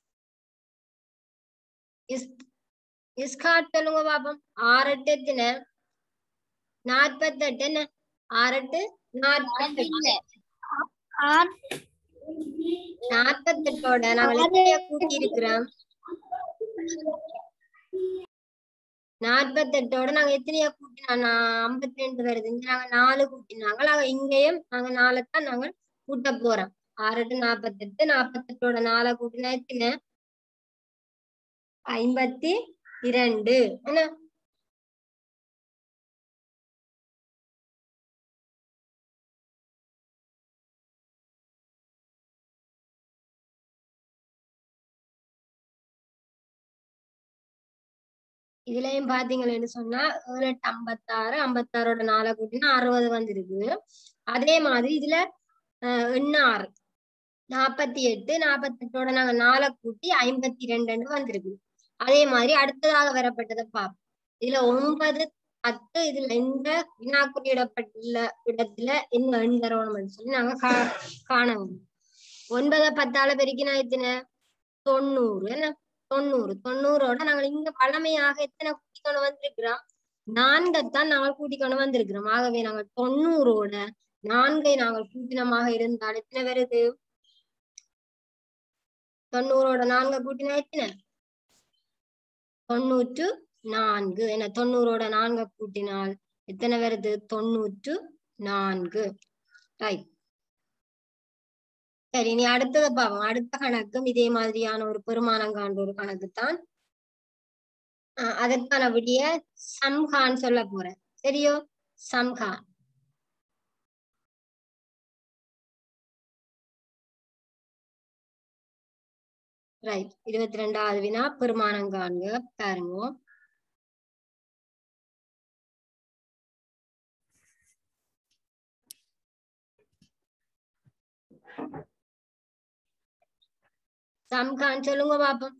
இஸ் இஸ்காட் சொல்லுங்க பாப்போம் ஆறு எட்டு எத்தனை நாற்பத்தெட்டு என்ன ஆறு எட்டு நாற்பத்தெட்டு நாற்பத்தெட்டோட நாங்கள் எத்தனைய கூட்டி இருக்கிறோம் நாற்பத்தெட்டோட நாங்க எத்தனையா கூட்டினா ஐம்பத்தி ரெண்டு வருது இங்க நாங்க நாலு கூட்டினாங்க நாங்க இங்கேயும் நாங்க நாளைத்தான் நாங்க கூட்ட போறோம் ஆறு எட்டு நாற்பத்தெட்டு நாற்பத்தெட்டோட நாலை கூட்டினா எத்தனை ஐம்பத்தி இரண்டு என்ன இதுலயும் பாத்தீங்களேன்னு சொன்னா ஏழு எட்டு ஐம்பத்தாறு ஐம்பத்தாறோட நாலை கூட்டினா அறுபது வந்திருக்கு அதே மாதிரி இதுல அஹ், எண்ணாறு நாற்பத்தி எட்டு நாற்பத்தெட்டோட நாங்க நாலை கூட்டி ஐம்பத்தி ரெண்டுன்னு வந்திருக்கு அதே மாதிரி அடுத்ததாக வரப்பட்டதை பார்ப்போம் இதுல ஒன்பது பத்து இதுல இந்த வினாக்குறியிடப்பட்டுள்ள இடத்துல என்ன எண் தரணும்னு சொல்லி நாங்க கா காணணும் ஒன்பதை பத்தால பெருக்கினா எத்தனை தொண்ணூறு என்ன தொண்ணூறு தொண்ணூறோட நாங்கள் இங்க பழமையாக எத்தனை கூட்டி கொண்டு வந்திருக்கிறோம் நான்கைத்தான் நாங்கள் கூட்டி கொண்டு வந்திருக்கிறோம் ஆகவே நாங்கள் தொண்ணூறோட நான்கை நாங்கள் கூட்டினமாக இருந்தால் எத்தனை வருது தொண்ணூறோட நான்கு கூட்டினா எத்தனை தொண்ணூற்று நான்கு என்ன தொண்ணூறோட நான்கு கூட்டினால் எத்தனை வருது தொண்ணூற்று நான்கு ரைட் சரி இனி அடுத்தது பாவம் அடுத்த கணக்கும் இதே மாதிரியான ஒரு பெருமானம் காண்ற ஒரு கணக்கு தான் அஹ் அதற்கான விடிய சம்ஹான் சொல்ல போறேன் சரியோ சம்ஹான் ரைட் இருபத்தி ரெண்டாவது வினா பெருமானம் காண்க பாருங்க சம்கான் சொல்லுங்க பாப்போம்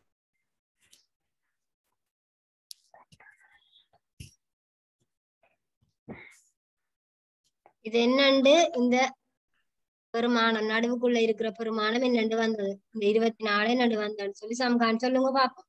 இது என்னண்டு இந்த பெருமானம் நடுவுக்குள்ள இருக்கிற பெருமானம் என்னண்டு வந்தது இந்த இருபத்தி நாலு என்னண்டு வந்ததுன்னு சொல்லி சம்கான் சொல்லுங்க பாப்போம்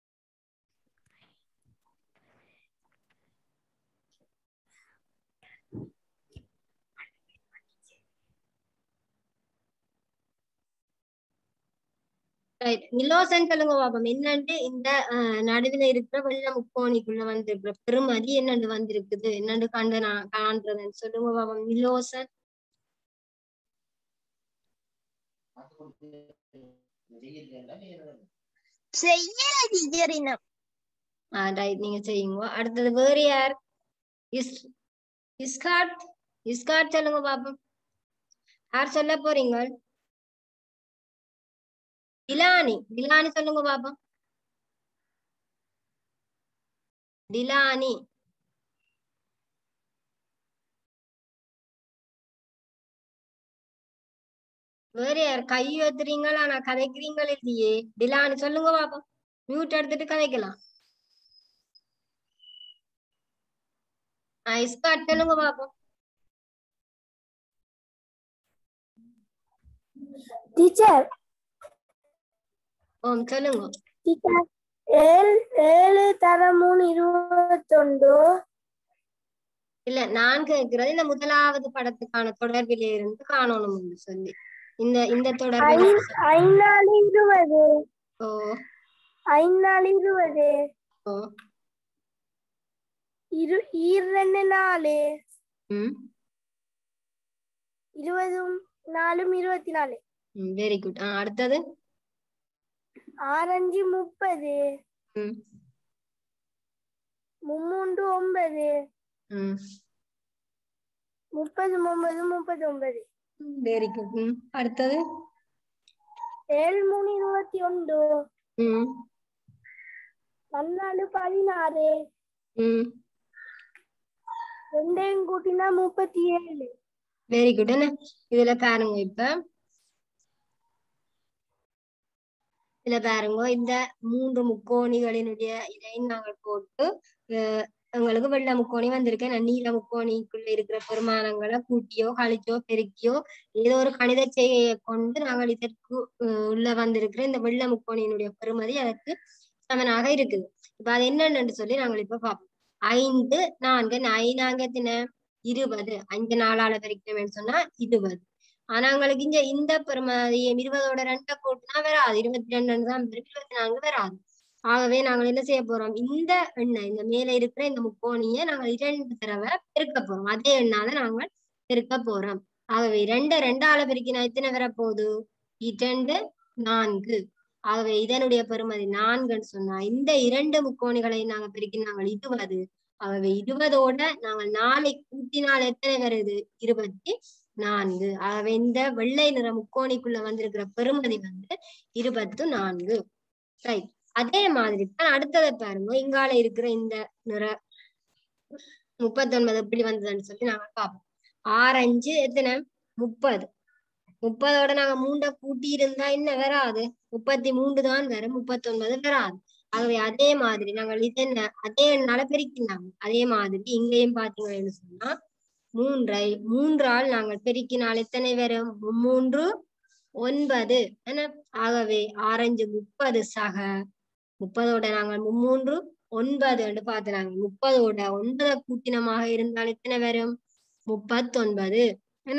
ரைட் நிலோசன் சொல்லுங்க பாப்போம் என்னண்டு இந்த அஹ், நடுவுல இருக்கிற வெள்ள முக்கோணிக்குள்ள வந்திருக்கிற பெருமதி என்னண்டு வந்திருக்குது என்னண்டு கண்டு நான் காண்றதுன்னு சொல்லுங்க பாப்போம் நிலோசன் ஆஹ் ரைட் நீங்க செய்யுங்க அடுத்தது வேற யார் இஸ் இஸ்காட் இஸ்காட் சொல்லுங்க பாப்போம் யார் சொல்ல போறீங்க டிலானி டிலானி சொல்லுங்க பாப்போம் டிலானி வேற யார் கை ஏத்துறீங்களா நான் கதைக்கிறீங்களா இல்லையே டிலானி சொல்லுங்க பாப்போம் மியூட் எடுத்துட்டு கதைக்கலாம் ஐஸ்காட் சொல்லுங்க பாப்போம் டீச்சர் ஓம் சொல்லுங்க டீச்சர் ஏழு ஏழு தர மூணு இருபத்தொண்டு இல்ல நான் கேட்கிறது இந்த முதலாவது படத்துக்கான தொடர்பிலே இருந்து காணணும்னு சொல்லி இந்த இந்த தொடர்பில் ஐநாலு இருபது ஓ ஐநாலு இருபது ஓ இரு இரண்டு நாலு ம் இருபதும் நாலும் இருபத்தி நாலு வெரி குட் ஆ அடுத்தது ஆரஞ்சு முப்பது ம் மும்மூன்று ஒன்பது ம் முப்பது ஒன்பது முப்பது ஒன்பது வெரி குட் ம் அடுத்தது ஏழு மூணு இருபத்தி ஒன்று ம் பன்னாலு பதினாறு ம் ரெண்டையும் கூட்டினா முப்பத்தி ஏழு வெரி குட் என்ன இதுல பாருங்க இப்ப இதுல பாருங்க இந்த மூன்று முக்கோணிகளினுடைய இதையும் நாங்கள் போட்டு அஹ், எங்களுக்கு வெள்ளை முக்கோணி வந்திருக்கு நான் நீல முக்கோணிக்குள்ள இருக்கிற பெருமானங்களை கூட்டியோ கழிச்சோ பெருக்கியோ ஏதோ ஒரு கணித செய்கையை கொண்டு நாங்கள் இதற்கு அஹ், உள்ள வந்திருக்கிற இந்த வெள்ளை முக்கோணியினுடைய பெருமதி அதற்கு சமனாக இருக்குது இப்ப அது என்னன்னு சொல்லி நாங்கள் இப்ப பார்ப்போம் ஐந்து நான்கு ஐநாங்க எத்தனை இருபது அஞ்சு நாளால பெருக்கணும்னு சொன்னா இருபது ஆனா எங்களுக்கு இங்க இந்த பெருமதியம் இருபதோட ரெண்டை கூட்டினா வராது இருபத்தி ரெண்டு தான் வரும் இருபத்தி நான்கு வராது ஆகவே நாங்கள் என்ன செய்ய போறோம் இந்த எண்ணெய் இந்த மேல இருக்கிற இந்த முக்கோணியை நாங்கள் இரண்டு தடவை பெருக்க போறோம் அதே எண்ணால நாங்கள் பெருக்க போறோம் ஆகவே ரெண்டு ரெண்டால பெருக்கினா எத்தனை வரப்போகுது இரண்டு நான்கு ஆகவே இதனுடைய பெருமதி நான்குன்னு சொன்னா இந்த இரண்டு முக்கோணிகளை நாங்க பெருக்கி நாங்கள் இருபது ஆகவே இருபதோட நாங்கள் நாளை கூட்டினால் எத்தனை வருது இருபத்தி நான்கு ஆகவே இந்த வெள்ளை நிற முக்கோணிக்குள்ள வந்திருக்கிற பெருமதி வந்து இருபத்து நான்கு ரைட் அதே மாதிரி தான் அடுத்ததை பாருங்க இங்கால இருக்கிற இந்த நிற முப்பத்தொன்பது எப்படி வந்ததுன்னு சொல்லி நாங்க பார்ப்போம் ஆரஞ்சு எத்தனை முப்பது முப்பதோட நாங்க மூண்டை கூட்டி இருந்தா என்ன வராது முப்பத்தி மூன்று தான் வரும் முப்பத்தொன்பது வராது ஆகவே அதே மாதிரி நாங்கள் இது என்ன அதே எண்ணால பெருக்கினாங்க அதே மாதிரி இங்கேயும் பாத்தீங்கன்னு சொன்னா மூன்றை மூன்றால் நாங்கள் பெருக்கினால் எத்தனை வரும் மூன்று ஒன்பது என்ன ஆகவே ஆரஞ்சு முப்பது சக முப்பதோட நாங்கள் மும்மூன்று ஒன்பது என்று பார்த்துறாங்க முப்பதோட ஒன்பதை கூட்டினமாக இருந்தால் எத்தனை வரும் முப்பத்தொன்பது என்ன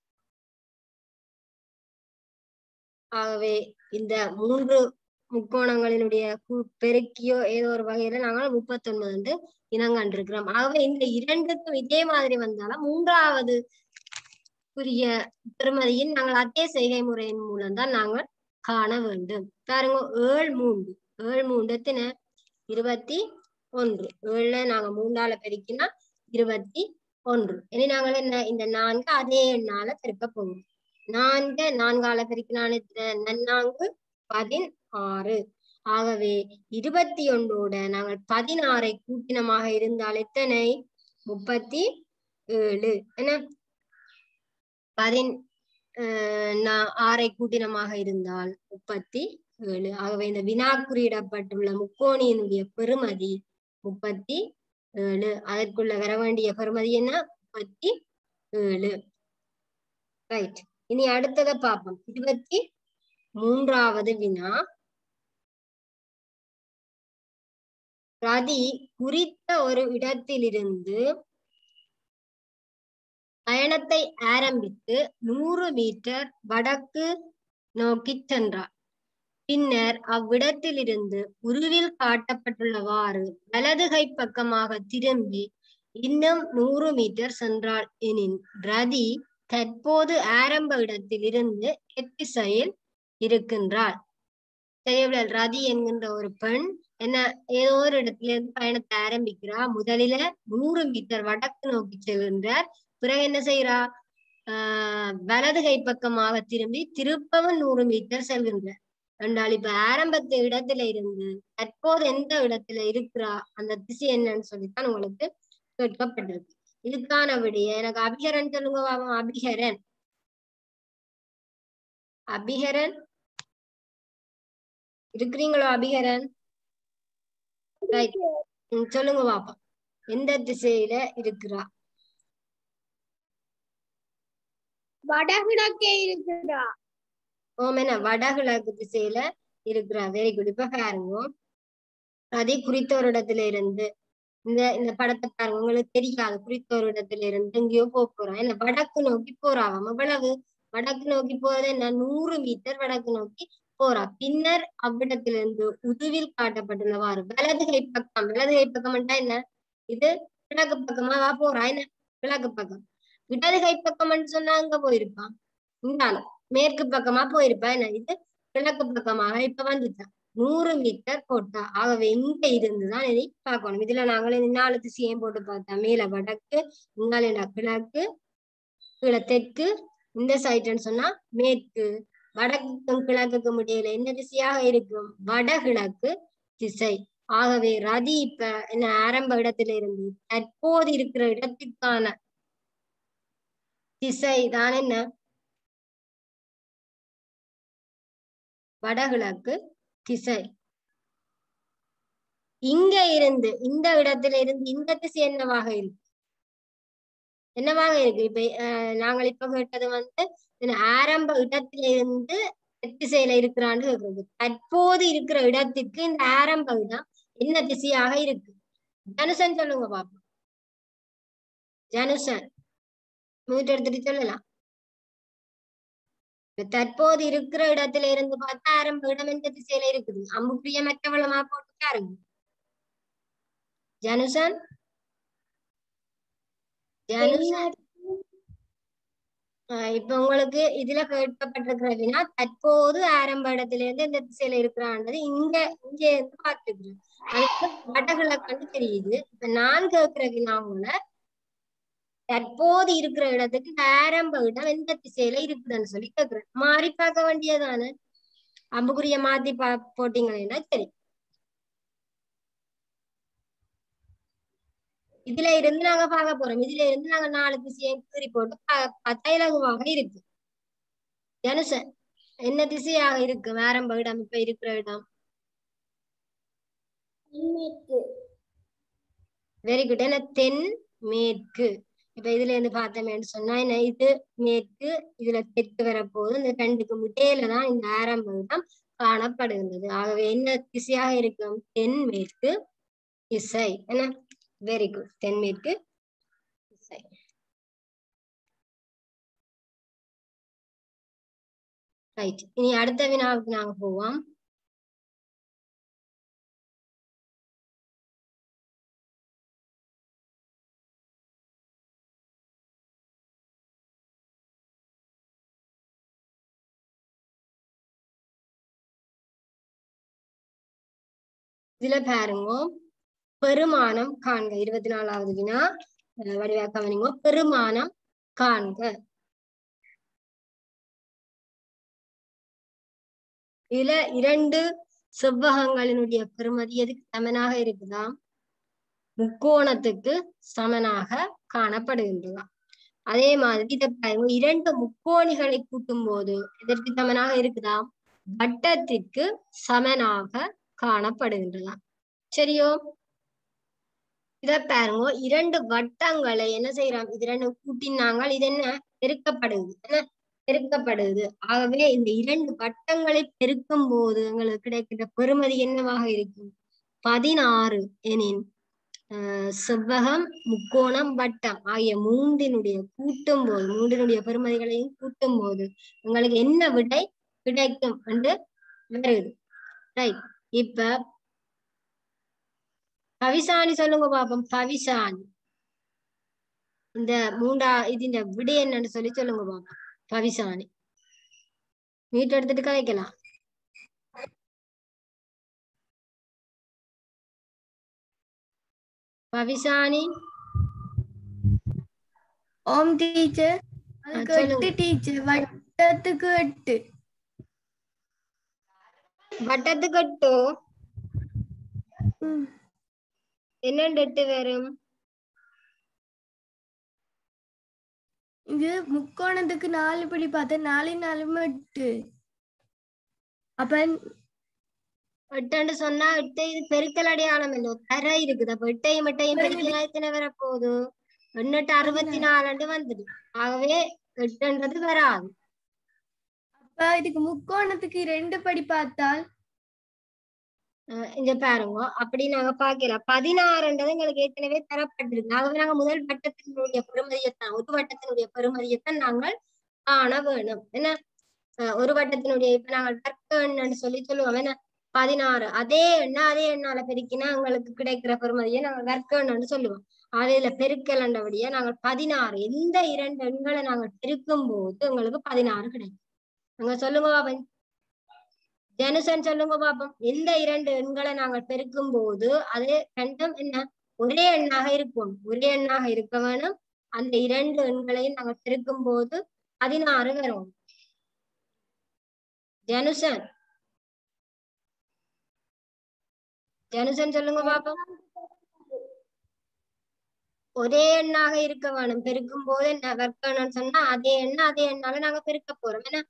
ஆகவே இந்த மூன்று முக்கோணங்களினுடைய கு- பெருக்கியோ ஏதோ ஒரு வகையில நாங்கள் முப்பத்தொன்பது வந்து இனங்கண்டிருக்கிறோம் ஆகவே இந்த இரண்டுக்கும் இதே மாதிரி வந்தாலும் மூன்றாவது உரிய பெறுமதியின் நாங்கள் அதே செய்கை முறையின் மூலம் தான் நாங்கள் காண வேண்டும் பாருங்க ஏழு மூன்று ஏழு மூன்று எத்தனை இருபத்தி ஒன்று ஏழுல நாங்க மூன்றால பெருக்கினா இருபத்தி ஒன்று இனி நாங்கள் என்ன இந்த நான்கு அதே எண்ணால பெருக்க போகிறோம் நான்கு நான்கால பெருக்கினான் எத்தனை? நன்னான்கு பதினாறு ஆகவே இருபத்தி ஒன்றோட நாங்கள் பதினாறை கூட்டினமாக இருந்தால் எத்தனை முப்பத்தி ஏழு என்ன பதின் அஹ் நா- ஆறை கூட்டினமாக இருந்தால் முப்பத்தி ஏழு ஆகவே இந்த வினா குறியிடப்பட்டுள்ள முக்கோணியினுடைய பெறுமதி முப்பத்தி ஏழு அதற்குள்ள வர வேண்டிய பெறுமதி என்ன முப்பத்தி ஏழு ரைட் இனி அடுத்ததை பார்ப்போம் இருபத்தி மூன்றாவது வினா ரதி குறித்த ஒரு இடத்திலிருந்து பயணத்தை ஆரம்பித்து நூறு மீட்டர் வடக்கு நோக்கி சென்றார் பின்னர் அவ்விடத்திலிருந்து உருவில் காட்டப்பட்டுள்ளவாறு வலது கை பக்கமாக திரும்பி இன்னும் நூறு மீட்டர் சென்றாள் எனின் ரதி தற்போது ஆரம்ப இடத்திலிருந்து எத்திசையில் இருக்கின்றாள் தெரியவில்லை ரதி என்கின்ற ஒரு பெண் என்ன ஏதோ ஒரு இடத்துல இருந்து பயணத்தை ஆரம்பிக்கிறா முதலில நூறு மீட்டர் வடக்கு நோக்கி செல்கின்றார் பிறகு என்ன செய்யறா ஆஹ் வலது கை பக்கமாக திரும்பி திருப்பவும் நூறு மீட்டர் செல்கின்றார் என்றால் இப்ப ஆரம்பத்து இடத்துல இருந்து தற்போது எந்த இடத்துல இருக்கிறா அந்த திசை என்னன்னு சொல்லித்தான் உங்களுக்கு கேட்கப்பட்டிருக்கு இதுக்கான விடைய எனக்கு அபிகரன் சொல்லுங்க பாப்போம் அபிகரன் அபிகரன் இருக்கிறீங்களோ அபிகரன் ரைட் சொல்லுங்க பாப்போம் எந்த திசையில இருக்கிறா வடகிழக்கே இருக்குதா ஓம் என்ன வடகிழக்கு திசையில இருக்கிறா வெரி குட் இப்ப பாருங்க அதே குறித்த ஒரு இடத்துல இருந்து இந்த இந்த படத்தை பாருங்க உங்களுக்கு தெரியாது குறித்த ஒரு இடத்துல இருந்து எங்கேயோ போக போறோம் என்ன வடக்கு நோக்கி போறாவாம் எவ்வளவு வடக்கு நோக்கி போறது என்ன நூறு மீட்டர் வடக்கு நோக்கி போறா பின்னர் அவ்விடத்திலிருந்து உதுவில் காட்டப்பட்டுள்ளவாறு வலது கை பக்கம் வலது கை பக்கம் என்ன இது கிழக்கு பக்கமா வா போறா என்ன கிழக்கு பக்கம் இடது கை பக்கம் சொன்னா அங்க போயிருப்பான் இந்தால மேற்கு பக்கமா போயிருப்பா என்ன இது கிழக்கு பக்கமாக இப்ப வந்துட்டான் நூறு மீட்டர் போட்டா ஆகவே இங்க இருந்துதான் இதை பார்க்கணும் இதுல நாங்கள் இந்த நாலு திசையும் போட்டு பார்த்தா மேல வடக்கு இங்கால கிழக்கு கீழே தெற்கு இந்த சைடுன்னு சொன்னா மேற்கு வடக்குக்கும் கிழக்குக்கும் இடையில என்ன திசையாக இருக்கும் வடகிழக்கு திசை ஆகவே ரதி இப்ப என்ன ஆரம்ப இடத்துல இருந்து தற்போது இருக்கிற இடத்துக்கான திசை தான் என்ன வடகிழக்கு திசை இங்க இருந்து இந்த இடத்துல இருந்து இந்த திசை என்னவாக இருக்கு என்னவாக இருக்கு இப்ப அஹ், நாங்கள் இப்ப கேட்டது வந்து இந்த ஆரம்ப இடத்துல இருந்து திசையில இருக்கிறான்னு கேக்குறது தற்போது இருக்கிற இடத்துக்கு இந்த ஆரம்ப இடம் என்ன திசையாக இருக்கு ஜனுசன் சொல்லுங்க பாப்போம் ஜனுசன் மூட்டு எடுத்துட்டு சொல்லலாம் இப்ப தற்போது இருக்கிற இடத்துல இருந்து பார்த்தா ஆரம்ப இடம் எந்த திசையில இருக்குது அம்புக்குரிய மற்றவளமா போட்டு பாருங்க ஜனுசன் ஜனுசன் ஆஹ் இப்ப உங்களுக்கு இதுல கேட்கப்பட்டிருக்கிற வினா தற்போது ஆரம்ப இடத்துல இருந்து இந்த திசையில இருக்கிறான்றது இங்க இங்க இருந்து பார்த்துக்கிறோம் அதுக்கு வடகிழக்குன்னு தெரியுது இப்ப நான் கேட்கிற வினா உங்களை தற்போது இருக்கிற இடத்துக்கு ஆரம்ப இடம் எந்த திசையில இருக்குதுன்னு சொல்லி கேக்குறேன் மாறி பார்க்க வேண்டியதானே அம்புக்குரிய மாத்தி பா போட்டீங்கன்னா சரி இதுல இருந்து நாங்க பார்க்க போறோம் இதுல இருந்து நாங்க நாலு திசையை கீறி போட்டு பா- பார்த்தா இலகுவாக இருக்கு ஜனுசன் என்ன திசையாக இருக்கு ஆரம்ப இடம் இப்ப இருக்கிற இடம் வெரி குட் என்ன தென் மேற்கு இப்ப இதுல இருந்து பார்த்தோமேன்னு சொன்னா என்ன இது மேற்கு இதுல தெற்கு வரப்போகுது இந்த ரெண்டுக்கு இடையில தான் இந்த ஆரம்ப இடம் காணப்படுகின்றது ஆகவே என்ன திசையாக இருக்கும் தென் மேற்கு திசை என்ன வெரி குட் தென்மேற்கு திசை ரைட் இனி அடுத்த வினாவுக்கு நாங்க போவோம் இதுல பாருங்க பெருமானம் காண்க இருபத்தி நாலாவது வினா அஹ் வடிவா கவனிங்க பெருமானம் காண்க இதுல இரண்டு செவ்வகங்களினுடைய பெருமதி எதுக்கு சமனாக இருக்குதாம் முக்கோணத்துக்கு சமனாக காணப்படுகின்றதாம் அதே மாதிரி இத பாருங்க இரண்டு முக்கோணிகளை கூட்டும் போது எதற்கு சமனாக இருக்குதாம் வட்டத்திற்கு சமனாக காணப்படுகின்றதாம் சரியோ இத பாருங்க இரண்டு வட்டங்களை என்ன செய்யறோம் இது ரெண்டு கூட்டினாங்கள் இது என்ன பெருக்கப்படுது என்ன பெருக்கப்படுது ஆகவே இந்த இரண்டு வட்டங்களை பெருக்கும் போது எங்களுக்கு கிடைக்கிற பெறுமதி என்னவாக இருக்கும் பதினாறு எனின் ஆஹ் செவ்வகம் முக்கோணம் வட்டம் ஆகிய மூன்றினுடைய கூட்டும் போது மூன்றினுடைய பெறுமதிகளையும் கூட்டும் போது உங்களுக்கு என்ன விடை கிடைக்கும் என்று வருது ரைட் இப்ப கவிசாணி சொல்லுங்க பாப்போம் கவிசாணி இந்த மூண்டா இது இந்த விடை என்னன்னு சொல்லி சொல்லுங்க பாப்போம் கவிசாணி மீட் எடுத்துட்டு கதைக்கலாம் கவிசாணி ஓம் டீச்சர் ஆ, அதுக்கு சொல்லுங்க. எட்டு டீச்சர் வட்டத்துக்கு எட்டு வட்டத்துக்கு எட்டோ ம். என்னண்டு எட்டு வரும் இது முக்கோணத்துக்கு நாலு படி பார்த்தேன் நாலு நாலுமே எட்டு அப்ப எட்டுன்னு சொன்னா எட்டு இது பெருக்கல் அடையாளம் இல்லை தர இருக்குது அப்ப எட்டையும் எட்டையும் பெருக்கினா எத்தனை வர போகுது எண்ணெட்டு அறுபத்தி நாலுண்டு வந்துடு ஆகவே எட்டுன்றது வராது அப்ப இதுக்கு முக்கோணத்துக்கு ரெண்டு படி பார்த்தால் அஹ் இங்க பாருங்க அப்படி நாங்க பாக்கலாம் பதினாறுன்றது எங்களுக்கு ஏற்கனவே தரப்பட்டிருக்கு ஆகவே நாங்க முதல் வட்டத்தினுடைய பெருமதியைத்தான் ஒரு வட்டத்தினுடைய பெருமதியைத்தான் நாங்கள் காண வேணும் என்ன அஹ் ஒரு வட்டத்தினுடைய இப்ப நாங்கள் வர்க்க எண்ணன்னு சொல்லி சொல்லுவோம் என்ன பதினாறு அதே எண்ணெய் அதே எண்ணால பெருக்கினா எங்களுக்கு கிடைக்கிற பெருமதியை நாங்கள் வர்க்க எண்ணன்னு சொல்லுவோம் அதுல பெருக்கல் என்றபடியா நாங்கள் பதினாறு எந்த இரண்டு எண்களை நாங்கள் பெருக்கும் போது எங்களுக்கு பதினாறு கிடைக்கும் நாங்க சொல்லுங்க பாப்போம் ஜனுசன் சொல்லுங்க பாப்போம் எந்த இரண்டு எண்களை நாங்கள் பெருக்கும் போது அது ரெண்டும் என்ன ஒரே எண்ணாக இருக்கும் ஒரே எண்ணாக இருக்க வேணும் அந்த இரண்டு எண்களையும் நாங்கள் பெருக்கும் போது பதினாறு வரும் ஜனுசன் ஜனுசன் சொல்லுங்க பாப்போம் ஒரே எண்ணாக இருக்க வேணும் பெருக்கும் போது என்ன வர்க்கணும்னு சொன்னா அதே எண்ணெய் அதே எண்ணால நாங்க பெருக்க போறோம் என்ன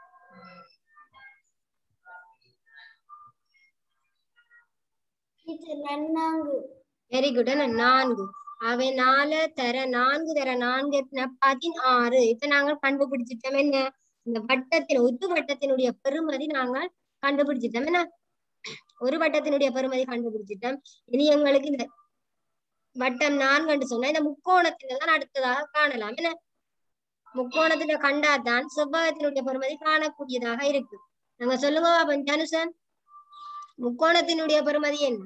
நன்னாங்கு வெரி குட் நான்கு அவை நாலு தர நான்கு தர நான்கு எத்தனை பதினாறு இப்ப நாங்கள் கண்டுபிடிச்சிட்டோம் என்ன இந்த வட்டத்தின் ஒரு வட்டத்தினுடைய பெருமதி நாங்கள் கண்டுபிடிச்சிட்டோம் என்ன ஒரு வட்டத்தினுடைய பெருமதி கண்டுபிடிச்சிட்டோம் இனி எங்களுக்கு இந்த வட்டம் நான்கு சொன்னா இந்த முக்கோணத்துல தான் அடுத்ததாக காணலாம் என்ன முக்கோணத்துல கண்டாதான் செவ்வகத்தினுடைய பெருமதி காணக்கூடியதாக இருக்கு நாங்க சொல்லுங்க பாப்போம் ஜனுசன் முக்கோணத்தினுடைய பெருமதி என்ன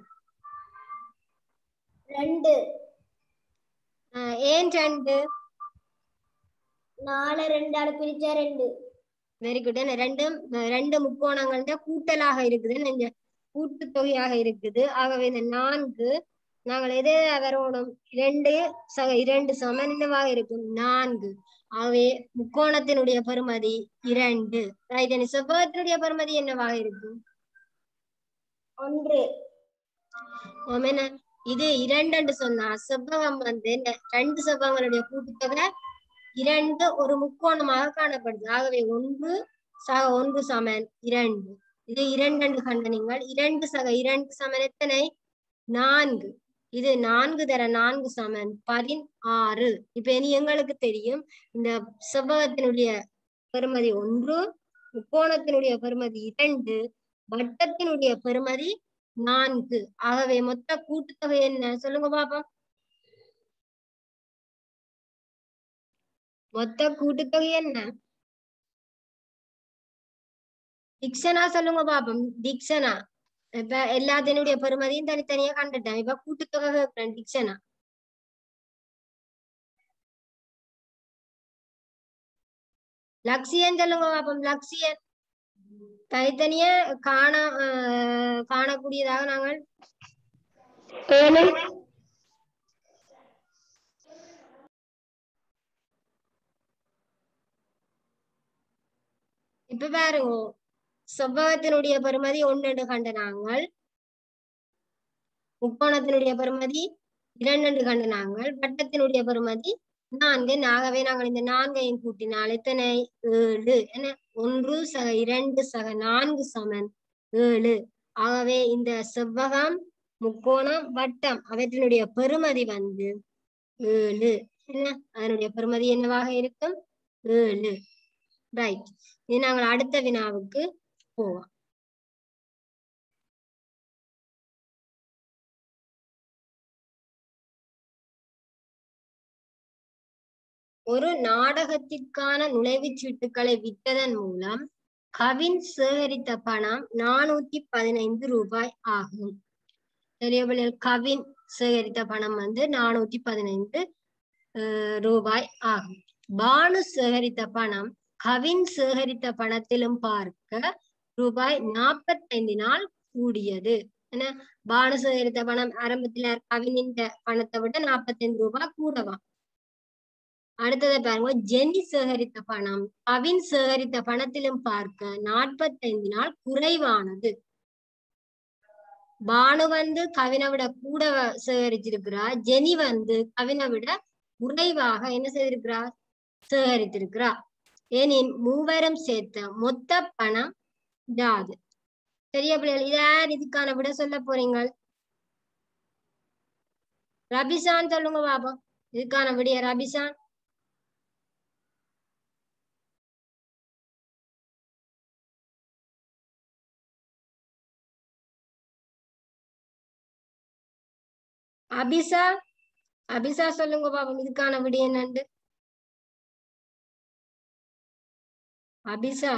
ரெண்டு ஆஹ் ஏன் ரெண்டு நாலு ரெண்டால பிரிச்சா ரெண்டு வெரி குட் ரெண்டும் அஹ் ரெண்டு முக்கோணங்கள்ட கூட்டலாக இருக்குது இந்த கூட்டு தொகையாக இருக்குது ஆகவே இந்த நான்கு நாங்கள் எது வரணும் இரண்டு சக இரண்டு சமநிலமாக இருக்கும் நான்கு ஆகவே முக்கோணத்தினுடைய பெருமதி இரண்டு ரைட் இனி செவ்வகத்தினுடைய பெருமதி என்னவாக இருக்கும் ஒன்று ஆமா, என்ன இது இரண்டு சொன்னா செவ்வகம் வந்து இந்த ரெண்டு செவ்வகங்களுடைய கூட்டுத்தொகை இரண்டு ஒரு முக்கோணமாக காணப்படுது ஆகவே ஒன்று சக ஒன்று சமன் இரண்டு இது இரண்டு கண்ட நீங்கள் இரண்டு சக இரண்டு சமன் எத்தனை நான்கு இது நான்கு தர நான்கு சமன் பதினாறு இப்ப இனி எங்களுக்கு தெரியும் இந்த செவ்வகத்தினுடைய பெருமதி ஒன்று முக்கோணத்தினுடைய பெருமதி இரண்டு வட்டத்தினுடைய பெருமதி நான்கு ஆகவே மொத்த கூட்டுத்தொகை என்ன சொல்லுங்க பாப்போம் மொத்த கூட்டுத்தொகை என்ன டிக்ஷனா சொல்லுங்க பாப்போம் டிக்ஷனா இப்ப எல்லாத்தினுடைய பெருமதியும் தனித்தனியா கண்டுட்டேன் இப்ப கூட்டுத்தொகை கேட்கிறேன் டிக்ஷனா லக்ஷியன் சொல்லுங்க பாப்போம் லக்ஷியன் தனித்தனியா காண ஆஹ் காணக்கூடியதாக நாங்கள் ஏழு இப்ப பாருங்க செவ்வகத்தினுடைய பெருமதி ஒன்று கண்ட நாங்கள் முக்கோணத்தினுடைய பெருமதி இரண்டு கண்டு நாங்கள் வட்டத்தினுடைய பெருமதி நான்கு ஆகவே நாங்கள் இந்த நான்கையும் கூட்டினால் எத்தனை ஏழு என்ன ஒன்று சக இரண்டு சக நான்கு சமன் ஏழு ஆகவே இந்த செவ்வகம் முக்கோணம் வட்டம் அவற்றினுடைய பெருமதி வந்து ஏழு என்ன அதனுடைய பெருமதி என்னவாக இருக்கும் ஏழு ரைட் இது நாங்கள் அடுத்த வினாவுக்கு போவோம் ஒரு நாடகத்திற்கான நுழைவுச் சீட்டுகளை விற்றதன் மூலம் கவின் சேகரித்த பணம் நானூத்தி பதினைந்து ரூபாய் ஆகும் தெரியவில்லை கவின் சேகரித்த பணம் வந்து நானூத்தி பதினைந்து அஹ், ரூபாய் ஆகும் பானு சேகரித்த பணம் கவின் சேகரித்த பணத்திலும் பார்க்க ரூபாய் நாற்பத்தைந்தினால் கூடியது என்ன பானு சேகரித்த பணம் ஆரம்பத்துல கவினின் பணத்தை விட நாற்பத்தைந்து ரூபாய் கூடவா அடுத்ததை பாருங்க ஜெனி சேகரித்த பணம் கவின் சேகரித்த பணத்திலும் பார்க்க நாற்பத்தைந்து நாள் குறைவானது பானு வந்து கவினை விட கூட வ- சேகரிச்சிருக்கிறா ஜெனி வந்து கவினை விட குறைவாக என்ன செய்திருக்கிறா சேகரித்திருக்கிறா எனின் மூவரும் சேர்த்த மொத்த பணம் யாது சரியா பிள்ளைகள் இத யார் இதுக்கான விட சொல்ல போறீங்க ரபிசான் சொல்லுங்க பாபா இதுக்கான விடிய ரபிசான் அபிசா அபிசா சொல்லுங்க பாப்போம் இதுக்கான விடி என்னண்டு அபிசா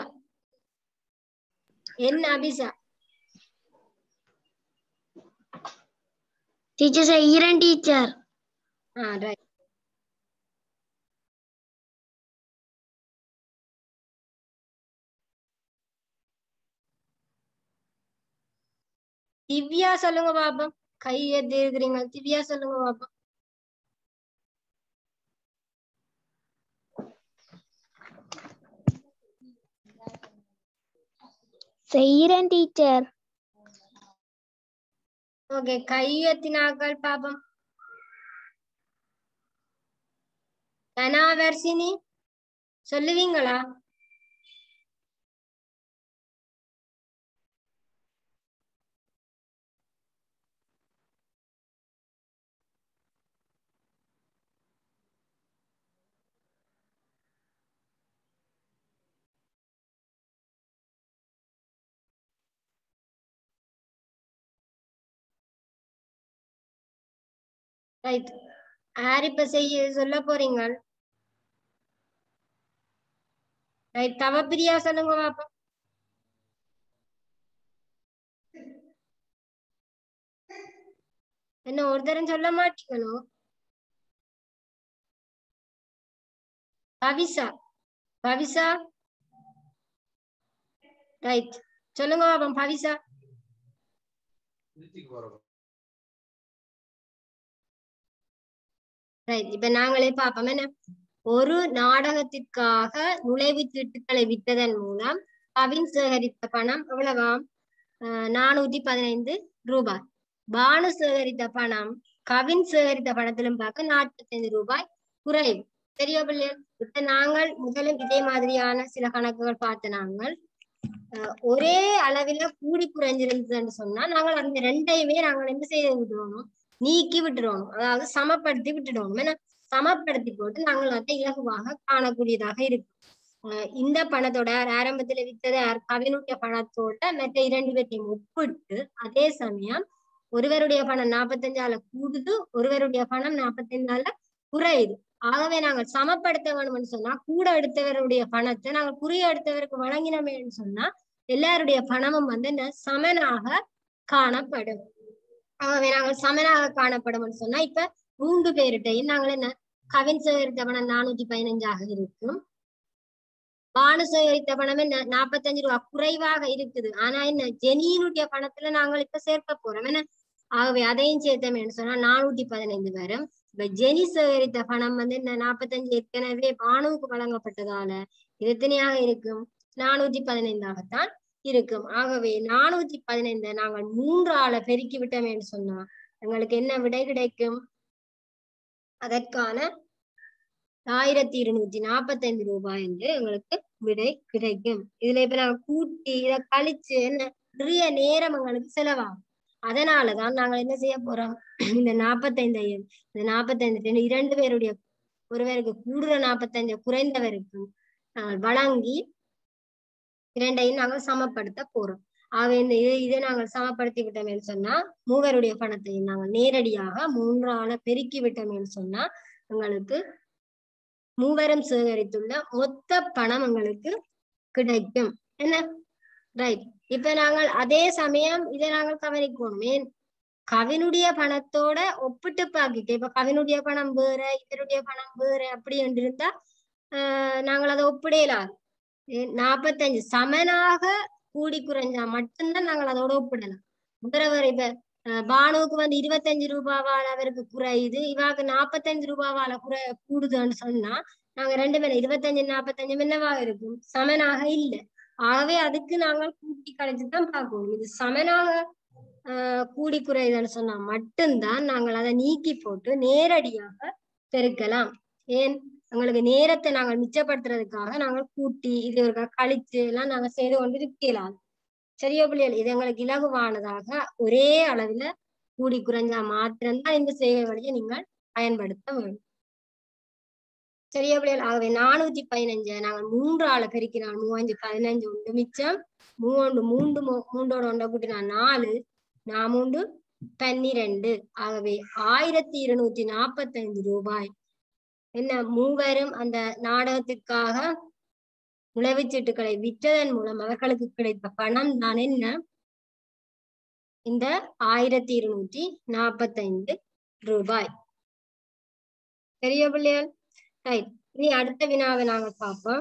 என்ன அபிசா டீச்சர் செய்கிறேன் டீச்சர் ஆ ரைட் திவ்யா சொல்லுங்க பாப்போம் கை ஏத்தி இருக்கிறீங்க திவ்யா சொல்லுங்க பாப்போம் செய்கிறேன் டீச்சர் ஓகே கை ஏத்தினாக்கள் பாப்போம் தனாவர்சினி சொல்லுவீங்களா ரைட் யார் இப்ப செய்ய சொல்ல போறீங்க ரைட் தவப்பிரியா சொல்லுங்க பாப்போம் என்ன ஒருத்தரும் சொல்ல மாட்டீங்களோ பவிசா பவிசா ரைட் சொல்லுங்க பாப்போம் பவிசா ரைட் இப்ப நாங்களே பார்ப்போம் என்ன ஒரு நாடகத்திற்காக நுழைவுச் சீட்டுகளை விற்றதன் மூலம் கவின் சேகரித்த பணம் எவ்வளவாம் ஆஹ் நானூத்தி பதினைந்து ரூபாய் பானு சேகரித்த பணம் கவின் சேகரித்த பணத்திலும் பார்க்க நாற்பத்தைந்து ரூபாய் குறைவு தெரிய பிள்ளைகள் இப்ப நாங்கள் முதலும் இதே மாதிரியான சில கணக்குகள் பார்த்த நாங்கள் ஆஹ் ஒரே அளவில கூடி குறைஞ்சிருந்ததுன்னு சொன்னா நாங்கள் அந்த ரெண்டையுமே நாங்கள் என்ன செய்து விட்டுருவோம் நீக்கி விட்டுருவோம் அதாவது சமப்படுத்தி விட்டுடுவோம் ஏன்னா சமப்படுத்தி போட்டு நாங்கள் அதை இலகுவாக காணக்கூடியதாக இருக்கும் ஆஹ் இந்த பணத்தோட ஆரம்பத்துல வித்தது யார் கவினுடைய பணத்தோட மற்ற இரண்டு பேர்த்தையும் ஒப்பிட்டு அதே சமயம் ஒருவருடைய பணம் நாற்பத்தஞ்சால கூடுது ஒருவருடைய பணம் நாற்பத்தஞ்சால குறையுது ஆகவே நாங்கள் சமப்படுத்த வேணும்னு சொன்னா கூட எடுத்தவருடைய பணத்தை நாங்கள் குறிய எடுத்தவருக்கு வழங்கினோமேன்னு சொன்னா எல்லாருடைய பணமும் வந்து என்ன சமனாக காணப்படும் ஆகவே நாங்கள் சமனாக காணப்படும் சொன்னா இப்ப மூன்று பேருட்டையும் நாங்கள் என்ன கவின் சேகரித்த பணம் நானூத்தி பதினஞ்சாக இருக்கும் பானு சேகரித்த பணம் என்ன நாற்பத்தஞ்சு ரூபா குறைவாக இருக்குது ஆனா என்ன ஜெனியினுடைய பணத்துல நாங்கள் இப்ப சேர்க்க போறோம் என்ன ஆகவே அதையும் சேர்த்தோம்னு சொன்னா நானூத்தி பதினைந்து வரும் இப்ப ஜெனி சேகரித்த பணம் வந்து இந்த நாற்பத்தஞ்சு ஏற்கனவே பானுவுக்கு வழங்கப்பட்டதால இது எத்தனையாக இருக்கும் நானூத்தி பதினைந்தாகத்தான் இருக்கும் ஆகவே நானூத்தி பதினைந்த நாங்கள் மூன்று ஆளை பெருக்கி விட்டோமேன்னு சொன்னா எங்களுக்கு என்ன விடை கிடைக்கும் அதற்கான ஆயிரத்தி இருநூத்தி நாற்பத்தைந்து ரூபாய் என்று எங்களுக்கு விடை கிடைக்கும் இதுல இப்ப நாங்க கூட்டி இதை கழிச்சு என்ன நிறைய நேரம் எங்களுக்கு செலவாகும் அதனாலதான் நாங்கள் என்ன செய்ய போறோம் இந்த நாற்பத்தைந்தையும் இந்த நாற்பத்தைந்து இரண்டு பேருடைய ஒருவருக்கு கூடுதல் நாற்பத்தைந்து குறைந்தவருக்கு நாங்கள் வழங்கி இரண்டையும் நாங்கள் சமப்படுத்த போறோம் ஆக இந்த இதை இதை நாங்கள் சமப்படுத்தி விட்டோமேன்னு சொன்னா மூவருடைய பணத்தையும் நாங்கள் நேரடியாக மூன்றால பெருக்கி விட்டோமேன்னு சொன்னா எங்களுக்கு மூவரும் சேகரித்துள்ள மொத்த பணம் எங்களுக்கு கிடைக்கும் என்ன ரைட் இப்ப நாங்கள் அதே சமயம் இதை நாங்கள் கவனிக்கணும் ஏன் கவினுடைய பணத்தோட ஒப்பிட்டு பார்க்கிட்டு இப்ப கவினுடைய பணம் வேற இவருடைய பணம் வேற அப்படி என்று இருந்தா ஆஹ் நாங்கள் அதை ஒப்பிடலாம் நாற்பத்தஞ்சு சமனாக கூடி குறைஞ்சா மட்டும்தான் நாங்கள் அதோட ஒப்பிடலாம் வேற இப்ப அஹ் பானுவுக்கு வந்து இருபத்தஞ்சு ரூபாவால அவருக்கு குறையுது இவாக்கு நாற்பத்தஞ்சு ரூபாவால குறை கூடுதுன்னு சொன்னா நாங்க ரெண்டு பேரும் இருபத்தஞ்சு நாற்பத்தஞ்சு என்னவா இருக்கும் சமனாக இல்லை ஆகவே அதுக்கு நாங்கள் கூட்டி கழிச்சுதான் பார்க்கணும் இது சமனாக ஆஹ் கூடி குறையுதுன்னு சொன்னா மட்டும்தான் நாங்கள் அதை நீக்கி போட்டு நேரடியாக பெருக்கலாம் ஏன் எங்களுக்கு நேரத்தை நாங்கள் மிச்சப்படுத்துறதுக்காக நாங்கள் கூட்டி இது ஒரு கழிச்சு எல்லாம் நாங்க செய்து கொண்டு இருக்கலாம் சரியா பிள்ளைகள் இது எங்களுக்கு இலகுவானதாக ஒரே அளவுல கூடி குறைஞ்சா மாத்திரம்தான் இந்த சேவை வழியை நீங்கள் பயன்படுத்த வேண்டும் சரியா பிள்ளைகள் ஆகவே நானூத்தி பதினஞ்சு நாங்கள் மூன்று ஆளை பெருக்கினால் மூவஞ்சு பதினஞ்சு உண்டு மிச்சம் மூன்று மூன்று மூ- மூன்றோட ஒன்றை கூட்டினா நாலு நான் மூன்று பன்னிரண்டு ஆகவே ஆயிரத்தி இருநூத்தி நாற்பத்தைந்து ரூபாய் என்ன மூவரும் அந்த நாடகத்திற்காக நுழைவுச்சீட்டுகளை விற்றதன் மூலம் அவர்களுக்கு கிடைத்த பணம் தான் என்ன இந்த ஆயிரத்தி இருநூத்தி நாற்பத்தைந்து ரூபாய் சரியா பிள்ளைகள் ரைட் இனி அடுத்த வினாவை நாங்க பார்ப்போம்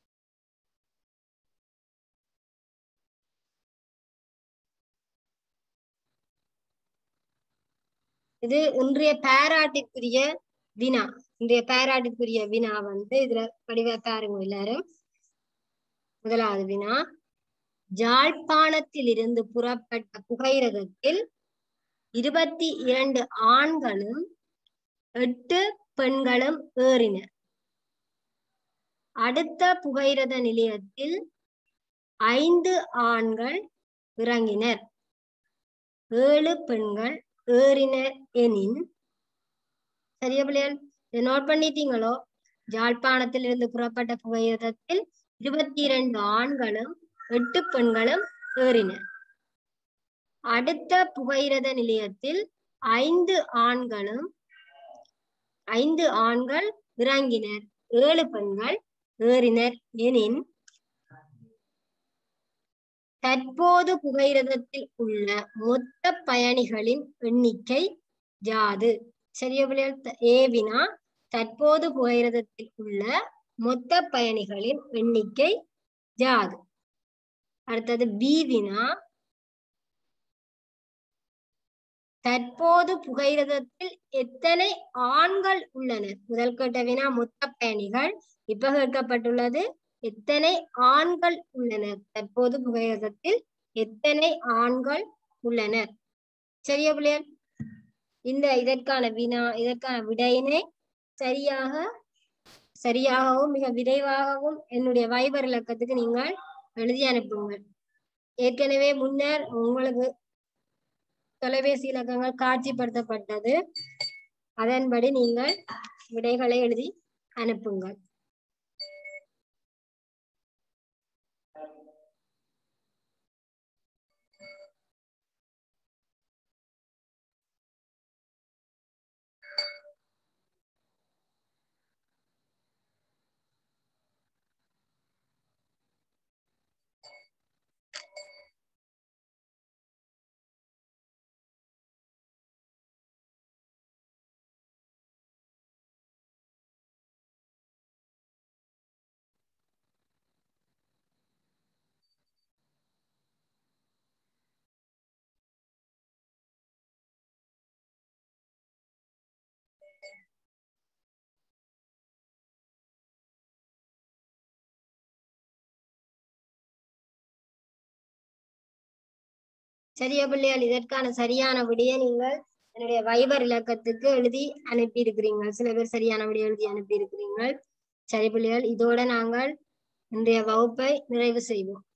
இது இன்றைய பாராட்டிற்குரிய வினா இன்றைய பாராட்டிற்குரிய வினா வந்து இதுல படிவ பாருங்க எல்லாரும் முதலாவது வினா ஜாழ்ப்பாணத்தில் இருந்து புறப்பட்ட புகையிரதத்தில் இருபத்தி இரண்டு ஆண்களும் எட்டு பெண்களும் ஏறினர் அடுத்த புகையிரத நிலையத்தில் ஐந்து ஆண்கள் இறங்கினர் ஏழு பெண்கள் ஏறினர் எனின் சரியா பிள்ளைகள் இதை நோட் பண்ணிட்டீங்களோ ஜாழ்ப்பாணத்தில் இருந்து புறப்பட்ட புகையிரதத்தில் இருபத்தி இரண்டு ஆண்களும் எட்டு பெண்களும் ஏறினர் அடுத்த புகையிரத நிலையத்தில் ஐந்து ஆண்களும் ஐந்து ஆண்கள் இறங்கினர் ஏழு பெண்கள் ஏறினர் எனின் தற்போது புகையிரதத்தில் உள்ள மொத்த பயணிகளின் எண்ணிக்கை யாது சரியா பிள்ளைகள் த- ஏ வினா தற்போது புகையிரதத்தில் உள்ள மொத்த பயணிகளின் எண்ணிக்கை யாது அடுத்தது பி வினா தற்போது புகையிரதத்தில் எத்தனை ஆண்கள் உள்ளனர் முதல் கேட்ட வினா மொத்த பயணிகள் இப்ப கேட்கப்பட்டுள்ளது எத்தனை ஆண்கள் உள்ளனர் தற்போது புகையிரதத்தில் எத்தனை ஆண்கள் உள்ளனர் சரியா பிள்ளைகள் இந்த இதற்கான வினா இதற்கான விடையினை சரியாக சரியாகவும் மிக விரைவாகவும் என்னுடைய வைபர் இலக்கத்துக்கு நீங்கள் எழுதி அனுப்புங்கள் ஏற்கனவே முன்னர் உங்களுக்கு தொலைபேசி இலக்கங்கள் காட்சிப்படுத்தப்பட்டது அதன்படி நீங்கள் விடைகளை எழுதி அனுப்புங்கள் சரியா பிள்ளைகள் இதற்கான சரியான விடையை நீங்கள் என்னுடைய வைபர் இலக்கத்துக்கு எழுதி அனுப்பி இருக்கிறீங்க சில பேர் சரியான விடை எழுதி அனுப்பி இருக்கிறீங்க சரி பிள்ளைகள் இதோட நாங்கள் இன்றைய வகுப்பை நிறைவு செய்வோம்